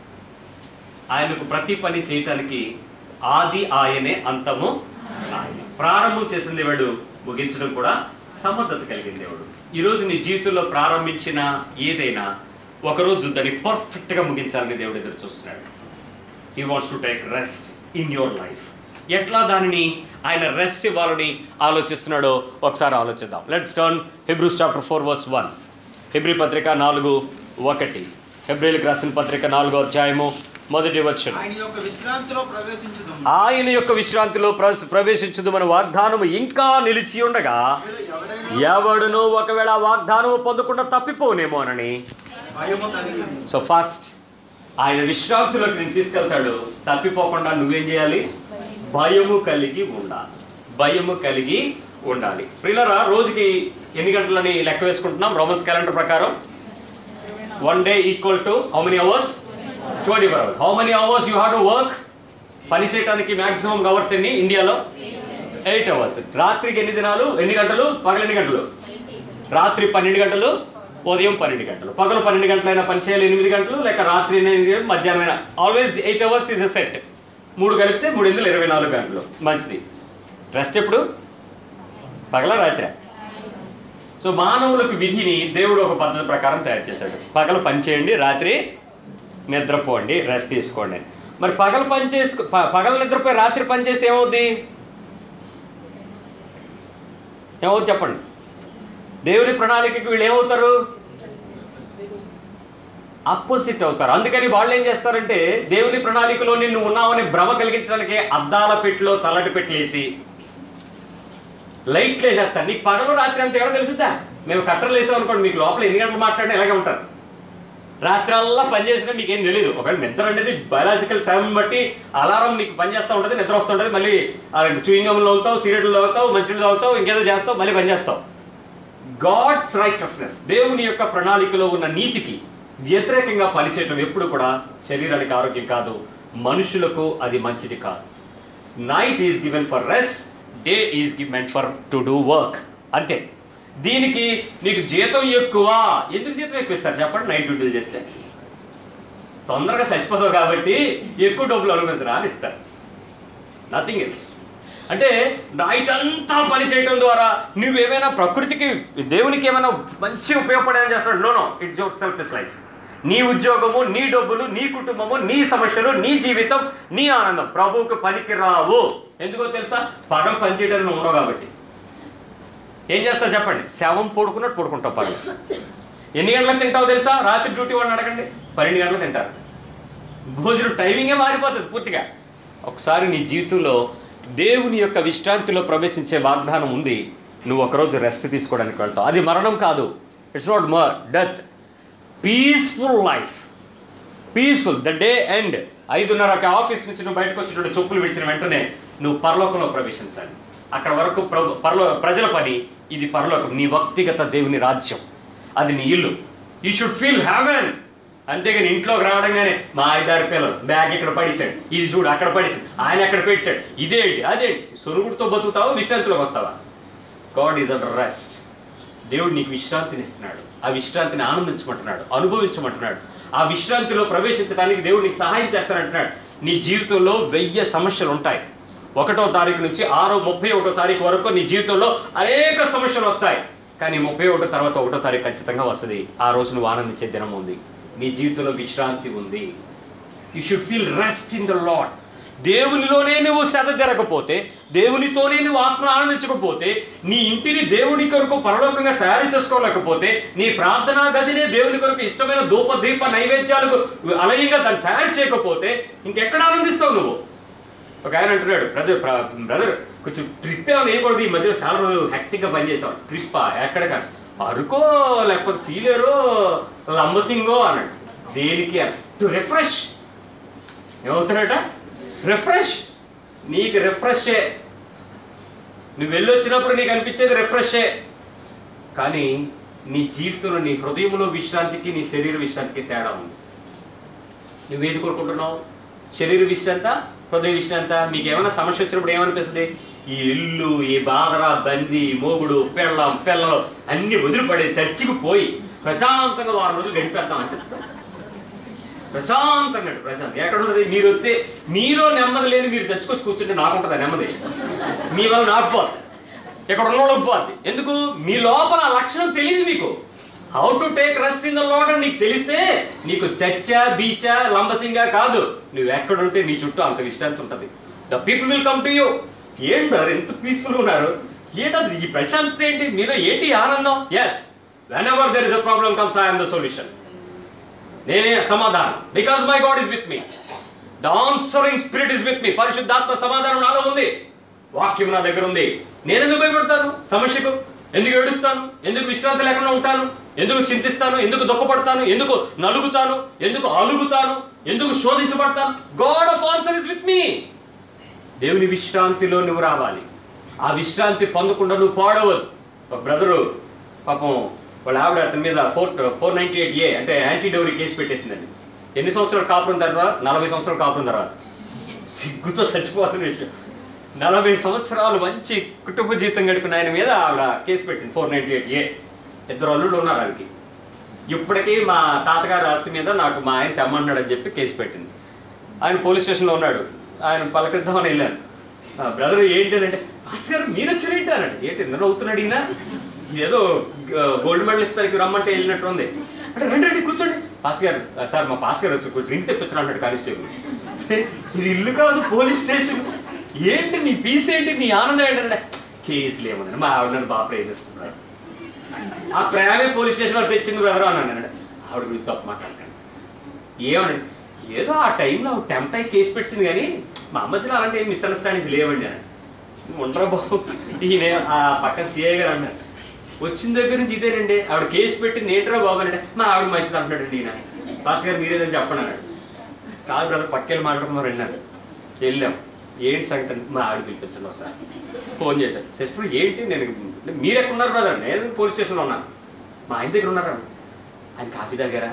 ఆయనకు ప్రతి పని చేయటానికి ఆది ఆయనే అంతము ఆయన ప్రారంభం చేసిన దేవుడు ముగించడం కూడా సమర్థత కలిగిన దేవుడు ఈరోజు నీ జీవితంలో ప్రారంభించిన ఏదైనా ఒకరోజు దాన్ని పర్ఫెక్ట్గా ముగించాలని దేవుడు ఎదురు చూస్తున్నాడు he wants to take rest in your life ఎట్లా దానిని ఆయన రెస్ట్ ఇవ్వాలని ఆలోచిస్తున్నాడో ఒకసారి ఆలోచిద్దాం let's turn Hebrews chapter four verse one హెబ్రి పత్రిక నాలుగు ఒకటి హెబ్రిల్కి రాసిన పత్రిక నాలుగో అధ్యాయము మొదటి వచ్చిన ఆయన యొక్క విశ్రాంతిలో ప్రవేశించదు ఆయన యొక్క విశ్రాంతిలో ప్ర- ప్రవేశించదు మన వాగ్దానము ఇంకా నిలిచి ఉండగా ఎవడైనా ఎవడును ఒకవేళ ఆ వాగ్దానము పొందకుండా తప్పిపోనేమోనని భయము కలిగి సో ఫస్ట్ ఆయన విశ్రాంతిలోకి నేను తీసుకెళ్తాడు తప్పిపోకుండా నువ్వేం చేయాలి భయము కలిగి ఉండాలి భయము కలిగి ఉండాలి ప్రిల్లరా రోజుకి ఎన్ని గంటలని లెక్క వేసుకుంటున్నాం రోమన్స్ క్యాలెండర్ ప్రకారం one day equal to how many hours twenty four hours how many hours you have to work పని చేయడానికి మ్యాక్సిమం అవర్స్ ఎన్ని ఇండియాలో ఎయిట్ అవర్స్ రాత్రికి ఎన్ని దినాలు ఎన్ని గంటలు పగలు ఎన్ని గంటలు రాత్రి పన్నెండు గంటలు ఉదయం పన్నెండు గంటలు పగలు పన్నెండు గంటలైనా పని చేయాలి ఎనిమిది గంటలు లేక రాత్రి ఎనిమిది గంటలు మధ్యాహ్నం అయినా always eight hours is a set మూడు కలిపితే మూడు ఎనిమిది ఇరవై నాలుగు గంటలు మంచిది రెస్ట్ ఎప్పుడు పగల రాత్రి సో మానవులకు విధిని దేవుడు ఒక పద్ధతి ప్రకారం తయారు చేశాడు పగలు పని చేయండి రాత్రి నిద్రపోండి రెస్ట్ తీసుకోండి మరి పగలు పని చేసుకో ప- పగలు నిద్రపోయి రాత్రి పని చేస్తే ఏమవుద్ది ఏమవుతుంది చెప్పండి దేవుని ప్రణాళికకి వీళ్ళు ఏమవుతారు అపోజిట్ అవుతారు అందుకని వాళ్ళు ఏం చేస్తారంటే దేవుని ప్రణాళికలో నిన్ను ఉన్నావని భ్రమ కలిగించడానికి అద్దాల పెట్టిలో చల్లటి పెట్టిలేసి లైట్లు వేసేస్తారు నీకు పగలు రాత్రి అంత ఎక్కడ తెలుసుద్దా మేము కట్టలు వేసాం అనుకోండి మీకు లోపల ఎన్ని గంటలు మాట్లాడినా ఇలాగే ఉంటారు రాత్రి అల్లా పని చేసినా మీకు ఏం తెలియదు ఒకవేళ నిద్ర అనేది బయాలజికల్ టైం బట్టి అలారం నీకు పని చేస్తూ ఉంటుంది నిద్ర వస్తుంటుంది మళ్ళీ చూయింగంలో అవుతావు సిగరెట్లు తాగుతావు మంచినీళ్ళు తాగుతావు ఇంకేదో చేస్తావు మళ్ళీ పని చేస్తావు గాడ్స్ రైచస్నెస్ దేవుని యొక్క ప్రణాళికలో ఉన్న నీతికి వ్యతిరేకంగా పనిచేయటం ఎప్పుడు కూడా శరీరానికి ఆరోగ్యం కాదు మనుషులకు అది మంచిది కాదు night is given for rest day is given for to do work అంతే దీనికి నీకు జీతం ఎక్కువ ఎందుకు జీతం ఎక్కువ ఇస్తారు చెప్పండి నైట్ డ్యూటీలు చేస్తే తొందరగా చచ్చిపోతావు కాబట్టి ఎక్కువ డబ్బులు అనుభవించరా అని ఇస్తారు నథింగ్ ఎల్స్ అంటే నైట్ అంతా పని చేయడం ద్వారా నువ్వేమైనా ప్రకృతికి దేవునికి ఏమైనా మంచి ఉపయోగపడేదని చేస్తాడు no it's your selfish life నీ ఉద్యోగము నీ డబ్బులు నీ కుటుంబము నీ సమస్యలు నీ జీవితం నీ ఆనందం ప్రభువుకు పనికి రావు ఎందుకో తెలుసా పగలు పని చేయడానికి నువ్వు ఉండవు కాబట్టి ఏం చేస్తావు చెప్పండి శవం పడుకున్నట్టు పడుకుంటావు పగలు ఎన్ని గంటలకు తింటావు తెలుసా రాత్రి డ్యూటీ వాళ్ళని అడగండి పన్నెండు గంటలకు తింటారు భోజనం టైమింగే మారిపోతుంది పూర్తిగా ఒకసారి నీ జీవితంలో దేవుని యొక్క విశ్రాంతిలో ప్రవేశించే వాగ్దానం ఉంది నువ్వు ఒకరోజు రెస్ట్ తీసుకోవడానికి వెళ్తావు అది మరణం కాదు ఇట్స్ నాట్ మ death peaceful life peaceful the day end ఐదున్నరకి ఆఫీస్ నుంచి నువ్వు బయటకు వచ్చినప్పుడు చెప్పులు విడిచిన వెంటనే నువ్వు పరలోకంలో ప్రవేశించాలి అక్కడ వరకు ప్రభు పరలో ప్రజల పని ఇది పరలోకం నీ వ్యక్తిగత దేవుని రాజ్యం అది నీ ఇల్లు యూ షుడ్ ఫీల్ హ్యావెన్ అంతేగాని ఇంట్లోకి రావడంగానే మా ఐదారు పిల్లలు బ్యాగ్ ఇక్కడ పడేసాడు ఇది చూడు అక్కడ పడేసాడు ఆయన అక్కడ పెట్టాడు ఇదేంటి అదేంటి సొరుగుడితో బతుకుతావా విశ్రాంతిలోకి వస్తావా గాడ్ ఈజ్ అండర్ రెస్ట్ దేవుడు నీకు విశ్రాంతిని ఇస్తున్నాడు ఆ విశ్రాంతిని ఆనందించమంటున్నాడు అనుభవించమంటున్నాడు ఆ విశ్రాంతిలో ప్రవేశించడానికి దేవుడు నీకు సహాయం చేస్తానంటున్నాడు నీ జీవితంలో వెయ్యి సమస్యలు ఉంటాయి ఒకటో తారీఖు నుంచి ఆరో ముప్పై ఒకటో తారీఖు వరకు నీ జీవితంలో అనేక సమస్యలు వస్తాయి కానీ ముప్పై ఒకటో తర్వాత ఒకటో తారీఖు ఖచ్చితంగా వస్తుంది ఆ రోజు నువ్వు ఆనందించే దినం ఉంది నీ జీవితంలో విశ్రాంతి ఉంది you should feel rest in the Lord దేవునిలోనే నువ్వు సెదజరగపోతే దేవునితోనే నువ్వు ఆత్మను ఆనందించకపోతే నీ ఇంటిని దేవుని కొరకు పరలోకంగా తయారు చేసుకోలేకపోతే నీ ప్రార్థనా గదినే దేవుని కొరకు ఇష్టమైన ధూప దీప నైవేద్యాలకు అలయంగా దాన్ని తయారు చేయకపోతే ఇంకెక్కడ ఆనందిస్తావు నువ్వు ఒక ఆయన అంటున్నాడు బ్రదర్ బ్రదర్ కొంచెం ట్రిప్ ఏమైనా వేయకూడదు ఈ మధ్యలో చాలా రోజులు హెక్టిక్గా పనిచేసాం ట్రిప్పా ఎక్కడ కాదు అరుకో లేకపోతే సీలేరో లంబసింగో అన్నాడు దేనికి అని టు రిఫ్రెష్ ఏమవుతున్నాడట రిఫ్రెష్ నీకు రిఫ్రెషే నువ్వు వెళ్ళొచ్చినప్పుడు నీకు అనిపించేది రిఫ్రెషే కానీ నీ జీవితంలో నీ హృదయంలో విశ్రాంతికి నీ శరీర విశ్రాంతికి తేడా ఉంది నువ్వేది కోరుకుంటున్నావు శరీర విశ్రాంత హృదయ విశ్రాంత మీకు ఏమైనా సమస్య వచ్చినప్పుడు ఏమనిపిస్తుంది ఈ ఇల్లు ఈ బాధర బంది మోగుడు పెళ్ళం పిల్లలు అన్ని వదిలిపడే చర్చికి పోయి ప్రశాంతంగా వారం రోజులు గడిపేద్దాం అనిపిస్తుంది ప్రశాంతంగా అండి, ప్రశాంతం ఎక్కడ ఉన్నది మీరు వస్తే మీలో నెమ్మది లేని మీరు చచ్చుకొచ్చి కూర్చుంటే నాకు ఉంటుంది నెమ్మది మీ వల్ల నాకు పోద్ది ఇక్కడ ఉన్నోళ్ళకి పోద్ది ఎందుకు మీ లోపల ఆ లక్షణం తెలియదు మీకు how to take rest in the Lord అని నీకు తెలిస్తే నీకు చచ్చా బీచా లంబసింగా కాదు నువ్వు ఎక్కడుంటే నీ చుట్టూ అంత విశ్రాంతి ఉంటుంది the people will come to you ఏంటి మరి ఎంత పీస్ఫుల్ ఉన్నారు ఏంటి అసలు ఈ ప్రశాంతత ఏంటి మీలో ఏంటి ఈ ఆనందం yes whenever there is a problem comes I the solution నేనే సమాధానం because my God is with me the answering spirit is with me పరిశుద్ధాత్మ సమాధానం నాలో ఉంది వాక్యం నా దగ్గర ఉంది నేను ఎందుకు భయపడతాను సమస్యకు ఎందుకు ఏడుస్తాను ఎందుకు విశ్రాంతి లేకుండా ఉంటాను ఎందుకు చింతిస్తాను ఎందుకు దుఃఖపడతాను ఎందుకు నలుగుతాను ఎందుకు అలుగుతాను ఎందుకు శోధించబడతాను God of answer is with me దేవుని విశ్రాంతిలో నువ్వు రావాలి ఆ విశ్రాంతి పొందకుండా నువ్వు పాడవద్దు ఒక బ్రదరు పాపం వాళ్ళ ఆవిడ అతని మీద four four ninety eight A అంటే యాంటీ డౌరీ కేసు పెట్టేసిందండి ఎన్ని సంవత్సరాలు కాపురం తర్వాత నలభై సంవత్సరాలు కాపురం తర్వాత సిగ్గుతో చచ్చిపోతున్న విషయం నలభై సంవత్సరాలు మంచి కుటుంబ జీతం గడిపిన ఆయన మీద ఆవిడ కేసు పెట్టింది ఫోర్ నైంటీ ఎయిట్ ఏ ఇద్దరు అల్లుళ్ళు ఉన్నారు ఆయనకి ఇప్పటికీ మా తాతగారి ఆస్తి మీద నాకు మా ఆయన తెమ్మన్నాడు అని చెప్పి కేసు పెట్టింది ఆయన పోలీస్ స్టేషన్లో ఉన్నాడు ఆయన పలకరిద్దామని వెళ్ళాను బ్రదర్ ఏంటి అని అంటే మాస్టర్ గారు మీరు వచ్చారేంటి అన్నట్టు ఏంటి ఎందులో అవుతున్నాడు ఈయన ఏదో గోల్డ్ మెడల్ ఇస్తానికి రమ్మంటే వెళ్ళినట్టు ఉంది అంటే రండి రండి కూర్చోండి పాస్ గారు "ఆ, సార్ మా పాస్ గారు వచ్చి డ్రింక్ తెప్పించారు అన్నాడు కానిస్టేబుల్ ఇది ఇల్లు కాదు పోలీస్ స్టేషన్ ఏంటి నీ పీస్ ఏంటి నీ ఆనందం ఏంటంటే కేసులు ఏమన్నా మా ఆవిడ నన్ను బాగా ప్రేమిస్తున్నారు ఆ ప్రేమే పోలీస్ స్టేషన్ వరకు తెచ్చింది బ్రదర్ అన్నాను నేను ఆవిడ గురించి తప్పు మాట్లాడకండి ఏమనండి ఏదో ఆ టైంలో టెంప్ట్ అయి కేసు పెట్టింది కానీ మా మధ్యలో అలాంటి ఏం మిస్అండర్స్టాండింగ్స్ లేవండి అని ఉండరా బాబు ఈయన ఆ పక్కన సిఐ గారు అన్నారు వచ్చిన దగ్గర నుంచి ఇదేనండి ఆవిడ కేసు పెట్టింది ఏంట్రా బాబు అంటే మా ఆవిడ మంచిది అంటున్నాడు ఈయన పాస్టర్ గారు మీరేదని చెప్పండి అన్నాడు కాదు బ్రదర్ పక్కెళ్ళి మాట్లాడుకున్నారు అన్నారు వెళ్ళాం ఏంటి సంగతి అంటే మా ఆవిడ పిలిపించండి ఒకసారి ఫోన్ చేశాను సిస్టర్ ఏంటి నేను మీరు ఎక్కడ ఉన్నారు బ్రదర్ నేను పోలీస్ స్టేషన్లో ఉన్నాను మా ఆయన దగ్గర ఉన్నారా ఆయన కాఫీ దగ్గర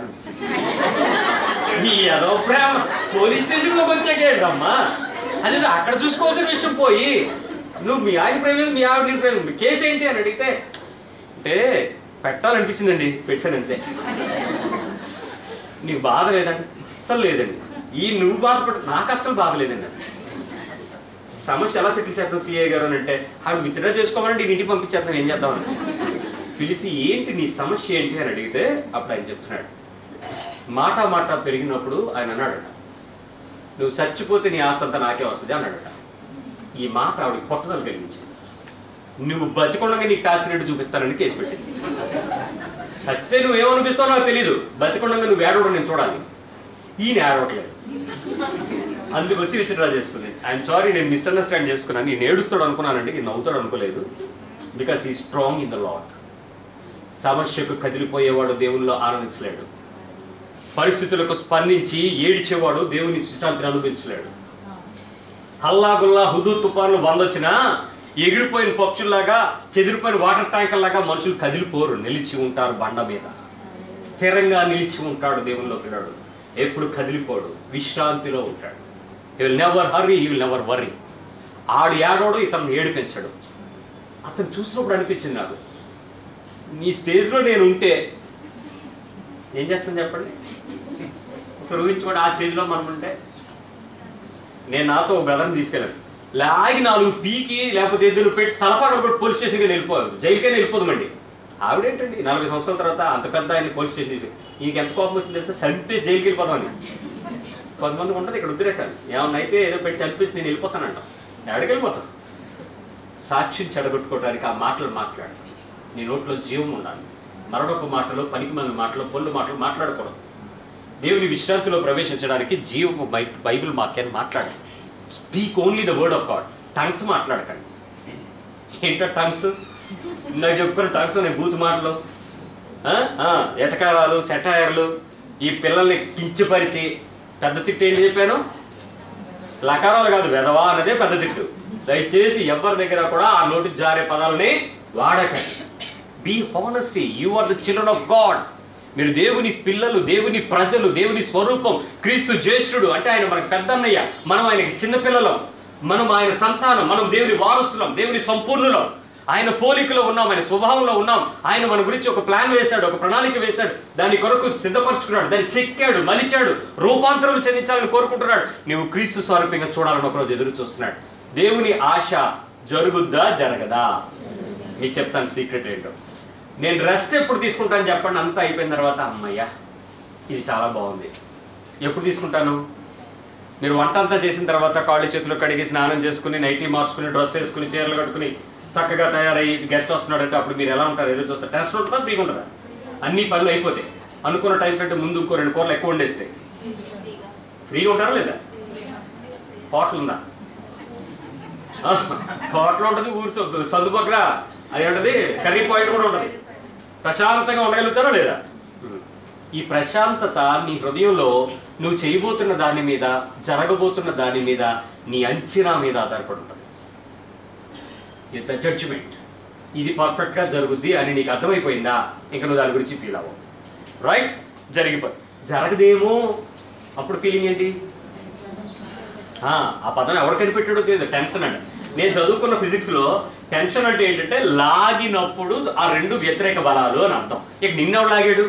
ఈ ఏదో ప్రేమ పోలీస్ స్టేషన్లోకి వచ్చాకేంటమ్మా అది అక్కడ చూసుకోవాల్సిన విషయం పోయి నువ్వు మీ ఆయన ప్రేమ మీ ఆవిడ నీ ప్రేమ కేసు ఏంటి అని అడిగితే అంటే పెట్టాలనిపించిందండి పెట్టాను అంతే నీకు బాధ లేదంటే అస్సలు లేదండి ఈ నువ్వు బాధపడ నాకు అస్సలు బాధ లేదండి సమస్య ఎలా సెటిల్ చేద్దాం సిఏ గారు అని అంటే ఆవిడ విత్డ్రా చేసుకోవాలంటే ఇంటికి పంపించేద్దాం ఏం చేద్దాం అని పిలిచి ఏంటి నీ సమస్య ఏంటి అని అడిగితే అప్పుడు ఆయన చెప్తున్నాడు మాట మాట పెరిగినప్పుడు ఆయన అన్నాడట నువ్వు చచ్చిపోతే నీ ఆస్తి అంతా నాకే వస్తుంది అన్నాడట ఈ మాట ఆవిడకి పట్టుదల కలిగించింది నువ్వు బతికొండగా నీకు టార్చర్ చూపిస్తానని కేసు పెట్టింది చస్తే నువ్వేమనిపిస్తావు నాకు తెలియదు బతికొండగా నువ్వు ఏడవడం నేను చూడాలి ఈయన ఏడవట్లేదు అందుకు వచ్చి విత్డ్రా చేసుకుంది ఐఎమ్ సారీ నేను మిస్అండర్స్టాండ్ చేసుకున్నాను నేను ఏడుస్తాడు అనుకున్నానండి ఈయన నవ్వుతాడు అనుకోలేదు బికాస్ ఈ స్ట్రాంగ్ ఇన్ ద లాట్ సమస్యకు కదిలిపోయేవాడు దేవునిలో ఆనందించలేడు పరిస్థితులకు స్పందించి ఏడిచేవాడు దేవుని విశ్రాంతిని అనుభవించలేడు హల్లాగుల్లా హుదూ తుఫాన్లు వందొచ్చినా ఎగిరిపోయిన పక్షుల్లాగా చెదిరిపోయిన వాటర్ ట్యాంకర్ లాగా మనుషులు కదిలిపోరు నిలిచి ఉంటారు బండ మీద స్థిరంగా నిలిచి ఉంటాడు దేవునిలో పిల్లాడు ఎప్పుడు కదిలిపోడు విశ్రాంతిలో ఉంటాడు he will never hurry he will never worry ఆడు ఏడోడు ఇతను ఏడిపించడు అతను చూసినప్పుడు అనిపించింది నాకు నీ స్టేజ్లో నేను ఉంటే ఏం చేస్తాను చెప్పండి ఒకసారి ఊహించుకోండి ఆ స్టేజ్లో మనం ఉంటే నేను నాతో ఒక బ్రదర్ని తీసుకెళ్ళాను లాగి నాలుగు పీకి లేకపోతే ఎదురు పెట్టి తలపాటు పెట్టి పోలీస్ స్టేషన్కి వెళ్ళిపోదు జైలుకైనా వెళ్ళిపోదామండి ఆవిడేంటండి నలభై సంవత్సరాల తర్వాత అంత పెద్ద ఆయన పోలీస్ స్టేషన్ తీసి నీకు ఎంత కోపం వచ్చింది తెలుసా చంపేసి జైలుకి వెళ్ళిపోదామని కొంతమంది ఉంటుంది ఇక్కడ ఉద్రేకాలు ఏమన్నా అయితే ఏదో పెట్టి చంపేసి నేను వెళ్ళిపోతానంట ఎక్కడికి వెళ్ళిపోతాను సాక్షిని చెడగొట్టుకోవడానికి ఆ మాటలు మాట్లాడు నీ నోట్లో జీవం ఉండాలి మరొక మాటలు పనికి మంది మాటలు పొల్లు మాటలు మాట్లాడకూడదు దేవుని విశ్రాంతిలో ప్రవేశించడానికి జీవపు బై- బైబిల్ వాక్యాన్ని మాట్లాడండి speak only the word of God tongues మాట్లాడకండి ఏంటో టంగ్స్ ఇందాక చెప్పుకున్న టంగ్స్ నేను బూత్ మాటలు ఆ? ఆ, ఎటకారాలు సెటైర్లు ఈ పిల్లల్ని కించపరిచి పెద్ద తిట్టు ఏంటి చెప్పాను లకారాలు కాదు వెధవా అన్నదే పెద్ద తిట్టు దయచేసి ఎవరి దగ్గర కూడా ఆ నోటి జారే పదాలని వాడకండి be honesty you are the children of God మీరు దేవుని పిల్లలు దేవుని ప్రజలు దేవుని స్వరూపం క్రీస్తు జ్యేష్ఠుడు అంటే ఆయన మనకి పెద్దన్నయ్య మనం ఆయనకి చిన్న పిల్లలం మనం ఆయన సంతానం మనం దేవుని వారసులం దేవుని సంపూర్ణులం ఆయన పోలికలో ఉన్నాం ఆయన స్వభావంలో ఉన్నాం ఆయన మన గురించి ఒక ప్లాన్ వేశాడు ఒక ప్రణాళిక వేశాడు దాని కొరకు సిద్ధపరచుకున్నాడు దాన్ని చెక్కాడు మలిచాడు రూపాంతరం చెందించాలని కోరుకుంటున్నాడు నువ్వు క్రీస్తు స్వరూపంగా చూడాలని ఒకరోజు ఎదురు చూస్తున్నాడు దేవుని ఆశ జరుగుద్దా జరగదా మీకు చెప్తాను సీక్రెట్ ఏంటో నేను రెస్ట్ ఎప్పుడు తీసుకుంటాను చెప్పండి అంతా అయిపోయిన తర్వాత అమ్మయ్యా ఇది చాలా బాగుంది ఎప్పుడు తీసుకుంటాను మీరు వంట అంతా చేసిన తర్వాత కాళ్ళు చేతులు కడిగి స్నానం చేసుకుని నైటీ మార్చుకుని డ్రెస్ వేసుకుని చీరలు కట్టుకుని చక్కగా తయారయ్యి గెస్ట్ వస్తున్నాడంటే అప్పుడు మీరు ఎలా ఉంటారు ఎదురు చూస్తారు టెన్షన్ ఉంటుందా ఫ్రీగా ఉంటుందా అన్ని పనులు అయిపోతాయి అనుకున్న టైం కంటే ముందు ఇంకో రెండు కూరలు ఎక్కువ వండేస్తాయి ఫ్రీగా ఉంటారా లేదా హోటల్ ఉందా హోటల్ ఉంటుంది ఊరు సొ- సందు పక్కన అది ఉంటుంది కర్రీ పాయింట్ కూడా ఉంటుంది ప్రశాంతంగా ఉండగలుగుతారా లేదా ఈ ప్రశాంతత నీ హృదయంలో నువ్వు చేయబోతున్న దాని మీద జరగబోతున్న దాని మీద నీ అంచనా మీద ఆధారపడి ఉంటుంది ఇంత జడ్జిమెంట్ ఇది పర్ఫెక్ట్గా జరుగుద్ది అని నీకు అర్థమైపోయిందా ఇంకా నువ్వు దాని గురించి ఫీల్ అవ్వవు రైట్ జరిగిపో జరగదేమో అప్పుడు ఫీలింగ్ ఏంటి ఆ ఆ పదం ఎవరు కనిపెట్టాడో తెలియదు టెన్షన్ అంటే నేను చదువుకున్న ఫిజిక్స్లో టెన్షన్ అంటే ఏంటంటే లాగినప్పుడు ఆ రెండు వ్యతిరేక బలాలు అని అర్థం ఇక నిన్నెవడు లాగాడు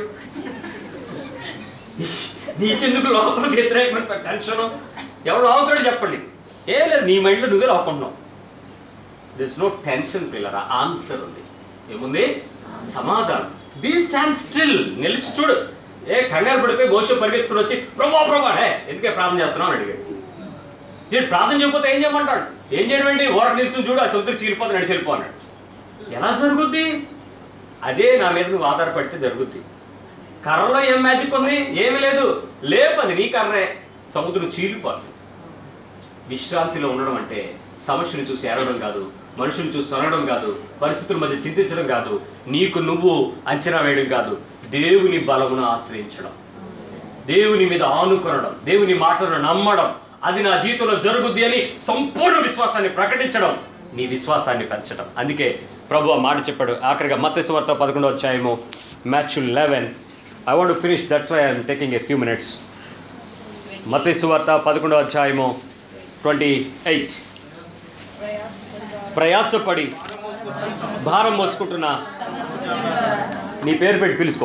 నీకెందుకు లోపల వ్యతిరేకమైన టెన్షన్ ఎవరు లాగుతాడు చెప్పండి ఏం లేదు నీ మైండ్లో నువ్వే లాక్కుంటున్నావు this no tension pillar answer ఉంది ఏముంది సమాధానం బీ స్టాండ్ స్టిల్ నిలిచి చూడు ఏ కంగారు పడిపోయి గోషం పరిగెత్తుకుని వచ్చి ప్రభా ప్రభా హే ఎందుకే ప్రార్థన చేస్తున్నావు అని అడిగాడు నేను ప్రార్థన చేయకపోతే ఏం చేయమంటాడు ఏం చేయడం ఏంటి ఓరకు నిల్చుని చూడు ఆ సముద్రం చీలిపోతే నడిచి వెళ్ళిపో అన్నాడు ఎలా జరుగుద్ది అదే నా మీద నువ్వు ఆధారపడితే జరుగుద్ది కర్రలో ఏం మ్యాజిక్ ఉంది ఏమీ లేదు లేపది నీ కర్రే సముద్రం చీలిపోదు విశ్రాంతిలో ఉండడం అంటే సమస్యను చూసి ఏడవడం కాదు మనుషులు చూసి సొనడం కాదు పరిస్థితుల మధ్య చింతించడం కాదు నీకు నువ్వు అంచనా వేయడం కాదు దేవుని బలమును ఆశ్రయించడం దేవుని మీద ఆనుకొనడం దేవుని మాటలను నమ్మడం అది నా జీవితంలో జరుగుద్ది అని సంపూర్ణ విశ్వాసాన్ని ప్రకటించడం నీ విశ్వాసాన్ని పెంచడం అందుకే ప్రభు ఆ మాట చెప్పాడు ఆఖరిగా మత్స్యవార్త పదకొండో అధ్యాయము మ్యాచ్ eleven I want finish that's why I'm taking a few minutes మత్స్యవార్త పదకొండో అధ్యాయము ట్వంటీ ఎయిట్ ప్రయాసపడి భారం మోసుకుంటున్న నీ పేరు పెట్టి పిలుచుకో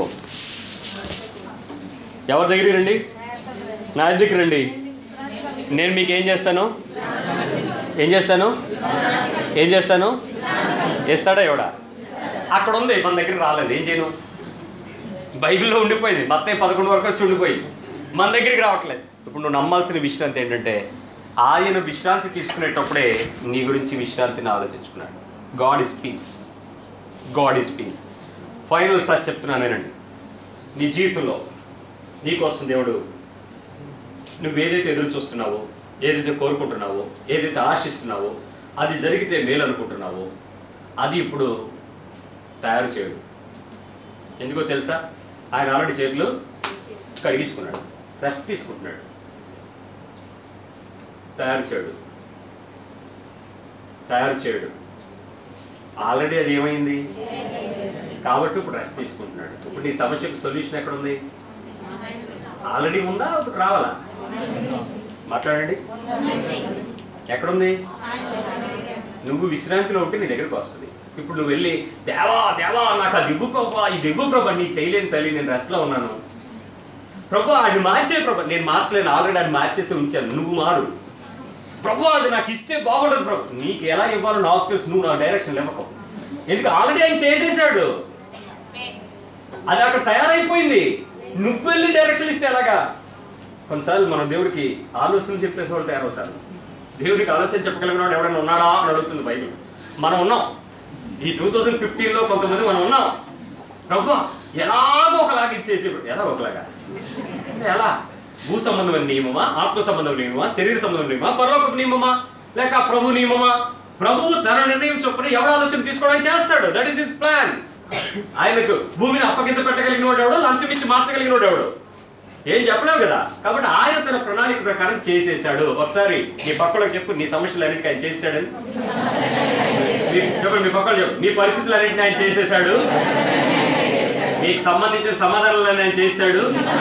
ఎవరి దగ్గరికి రండి నా దగ్గరికి రండి నేను మీకు ఏం చేస్తాను ఏం చేస్తాను ఏం చేస్తాను చేస్తాడా ఎవడా అక్కడ ఉంది మన దగ్గర రాలేదు ఏం చేయను బైబిల్లో ఉండిపోయింది మొత్తం పదకొండు వరకు వచ్చి ఉండిపోయింది మన దగ్గరికి రావట్లేదు ఇప్పుడు నువ్వు నమ్మాల్సిన విశ్రాంతి ఏంటంటే ఆయన విశ్రాంతి తీసుకునేటప్పుడే నీ గురించి విశ్రాంతిని ఆలోచించుకున్నాడు God is peace God is peace final touch చెప్తున్నానేనండి నీ జీవితంలో నీకోసం దేవుడు నువ్వు ఏదైతే ఎదురు చూస్తున్నావో ఏదైతే కోరుకుంటున్నావో ఏదైతే ఆశిస్తున్నావో అది జరిగితే మేలు అనుకుంటున్నావో అది ఇప్పుడు తయారు చేయడు ఎందుకో తెలుసా ఆయన ఆల్రెడీ చేతులు కడిగించుకున్నాడు రెస్ట్ తీసుకుంటున్నాడు తయారు చేయడు తయారు చేయడు ఆల్రెడీ అది ఏమైంది కాబట్టి ఇప్పుడు రెస్ట్ తీసుకుంటున్నాడు ఇప్పుడు నీ సమస్యకు సొల్యూషన్ ఎక్కడ ఉంది ఆల్రెడీ ఉందా ఇప్పుడు రావాలా మాట్లాడండి ఎక్కడుంది నువ్వు విశ్రాంతిలో ఉంటే నీ దగ్గరికి వస్తుంది ఇప్పుడు నువ్వు వెళ్ళి దేవా దేవా నాకు అది ఇవ్వు ప్రభా ఇది ఇవ్వు ప్రభా నీకు చేయలేని తల్లి నేను రెస్ట్లో ఉన్నాను ప్రభు ఆయన మార్చే ప్రభు నేను మార్చలేను ఆల్రెడీ ఆయన మార్చేసి ఉంచాను నువ్వు మారు ప్రభు అది నాకు ఇస్తే బాగుండదు ప్రభు నీకు ఎలా ఇవ్వాలో నాకు తెలుసు నువ్వు నా డైరెక్షన్ ఇవ్వకు ఎందుకు ఆల్రెడీ ఆయన చేసేసాడు అది అక్కడ తయారైపోయింది నువ్వు వెళ్ళి డైరెక్షన్ ఇస్తే ఎలాగా కొన్నిసార్లు మన దేవుడికి ఆలోచనలు చెప్పేసి వాళ్ళు తయారవుతారు దేవుడికి ఆలోచన చెప్పగలిగిన వాడు ఎవరైనా ఉన్నాడా అని అడుగుతుంది బైబిల్ మనం ఉన్నాం ఈ టూ థౌజండ్ ఫిఫ్టీన్లో కొంతమంది మనం ఉన్నాం ప్రభు ఎలాగో ఒకలాగా ఇచ్చేసి ఎలా ఒకలాగా అంటే ఎలా భూ సంబంధమైన నియమమా ఆత్మ సంబంధం నియమమా శరీర సంబంధం నియమమా పరలోక నియమమా లేక ప్రభు నియమమా ప్రభువు తన నిర్ణయం చొప్పున ఎవడు ఆలోచన తీసుకోవడానికి చేస్తాడు దట్ ఈస్ హిస్ ప్లాన్ ఆయనకు భూమిని అప్పగింత పెట్టగలిగిన వాడు ఎవడు లంచం ఇచ్చి మార్చగలిగిన వాడు ఎవడు ఏం చెప్పలేవు కదా కాబట్టి ఆయన తన ప్రణాళిక ప్రకారం చేసేసాడు ఒకసారి నీ పక్కలకు చెప్పు నీ సమస్యలు అన్నిటికీ ఆయన చేసేసాడని మీ- చెప్పండి మీ పక్కన చెప్పు నీ పరిస్థితులు అన్నింటిని ఆయన చేసేసాడు మీకు సంబంధించిన సమాధానాలను ఆయన చేశాడు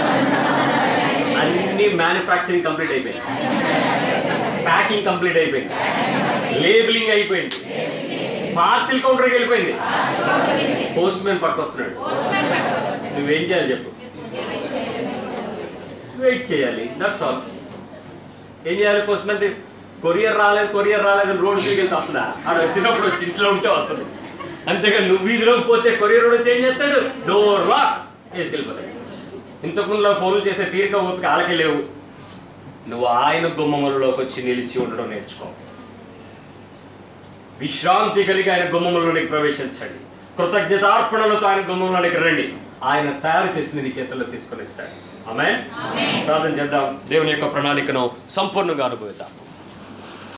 అన్ని మ్యానుఫ్యాక్చరింగ్ కంప్లీట్ అయిపోయింది ప్యాకింగ్ కంప్లీట్ అయిపోయింది లేబులింగ్ అయిపోయింది పార్సిల్ కౌంటర్కి వెళ్ళిపోయింది పోస్ట్ మ్యాన్ పట్టుకొస్తున్నాడు నువ్వేం చేయాలి చెప్పు వెయిట్ చేయాలి దట్స్ ఆల్ ఏం చేయాలి పోస్ట్ మ్యాన్ కొరియర్ రాలేదు కొరియర్ రాలేదు అని రోడ్ మీదకి వెళ్తే వస్తుందా ఆడ వచ్చినప్పుడు వచ్చి ఇంట్లో ఉంటే వస్తుంది అంతేగా నువ్వు వీధిలోకి పోతే కొరియర్ వచ్చి ఏం చేస్తాడు డోర్ లాక్ వేసుకెళ్ళిపోతాడు ఇంతకుముందులో ఫోన్లు చేసే తీరిక ఓపిక ఆలకే లేవు నువ్వు ఆయన గుమ్మములలోకి వచ్చి నిలిచి ఉండడం నేర్చుకో విశ్రాంతి కలిగి ఆయన గుమ్మములలోనికి ప్రవేశించండి కృతజ్ఞతార్పణలతో ఆయన గుమ్మంలోనికి రండి ఆయన తయారు చేసింది నీ చేతుల్లో తీసుకొని ఇస్తాడు ఆమె ప్రార్థన చేద్దాం దేవుని యొక్క ప్రణాళికను సంపూర్ణంగా అనుభవిద్దాం